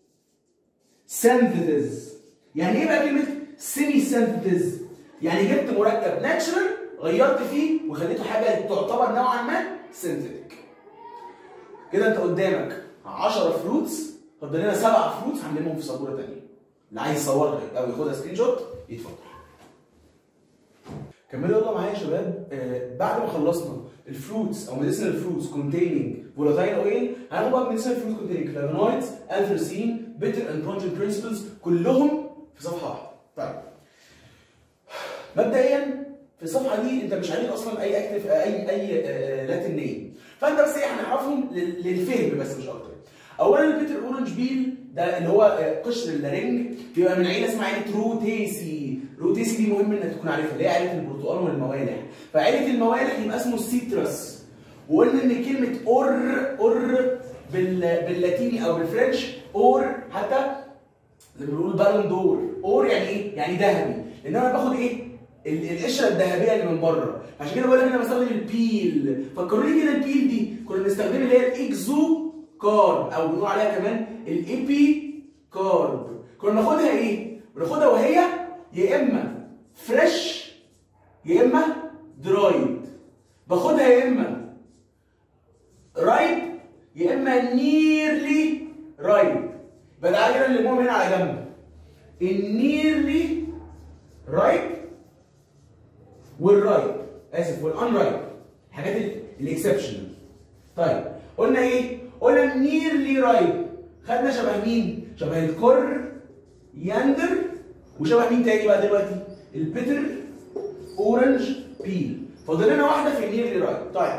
سينثيز يعني ايه بقى كلمه سيمي سينثيز؟ يعني جبت مركب ناتشرال غيرت فيه وخليته حاجه تعتبر نوعا ما سينثيتك كده انت قدامك 10 فروتس فاضل لنا سبع فروتس هنلمهم في سبوره ثانيه اللي عايز يصورها او ياخدها سكرين شوت يتفضل كملوا يلا معايا يا شباب آه بعد ما خلصنا الفروتس او ميديسينال فروتس كونتيننج فولاتايل اويل هناخد بقى ميديسينال فروت كونتيننج فلافونويدز انثرسين بيتر اند بونجنت برنسبلز كلهم في صفحه واحده طيب مبدئيا في الصفحه دي انت مش عليك اصلا اي اكتف اي اي آه لاتن نيم فانت بس ايه هنعرفهم لل- للفهم بس مش اكتر اولا البيتر اورنج بيل ده اللي هو آه، قشر اللارنج بيبقى من عيله اسمها عيله روتيسي روتيسي دي مهم انك تكون عارفها اللي هي عيله البرتقال والموالح فعيله الموالح يبقى اسمه السيترس وقلنا ان كلمه اور اور بال باللاتيني او بالفرنش اور حتى زي ما بنقول بالون دور اور يعني ايه؟ يعني ذهبي لان انا باخد ايه؟ ال- القشره الذهبيه اللي من بره عشان كده بقول لك انا بستخدم البيل فكروا لي كده البيل دي كنا بنستخدم اللي هي الاكزو كارب او بنقول عليها كمان الايبي كارب كنا بناخدها ايه؟ بناخدها وهي يا اما فريش يا اما درايد باخدها يا اما رايب يا اما نيرلي رايب يبقى تعالى كده نلمهم هنا على جنب النيرلي رايب والرايب اسف والان رايب الحاجات الاكسبشنال طيب قلنا ايه؟ قلنا النيرلي رايب خدنا شبه مين؟ شبه الكر ياندر وشبه مين تاني بقى دلوقتي؟ البيتر اورنج بيل فاضل لنا واحده في النيرلي رايب طيب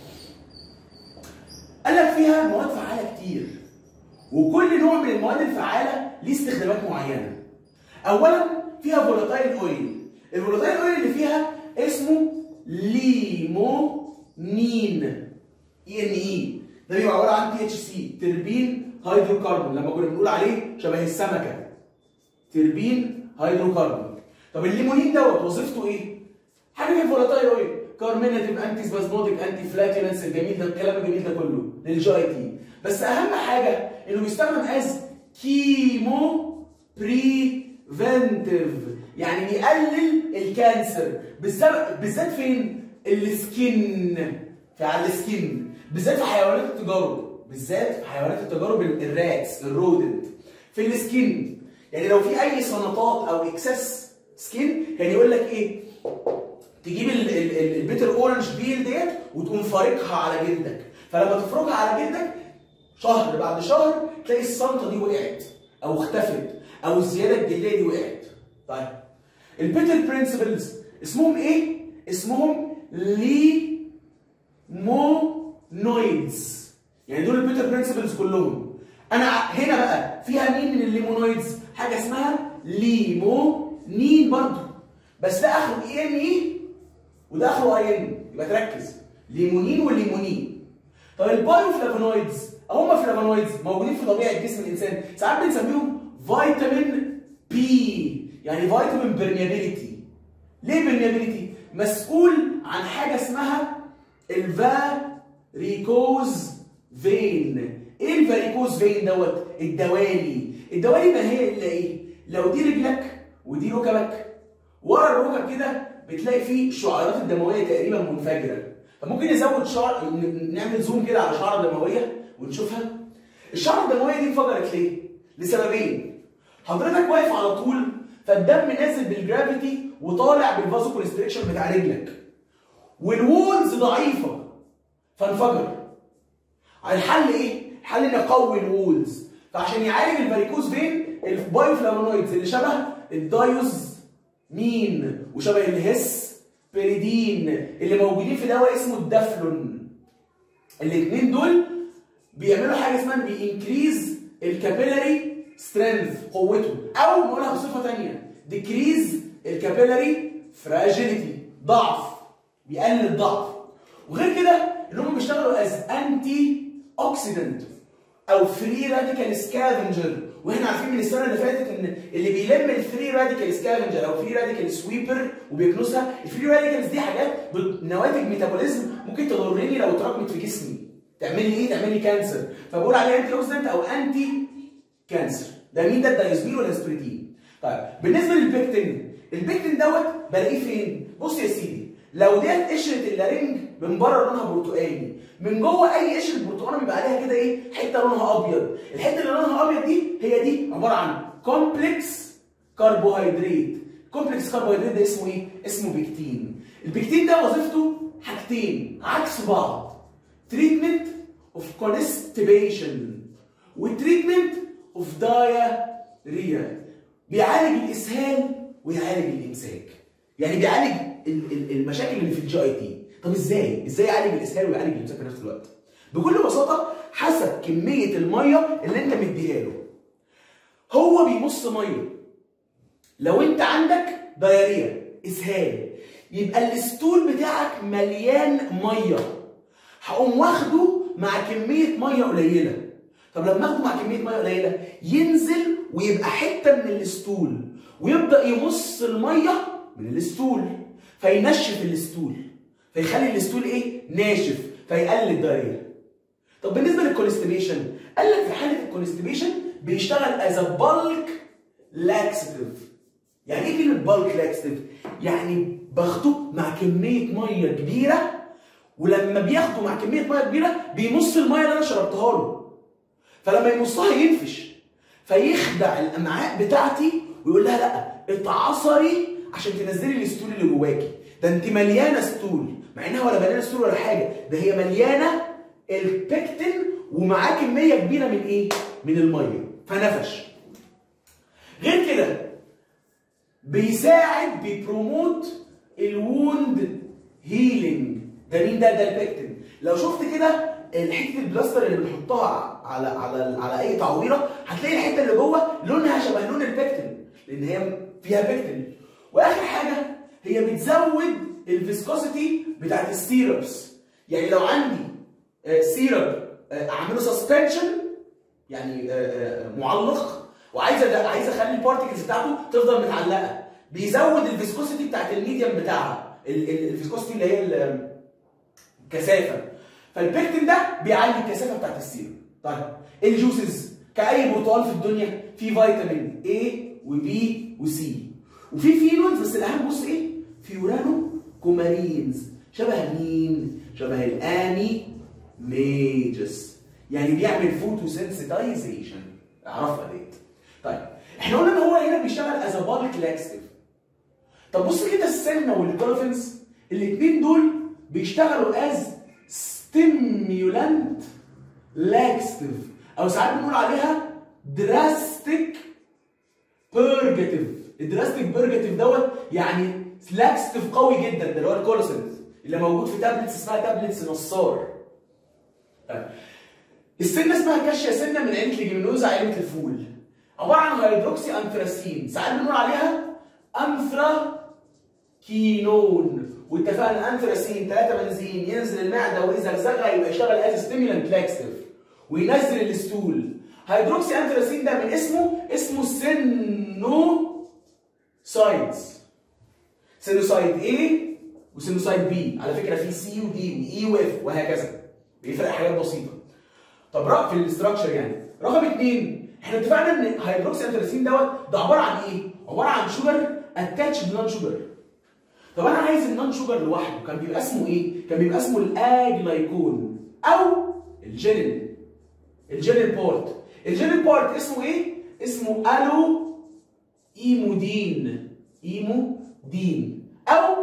قال لك فيها مواد فعاله كتير وكل نوع من المواد الفعاله ليه استخدامات معينه اولا فيها فولاتايل اويل الفولاتايل اويل اللي فيها اسمه ليمونين اي ان اي ده بيبقى عباره عن تي اتش سي تربين هيدروكربون لما كنا بنقول عليه شبه السمكه تربين هيدروكربون طب الليمونين دوت وظيفته ايه؟ حاجه في فولاتايل اويل كارميناتيف انتي سبازموديك انتي فلاتولنس الجميل ده الكلام الجميل ده كله للجي تي بس اهم حاجه انه بيستخدم از كيمو بريفنتيف يعني بيقلل الكانسر بالذات بالذات فين؟ السكين في على السكين بالذات في حيوانات التجارب بالذات في حيوانات التجارب الراتس الرودنت في السكين يعني لو في اي سنطات او اكسس سكين كان يقول لك ايه تجيب ال- ال- ال- البيتر اورنج بيل ديت وتقوم فارقها على جلدك فلما تفركها على جلدك شهر بعد شهر تلاقي السلطه دي وقعت او اختفت او الزياده الجلديه دي وقعت طيب البيتر برنسبلز اسمهم ايه اسمهم لي مونويدز يعني دول البيتر برنسبلز كلهم انا ع- هنا بقى فيها مين من الليمونويدز حاجه اسمها ليمونين برضو بس ده اخره اي ان اي وده اخره اي ان يبقى تركز ليمونين والليمونين طب البايو فلافونويدز هم فلافونويدز موجودين في طبيعه جسم الانسان ساعات بنسميهم فيتامين بي يعني فيتامين برميابيليتي ليه برميابيليتي مسؤول عن حاجه اسمها الفاريكوز فين ايه الفاريكوز فين دوت الدوالي الدوالي ما هي الا ايه لو دي رجلك ودي ركبك ورا الركب كده بتلاقي فيه الشعيرات الدمويه تقريبا منفجره فممكن نزود شعر ن- نعمل زوم كده على شعره دمويه ونشوفها الشعره الدمويه دي انفجرت ليه لسببين حضرتك واقف على طول فالدم نازل بالجرافيتي وطالع بالفازو كونستريكشن بتاع رجلك والوولز ضعيفه فانفجر الحل ايه؟ الحل ان اقوي الوولز فعشان يعالج الفاريكوز فين البايوفلافونويدز اللي شبه الدايوز مين وشبه الهس بيريدين اللي موجودين في دواء اسمه الدافلون الاثنين دول بيعملوا حاجه اسمها بينكريز الكابيلاري سترينث قوته او نقولها بصفه ثانيه ديكريز الكابيلاري فراجيليتي ضعف بيقلل الضعف وغير كده ان هم بيشتغلوا از انتي اوكسيدنت او فري راديكال سكافنجر واحنا عارفين من السنه اللي فاتت ان اللي بيلم الفري راديكال سكافنجر او فري راديكال سويبر وبيكنسها الفري راديكالز دي حاجات بت- نواتج ميتابوليزم ممكن تضرني لو اتراكمت في جسمي تعمل لي ايه تعمل لي كانسر فبقول عليها انتي اوكسيدنت او انتي كانسر ده مين ده الدايزمين ولا الاسبريتين طيب بالنسبه للبيكتين البيكتين دوت بلاقيه فين بص يا سيدي لو ديت قشره اللارنج من بره لونها برتقاني من جوه اي قشره برتقانه بيبقى عليها كده ايه حته لونها ابيض الحته اللي لونها ابيض دي هي دي عباره عن كومبلكس كربوهيدرات كومبلكس كربوهيدرات ده اسمه ايه اسمه بيكتين البيكتين ده وظيفته حاجتين عكس بعض تريتمنت اوف كونستيبيشن وتريتمنت اوف دايريا بيعالج الاسهال ويعالج الامساك يعني بيعالج ال- ال- المشاكل اللي في الجي اي تي طب ازاي ازاي يعالج الاسهال ويعالج الامساك في نفس الوقت بكل بساطه حسب كميه الميه اللي انت مديها له هو بيمص ميه لو انت عندك دايريا اسهال يبقى الستول بتاعك مليان ميه هقوم واخده مع كميه ميه قليله طب لما اخده مع كميه ميه قليله ينزل ويبقى حته من الستول ويبدا يمص الميه من الستول فينشف الستول فيخلي الستول ايه ناشف فيقلل الدايريا طب بالنسبه للكونستيبيشن قال لك في حاله الكونستيبيشن بيشتغل از بالك لاكسيتيف يعني ايه كلمه بالك لاكسيتيف يعني باخده مع كميه ميه كبيره ولما بياخده مع كميه ميه كبيره بيمص الميه اللي انا شربتها له فلما يمصها ينفش فيخدع الامعاء بتاعتي ويقول لها لا اتعصري عشان تنزلي الستول اللي جواكي ده انت مليانه ستول مع انها ولا مليانه ستول ولا حاجه ده هي مليانه البكتين ومعاه كميه كبيره من ايه؟ من الميه فنفش غير كده بيساعد بيبروموت الووند هيلينج ده مين ده ده البكتين لو شفت كده الحته البلاستر اللي بنحطها على على على اي تعويره هتلاقي الحته اللي جوه لونها شبه لون البكتين لان هي فيها بكتين واخر حاجه هي بتزود الفيسكوسيتي بتاعت السيربس يعني لو عندي آه، سيرب آه، اعمله سسبنشن يعني آه، آه، معلق وعايز أد- عايز اخلي البارتكلز بتاعته تفضل متعلقه بيزود الفيسكوسيتي بتاعت الميديم بتاعها ال- ال- الفيسكوسيتي اللي هي ال- الكثافه فالبيكتين ده بيعلي الكثافه بتاعت السيرم طيب الجوسز كاي برتقال في الدنيا في فيتامين A وB وC وفي فينولز بس الاهم بص ايه فيورانو كومارينز شبه مين شبه الاني ميجس يعني بيعمل فوتوسنسيتايزيشن اعرفها ديت طيب احنا قلنا ان هو هنا بيشتغل از بالك لاكستيف طب بص كده السنه والكولفنس الاثنين دول بيشتغلوا از ستيميولانت لاكستيف او ساعات بنقول عليها دراستيك بيرجاتيف الدراستيك بيرجاتيف دوت يعني لاكستيف قوي جدا ده اللي هو الكولوسنت اللي موجود في تابلتس اسمها تابلتس نصار طيب. السنه اسمها كاشيا سنه من عيله ليجيمينوزا عيله الفول عباره عن هيدروكسي انثراسين ساعات بنقول عليها انثرا كينون واتفقنا انثراسين 3 بنزين ينزل المعده ويزغزغها يبقى يشتغل از ستيمولانت لاكستيف وينزل الستول هيدروكسي انثراسين ده من اسمه اسمه سينو سايدز سينوسايد A وسينوسايد B على فكره في سي ودي واي واف وهكذا بيفرق حاجات بسيطه طب رأ في الاستراكشر يعني رقم اثنين احنا اتفقنا ان هيدروكسي انثراسين دوت ده عباره عن ايه؟ عباره عن شوجر اتاتش بنون شوجر طب انا عايز النون شوجر لوحده كان بيبقى اسمه ايه؟ كان بيبقى اسمه الاجلايكون او الجينين الجينين بورت الجينين بورت اسمه ايه؟ اسمه الو ايمودين ايمودين او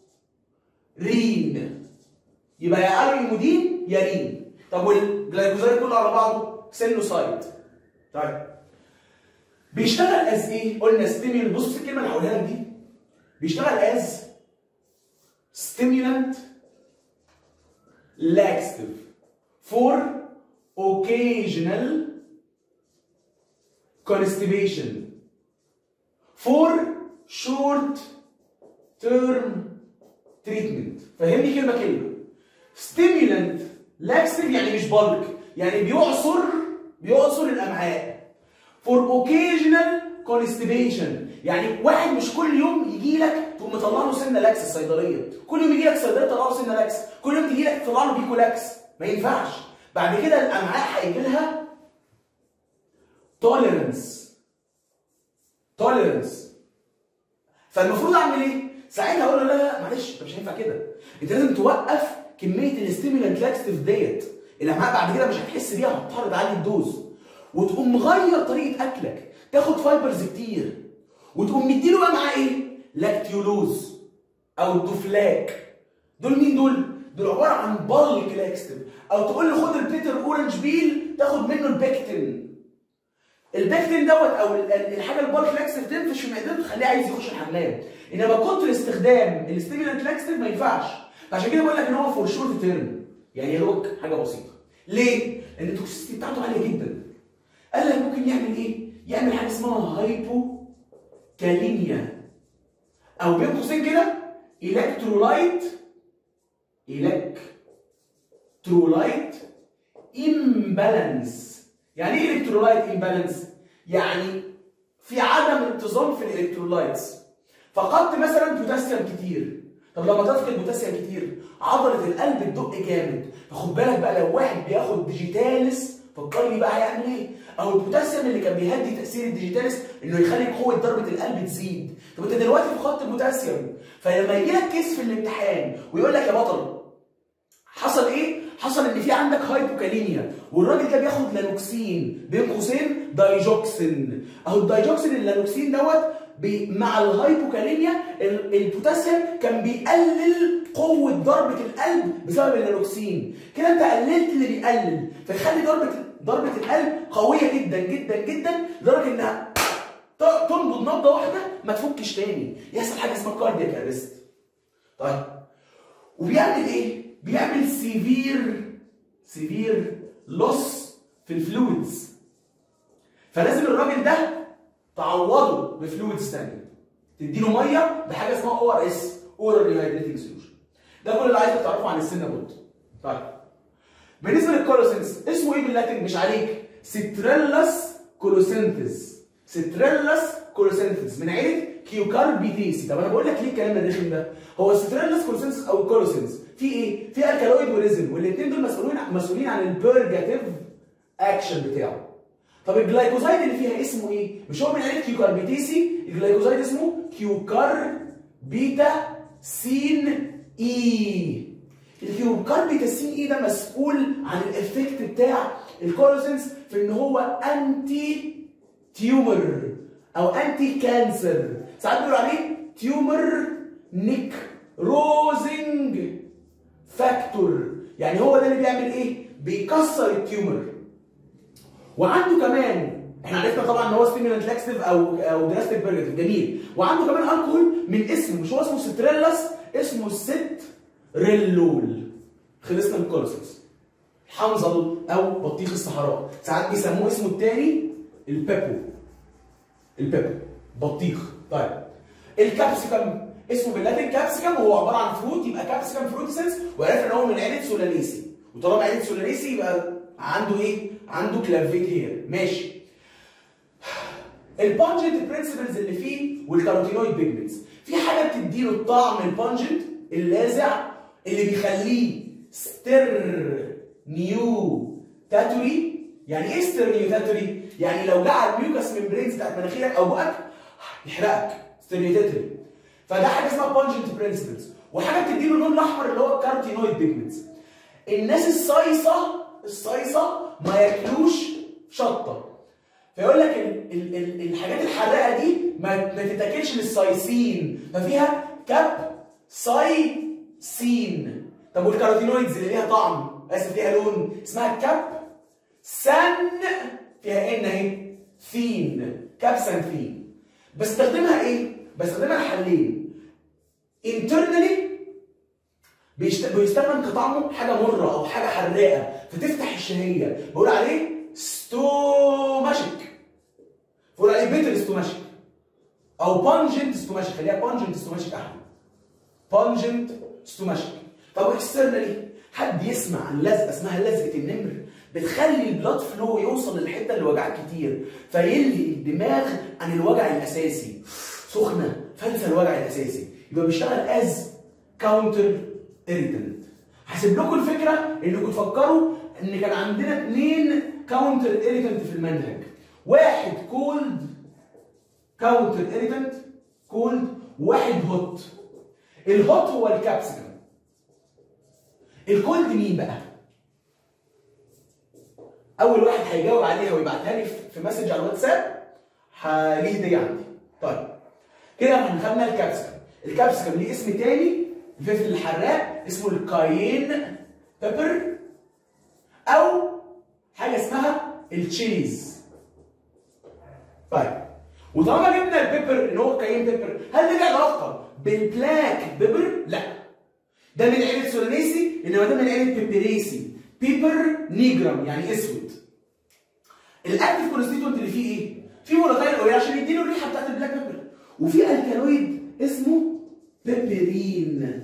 رين يبقى يا الو ايمودين يا رين طب والجلايكوزايد كله على بعضه سينوسايد طيب بيشتغل از ايه؟ قلنا ستيميول بص الكلمه اللي هقولها لك دي بيشتغل از stimulant laxative for occasional constipation for short term treatment فهمني كلمه كلمه stimulant laxative يعني مش بالك يعني بيعصر بيعصر الامعاء for occasional constipation يعني واحد مش كل يوم يجي لك تقوم مطلع له سنه لاكس الصيدليه كل يوم يجي لك صيدليه تطلع له سنه لاكس كل يوم تجي لك تطلع له بيكو لاكس ما ينفعش بعد كده الامعاء هيجي لها توليرنس توليرنس فالمفروض اعمل ايه؟ ساعتها اقول له لا لا معلش انت مش هينفع كده انت لازم توقف كميه الاستيمولانت لاكستيف ديت الامعاء بعد كده مش هتحس بيها هتضطر تعلي الدوز وتقوم مغير طريقه اكلك تاخد فايبرز كتير وتقوم مديله بقى معاه ايه؟ لاكتيولوز او الدوفلاك دول مين دول؟ دول عباره عن بالك لاكستيف او تقول له خد البيتر اورنج بيل تاخد منه البكتين البكتين دوت او الحاجه البالك لاكستيف تنفش في معدته تخليه عايز يخش الحمام انما كتر استخدام الاستيمولانت لاكستيف ما ينفعش فعشان كده بقول لك ان هو فور شورت تيرم يعني يا دوك حاجه بسيطه ليه؟ لان التوكسيستي بتاعته عاليه جدا قال لك ممكن يعمل ايه؟ يعمل حاجه اسمها هايبو كاليميا او بين قوسين كده الكترولايت الكترولايت امبالانس يعني ايه الكترولايت امبالانس يعني في عدم انتظام في الالكترولايتس فقدت مثلا بوتاسيوم كتير طب لما تفقد بوتاسيوم كتير عضله القلب تدق جامد فخد بالك بقى لو واحد بياخد ديجيتالس فكر لي بقى هيعمل ايه او البوتاسيوم اللي كان بيهدي تاثير الديجيتالس انه يخلي قوه ضربه القلب تزيد طب انت دلوقتي فقدت البوتاسيوم فلما يجي لك كيس في الامتحان ويقول لك يا بطل حصل ايه حصل ان في عندك هايبوكاليميا والراجل ده بياخد لانوكسين بين قوسين دايجوكسين اهو الدايجوكسين اللانوكسين دوت مع الهايبوكاليميا البوتاسيوم كان بيقلل قوه ضربه القلب بسبب اللانوكسين كده انت قللت اللي بيقلل فيخلي ضربه ضربه القلب قويه جدا جدا جدا لدرجه انها تنبض نبضه واحده ما تفكش تاني يحصل حاجه اسمها كاردياك ارست طيب وبيعمل ايه بيعمل سيفير سيفير لوس في الفلويدز فلازم الراجل ده تعوضه بفلويدز ثانيه تديله ميه بحاجه اسمها او ار اس اورال ريهايدريتنج سوليوشن ده كل اللي عايزك تعرفه عن السنه بود طيب بالنسبه للكولوسنس اسمه ايه باللاتين مش عليك ستريلاس كولوسنتس ستريلاس كولوسنتس من عيله كيوكاربيتيسي طب انا بقول لك ليه الكلام الرخم ده هو ستريلاس كولوسنتس او الكولوسنس في ايه في الكالويد وريزن والاثنين دول مسؤولين مسؤولين عن البرجاتيف اكشن بتاعه طب الجلايكوزايد اللي فيها اسمه ايه مش هو من عيله كيوكاربيتيسي الجلايكوزايد اسمه كيوكار بيتا سين اي الكيوكاربيتاسين اي ده مسؤول عن الافكت بتاع الكولوسنس في ان هو انتي تيومر او انتي كانسر ساعات بيقولوا عليه تيومر نيكروزنج فاكتور يعني هو ده اللي بيعمل ايه بيكسر التيومر وعنده كمان احنا عرفنا طبعا ان هو ستيمولانت لاكسيف او او دراستيك بيرجيتيف جميل وعنده كمان الكحول من اسمه مش هو اسمه ستريلاس اسمه الست ريلول خلصنا من الكولوسنس حنظل او بطيخ الصحراء ساعات بيسموه اسمه الثاني البيبو البيبو بطيخ طيب الكابسيكم اسمه باللاتين كابسيكم وهو عباره عن فروت يبقى كابسيكم فروتسنس وعرفنا ان هو من عيله سولانيسي وطالما عيله سولانيسي يبقى عنده ايه؟ عنده كلافيك هير ماشي البانجنت برنسبلز اللي فيه والكاروتينويد بيجمنتس في حاجه بتديله الطعم البانجنت اللاذع اللي بيخليه ستر نيو تاتوري يعني ايه ستر نيو تاتوري؟ يعني لو جه على الميوكس ممبرينز بتاعت مناخيرك او بقك يحرقك ستر نيو تاتوري فده حاجه اسمها بانجنت برنسبلز وحاجه بتديله اللون الاحمر اللي هو الكاروتينويد بيجمنتس الناس الصايصه الصايصه ما ياكلوش شطه فيقول لك ال ال ال الحاجات الحراقه دي ما, ما تتاكلش للصايصين ففيها كاب سايسين طب والكاروتينويدز اللي ليها طعم اسف ليها لون اسمها كاب سان فيها ان اهي ثين كابسانثين بستخدمها ايه؟ بستخدمها لحلين internally بيشت- بيستخدم كطعمه حاجه مره او حاجه حراقه فتفتح الشهيه بقول عليه ستوماشيك بقول عليه بيتر ستوماشيك او بانجنت ستوماشيك خليها بانجنت ستوماشيك احلى بانجنت ستوماشيك طب اكسترنالي حد يسمع عن لزقه اسمها لزقه النمر بتخلي البلاد فلو يوصل للحته اللي وجعك كتير فيلهي الدماغ عن الوجع الاساسي سخنه فانسى الوجع الاساسي يبقى بيشتغل از كاونتر اريتنت هسيب لكم الفكره انكم تفكروا ان كان عندنا اثنين كاونتر اريتنت في المنهج واحد كولد كاونتر اريتنت كولد واحد هوت الهوت هو الكابسيكم الكولد مين بقى اول واحد هيجاوب عليها ويبعتها لي في مسج على الواتساب هليه هديه عندي طيب كده احنا خدنا الكابسيكم الكابسيكم ليه اسم تاني الفلفل الحراق اسمه الكاين بيبر او حاجه اسمها التشيز طيب وطالما جبنا البيبر ان هو كاين بيبر هل ده له علاقه بالبلاك بيبر؟ لا ده من عيله سولانيسي انما ده من عيله بيبريسي بيبر نيجرام يعني اسود الاكتف كونستيتوينت اللي فيه ايه؟ فيه فولاتايل اويل عشان يديله الريحه بتاعت البلاك بيبر وفي الكالويد اسمه بيبرين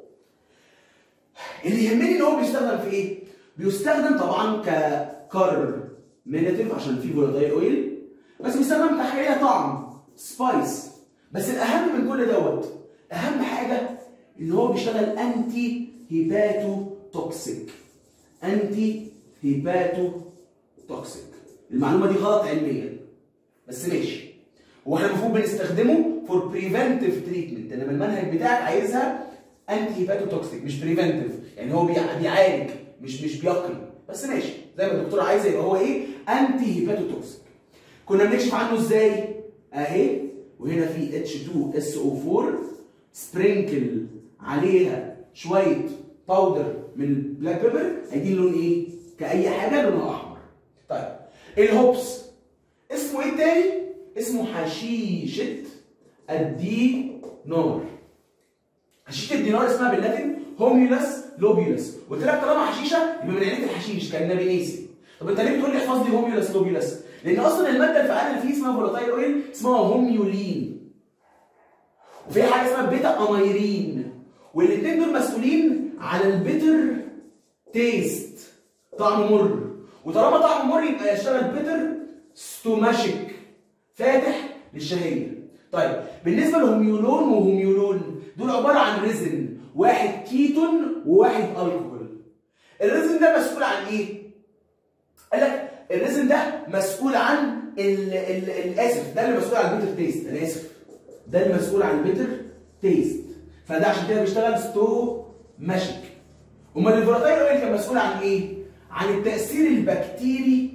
اللي يهمني ان هو بيستخدم في ايه؟ بيستخدم طبعا ككارميناتيف عشان فيه فولاتايل اويل بس بيستخدم كحاجه ليها طعم سبايس بس الاهم من كل دوت اهم حاجه ان هو بيشتغل انتي هيباتو توكسيك انتي هيباتو توكسيك المعلومه دي غلط علميا بس ماشي هو احنا المفروض بنستخدمه فور بريفنتيف تريتمنت انما المنهج بتاعك عايزها انتي هيباتو توكسيك مش بريفنتيف يعني هو بيع- بيعالج مش مش بيقي بس ماشي زي ما الدكتور عايزه يبقى هو ايه انتي هيباتو توكسيك كنا بنكشف عنه ازاي اهي وهنا في H2SO4 سبرينكل عليها شويه باودر من البلاك بيبر هيدي لون ايه كاي حاجه لونها احمر طيب الهوبس اسمه ايه تاني اسمه حشيشه الدينار حشيشه الدينار اسمها باللاتين هوميولاس لوبيولاس قلت لك طالما حشيشه يبقى من عيله الحشيش كان نابينيسي طب انت ليه بتقول لي احفظ لي هوميولاس لوبيولاس لان اصلا الماده الفعاله اللي فيه اسمها فولاتايل اويل اسمها هوميولين وفي حاجه اسمها بيتا اميرين والاثنين دول مسؤولين على البيتر تيست طعم مر وطالما طعم مر يبقى يشتغل بيتر ستوماشيك فاتح للشهيه طيب بالنسبه لهوميولون وهوميولون دول عباره عن ريزن واحد كيتون وواحد الكحول الريزن ده مسؤول عن ايه قال لك الريزن ده مسؤول عن ال ال الاسف ده اللي مسؤول عن البيتر تيست انا اسف ده اللي مسؤول عن البيتر تيست فده عشان كده بيشتغل ستو ماشيك امال الفولاتايل اويل كان مسؤول عن ايه؟ عن التاثير البكتيري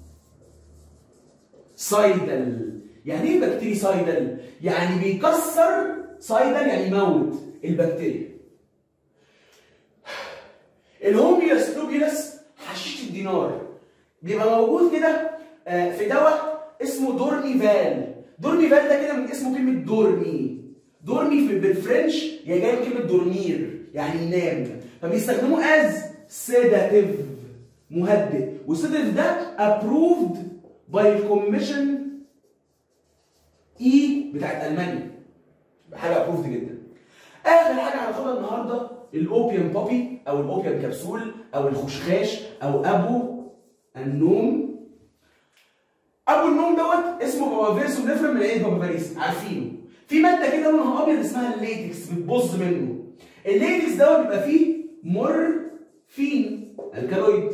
سايدل يعني ايه بكتيري سايدل؟ يعني بيكسر سايدل يعني يموت البكتيريا الهوميوس لوبيوس حشيش الدينار بيبقى موجود كده آه، في دواء اسمه دورميفال دورميفال ده كده من اسمه كلمه دورمي دورمي في بالفرنش هي جايه من كلمه دورمير يعني ينام فبيستخدموه از سيداتيف مهدئ والسيداتيف ده ابروفد باي الكوميشن اي بتاعت المانيا حاجه ابروفد جدا اخر حاجه هناخدها النهارده الاوبيوم بوبي او الاوبيوم كبسول او الخشخاش او ابو النوم ابو النوم دوت اسمه بوافيرس ونفرم من عيد بابافاريس عارفينه في ماده كده لونها ابيض اسمها الليتكس بتبظ منه الليتكس دوت بيبقى فيه مورفين الكالويد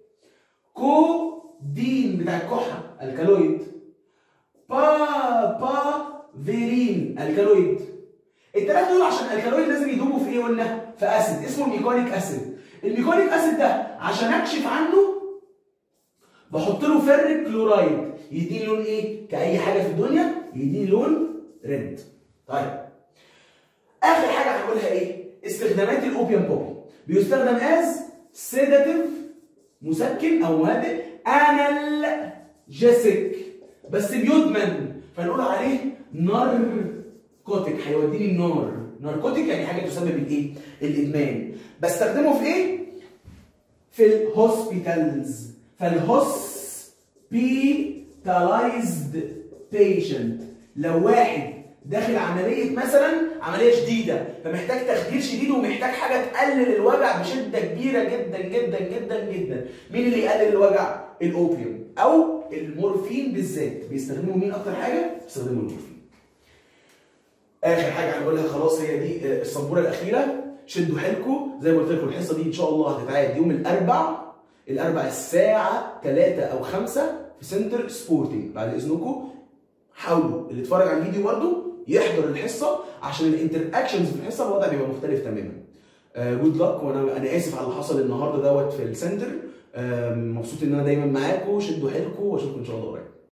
كودين بتاع الكحه الكالويد با فيرين الكالويد الثلاثه دول عشان الكالويد لازم يدوبوا في ايه قلنا في اسيد اسمه الميكونيك اسيد الميكونيك اسيد ده عشان اكشف عنه بحط له فرق كلورايد يديني لون ايه كاي حاجه في الدنيا يديني لون ريد طيب اخر حاجه هقولها ايه استخدامات الاوبيوم بوبي بيستخدم از سيداتيف مسكن او مهدئ انالجيسيك بس بيدمن فنقول عليه ناركوتيك هيوديني النار ناركوتيك يعني حاجه تسبب الايه الادمان بستخدمه في ايه في الهوسبيتالز فالهوسبيتالايزد بيشنت لو واحد داخل عمليه مثلا عمليه شديده فمحتاج تخدير شديد ومحتاج حاجه تقلل الوجع بشده كبيره جدا جدا جدا جدا مين اللي يقلل الوجع الاوبيوم او المورفين بالذات بيستخدموا مين اكتر حاجه بيستخدموا المورفين اخر حاجه هنقولها خلاص هي دي آه، السبوره الاخيره شدوا حيلكم زي ما قلت لكم الحصه دي ان شاء الله هتتعاد يوم الاربع الاربع الساعه 3 او 5 في سنتر سبورتنج بعد اذنكم حاولوا اللي اتفرج على الفيديو برضه يحضر الحصه عشان الانتر اكشنز في الحصه الوضع بيبقى مختلف تماما جود لك وانا انا اسف على اللي حصل النهارده دوت في السنتر آه، مبسوط ان انا دايما معاكم شدوا حيلكم واشوفكم ان شاء الله قريب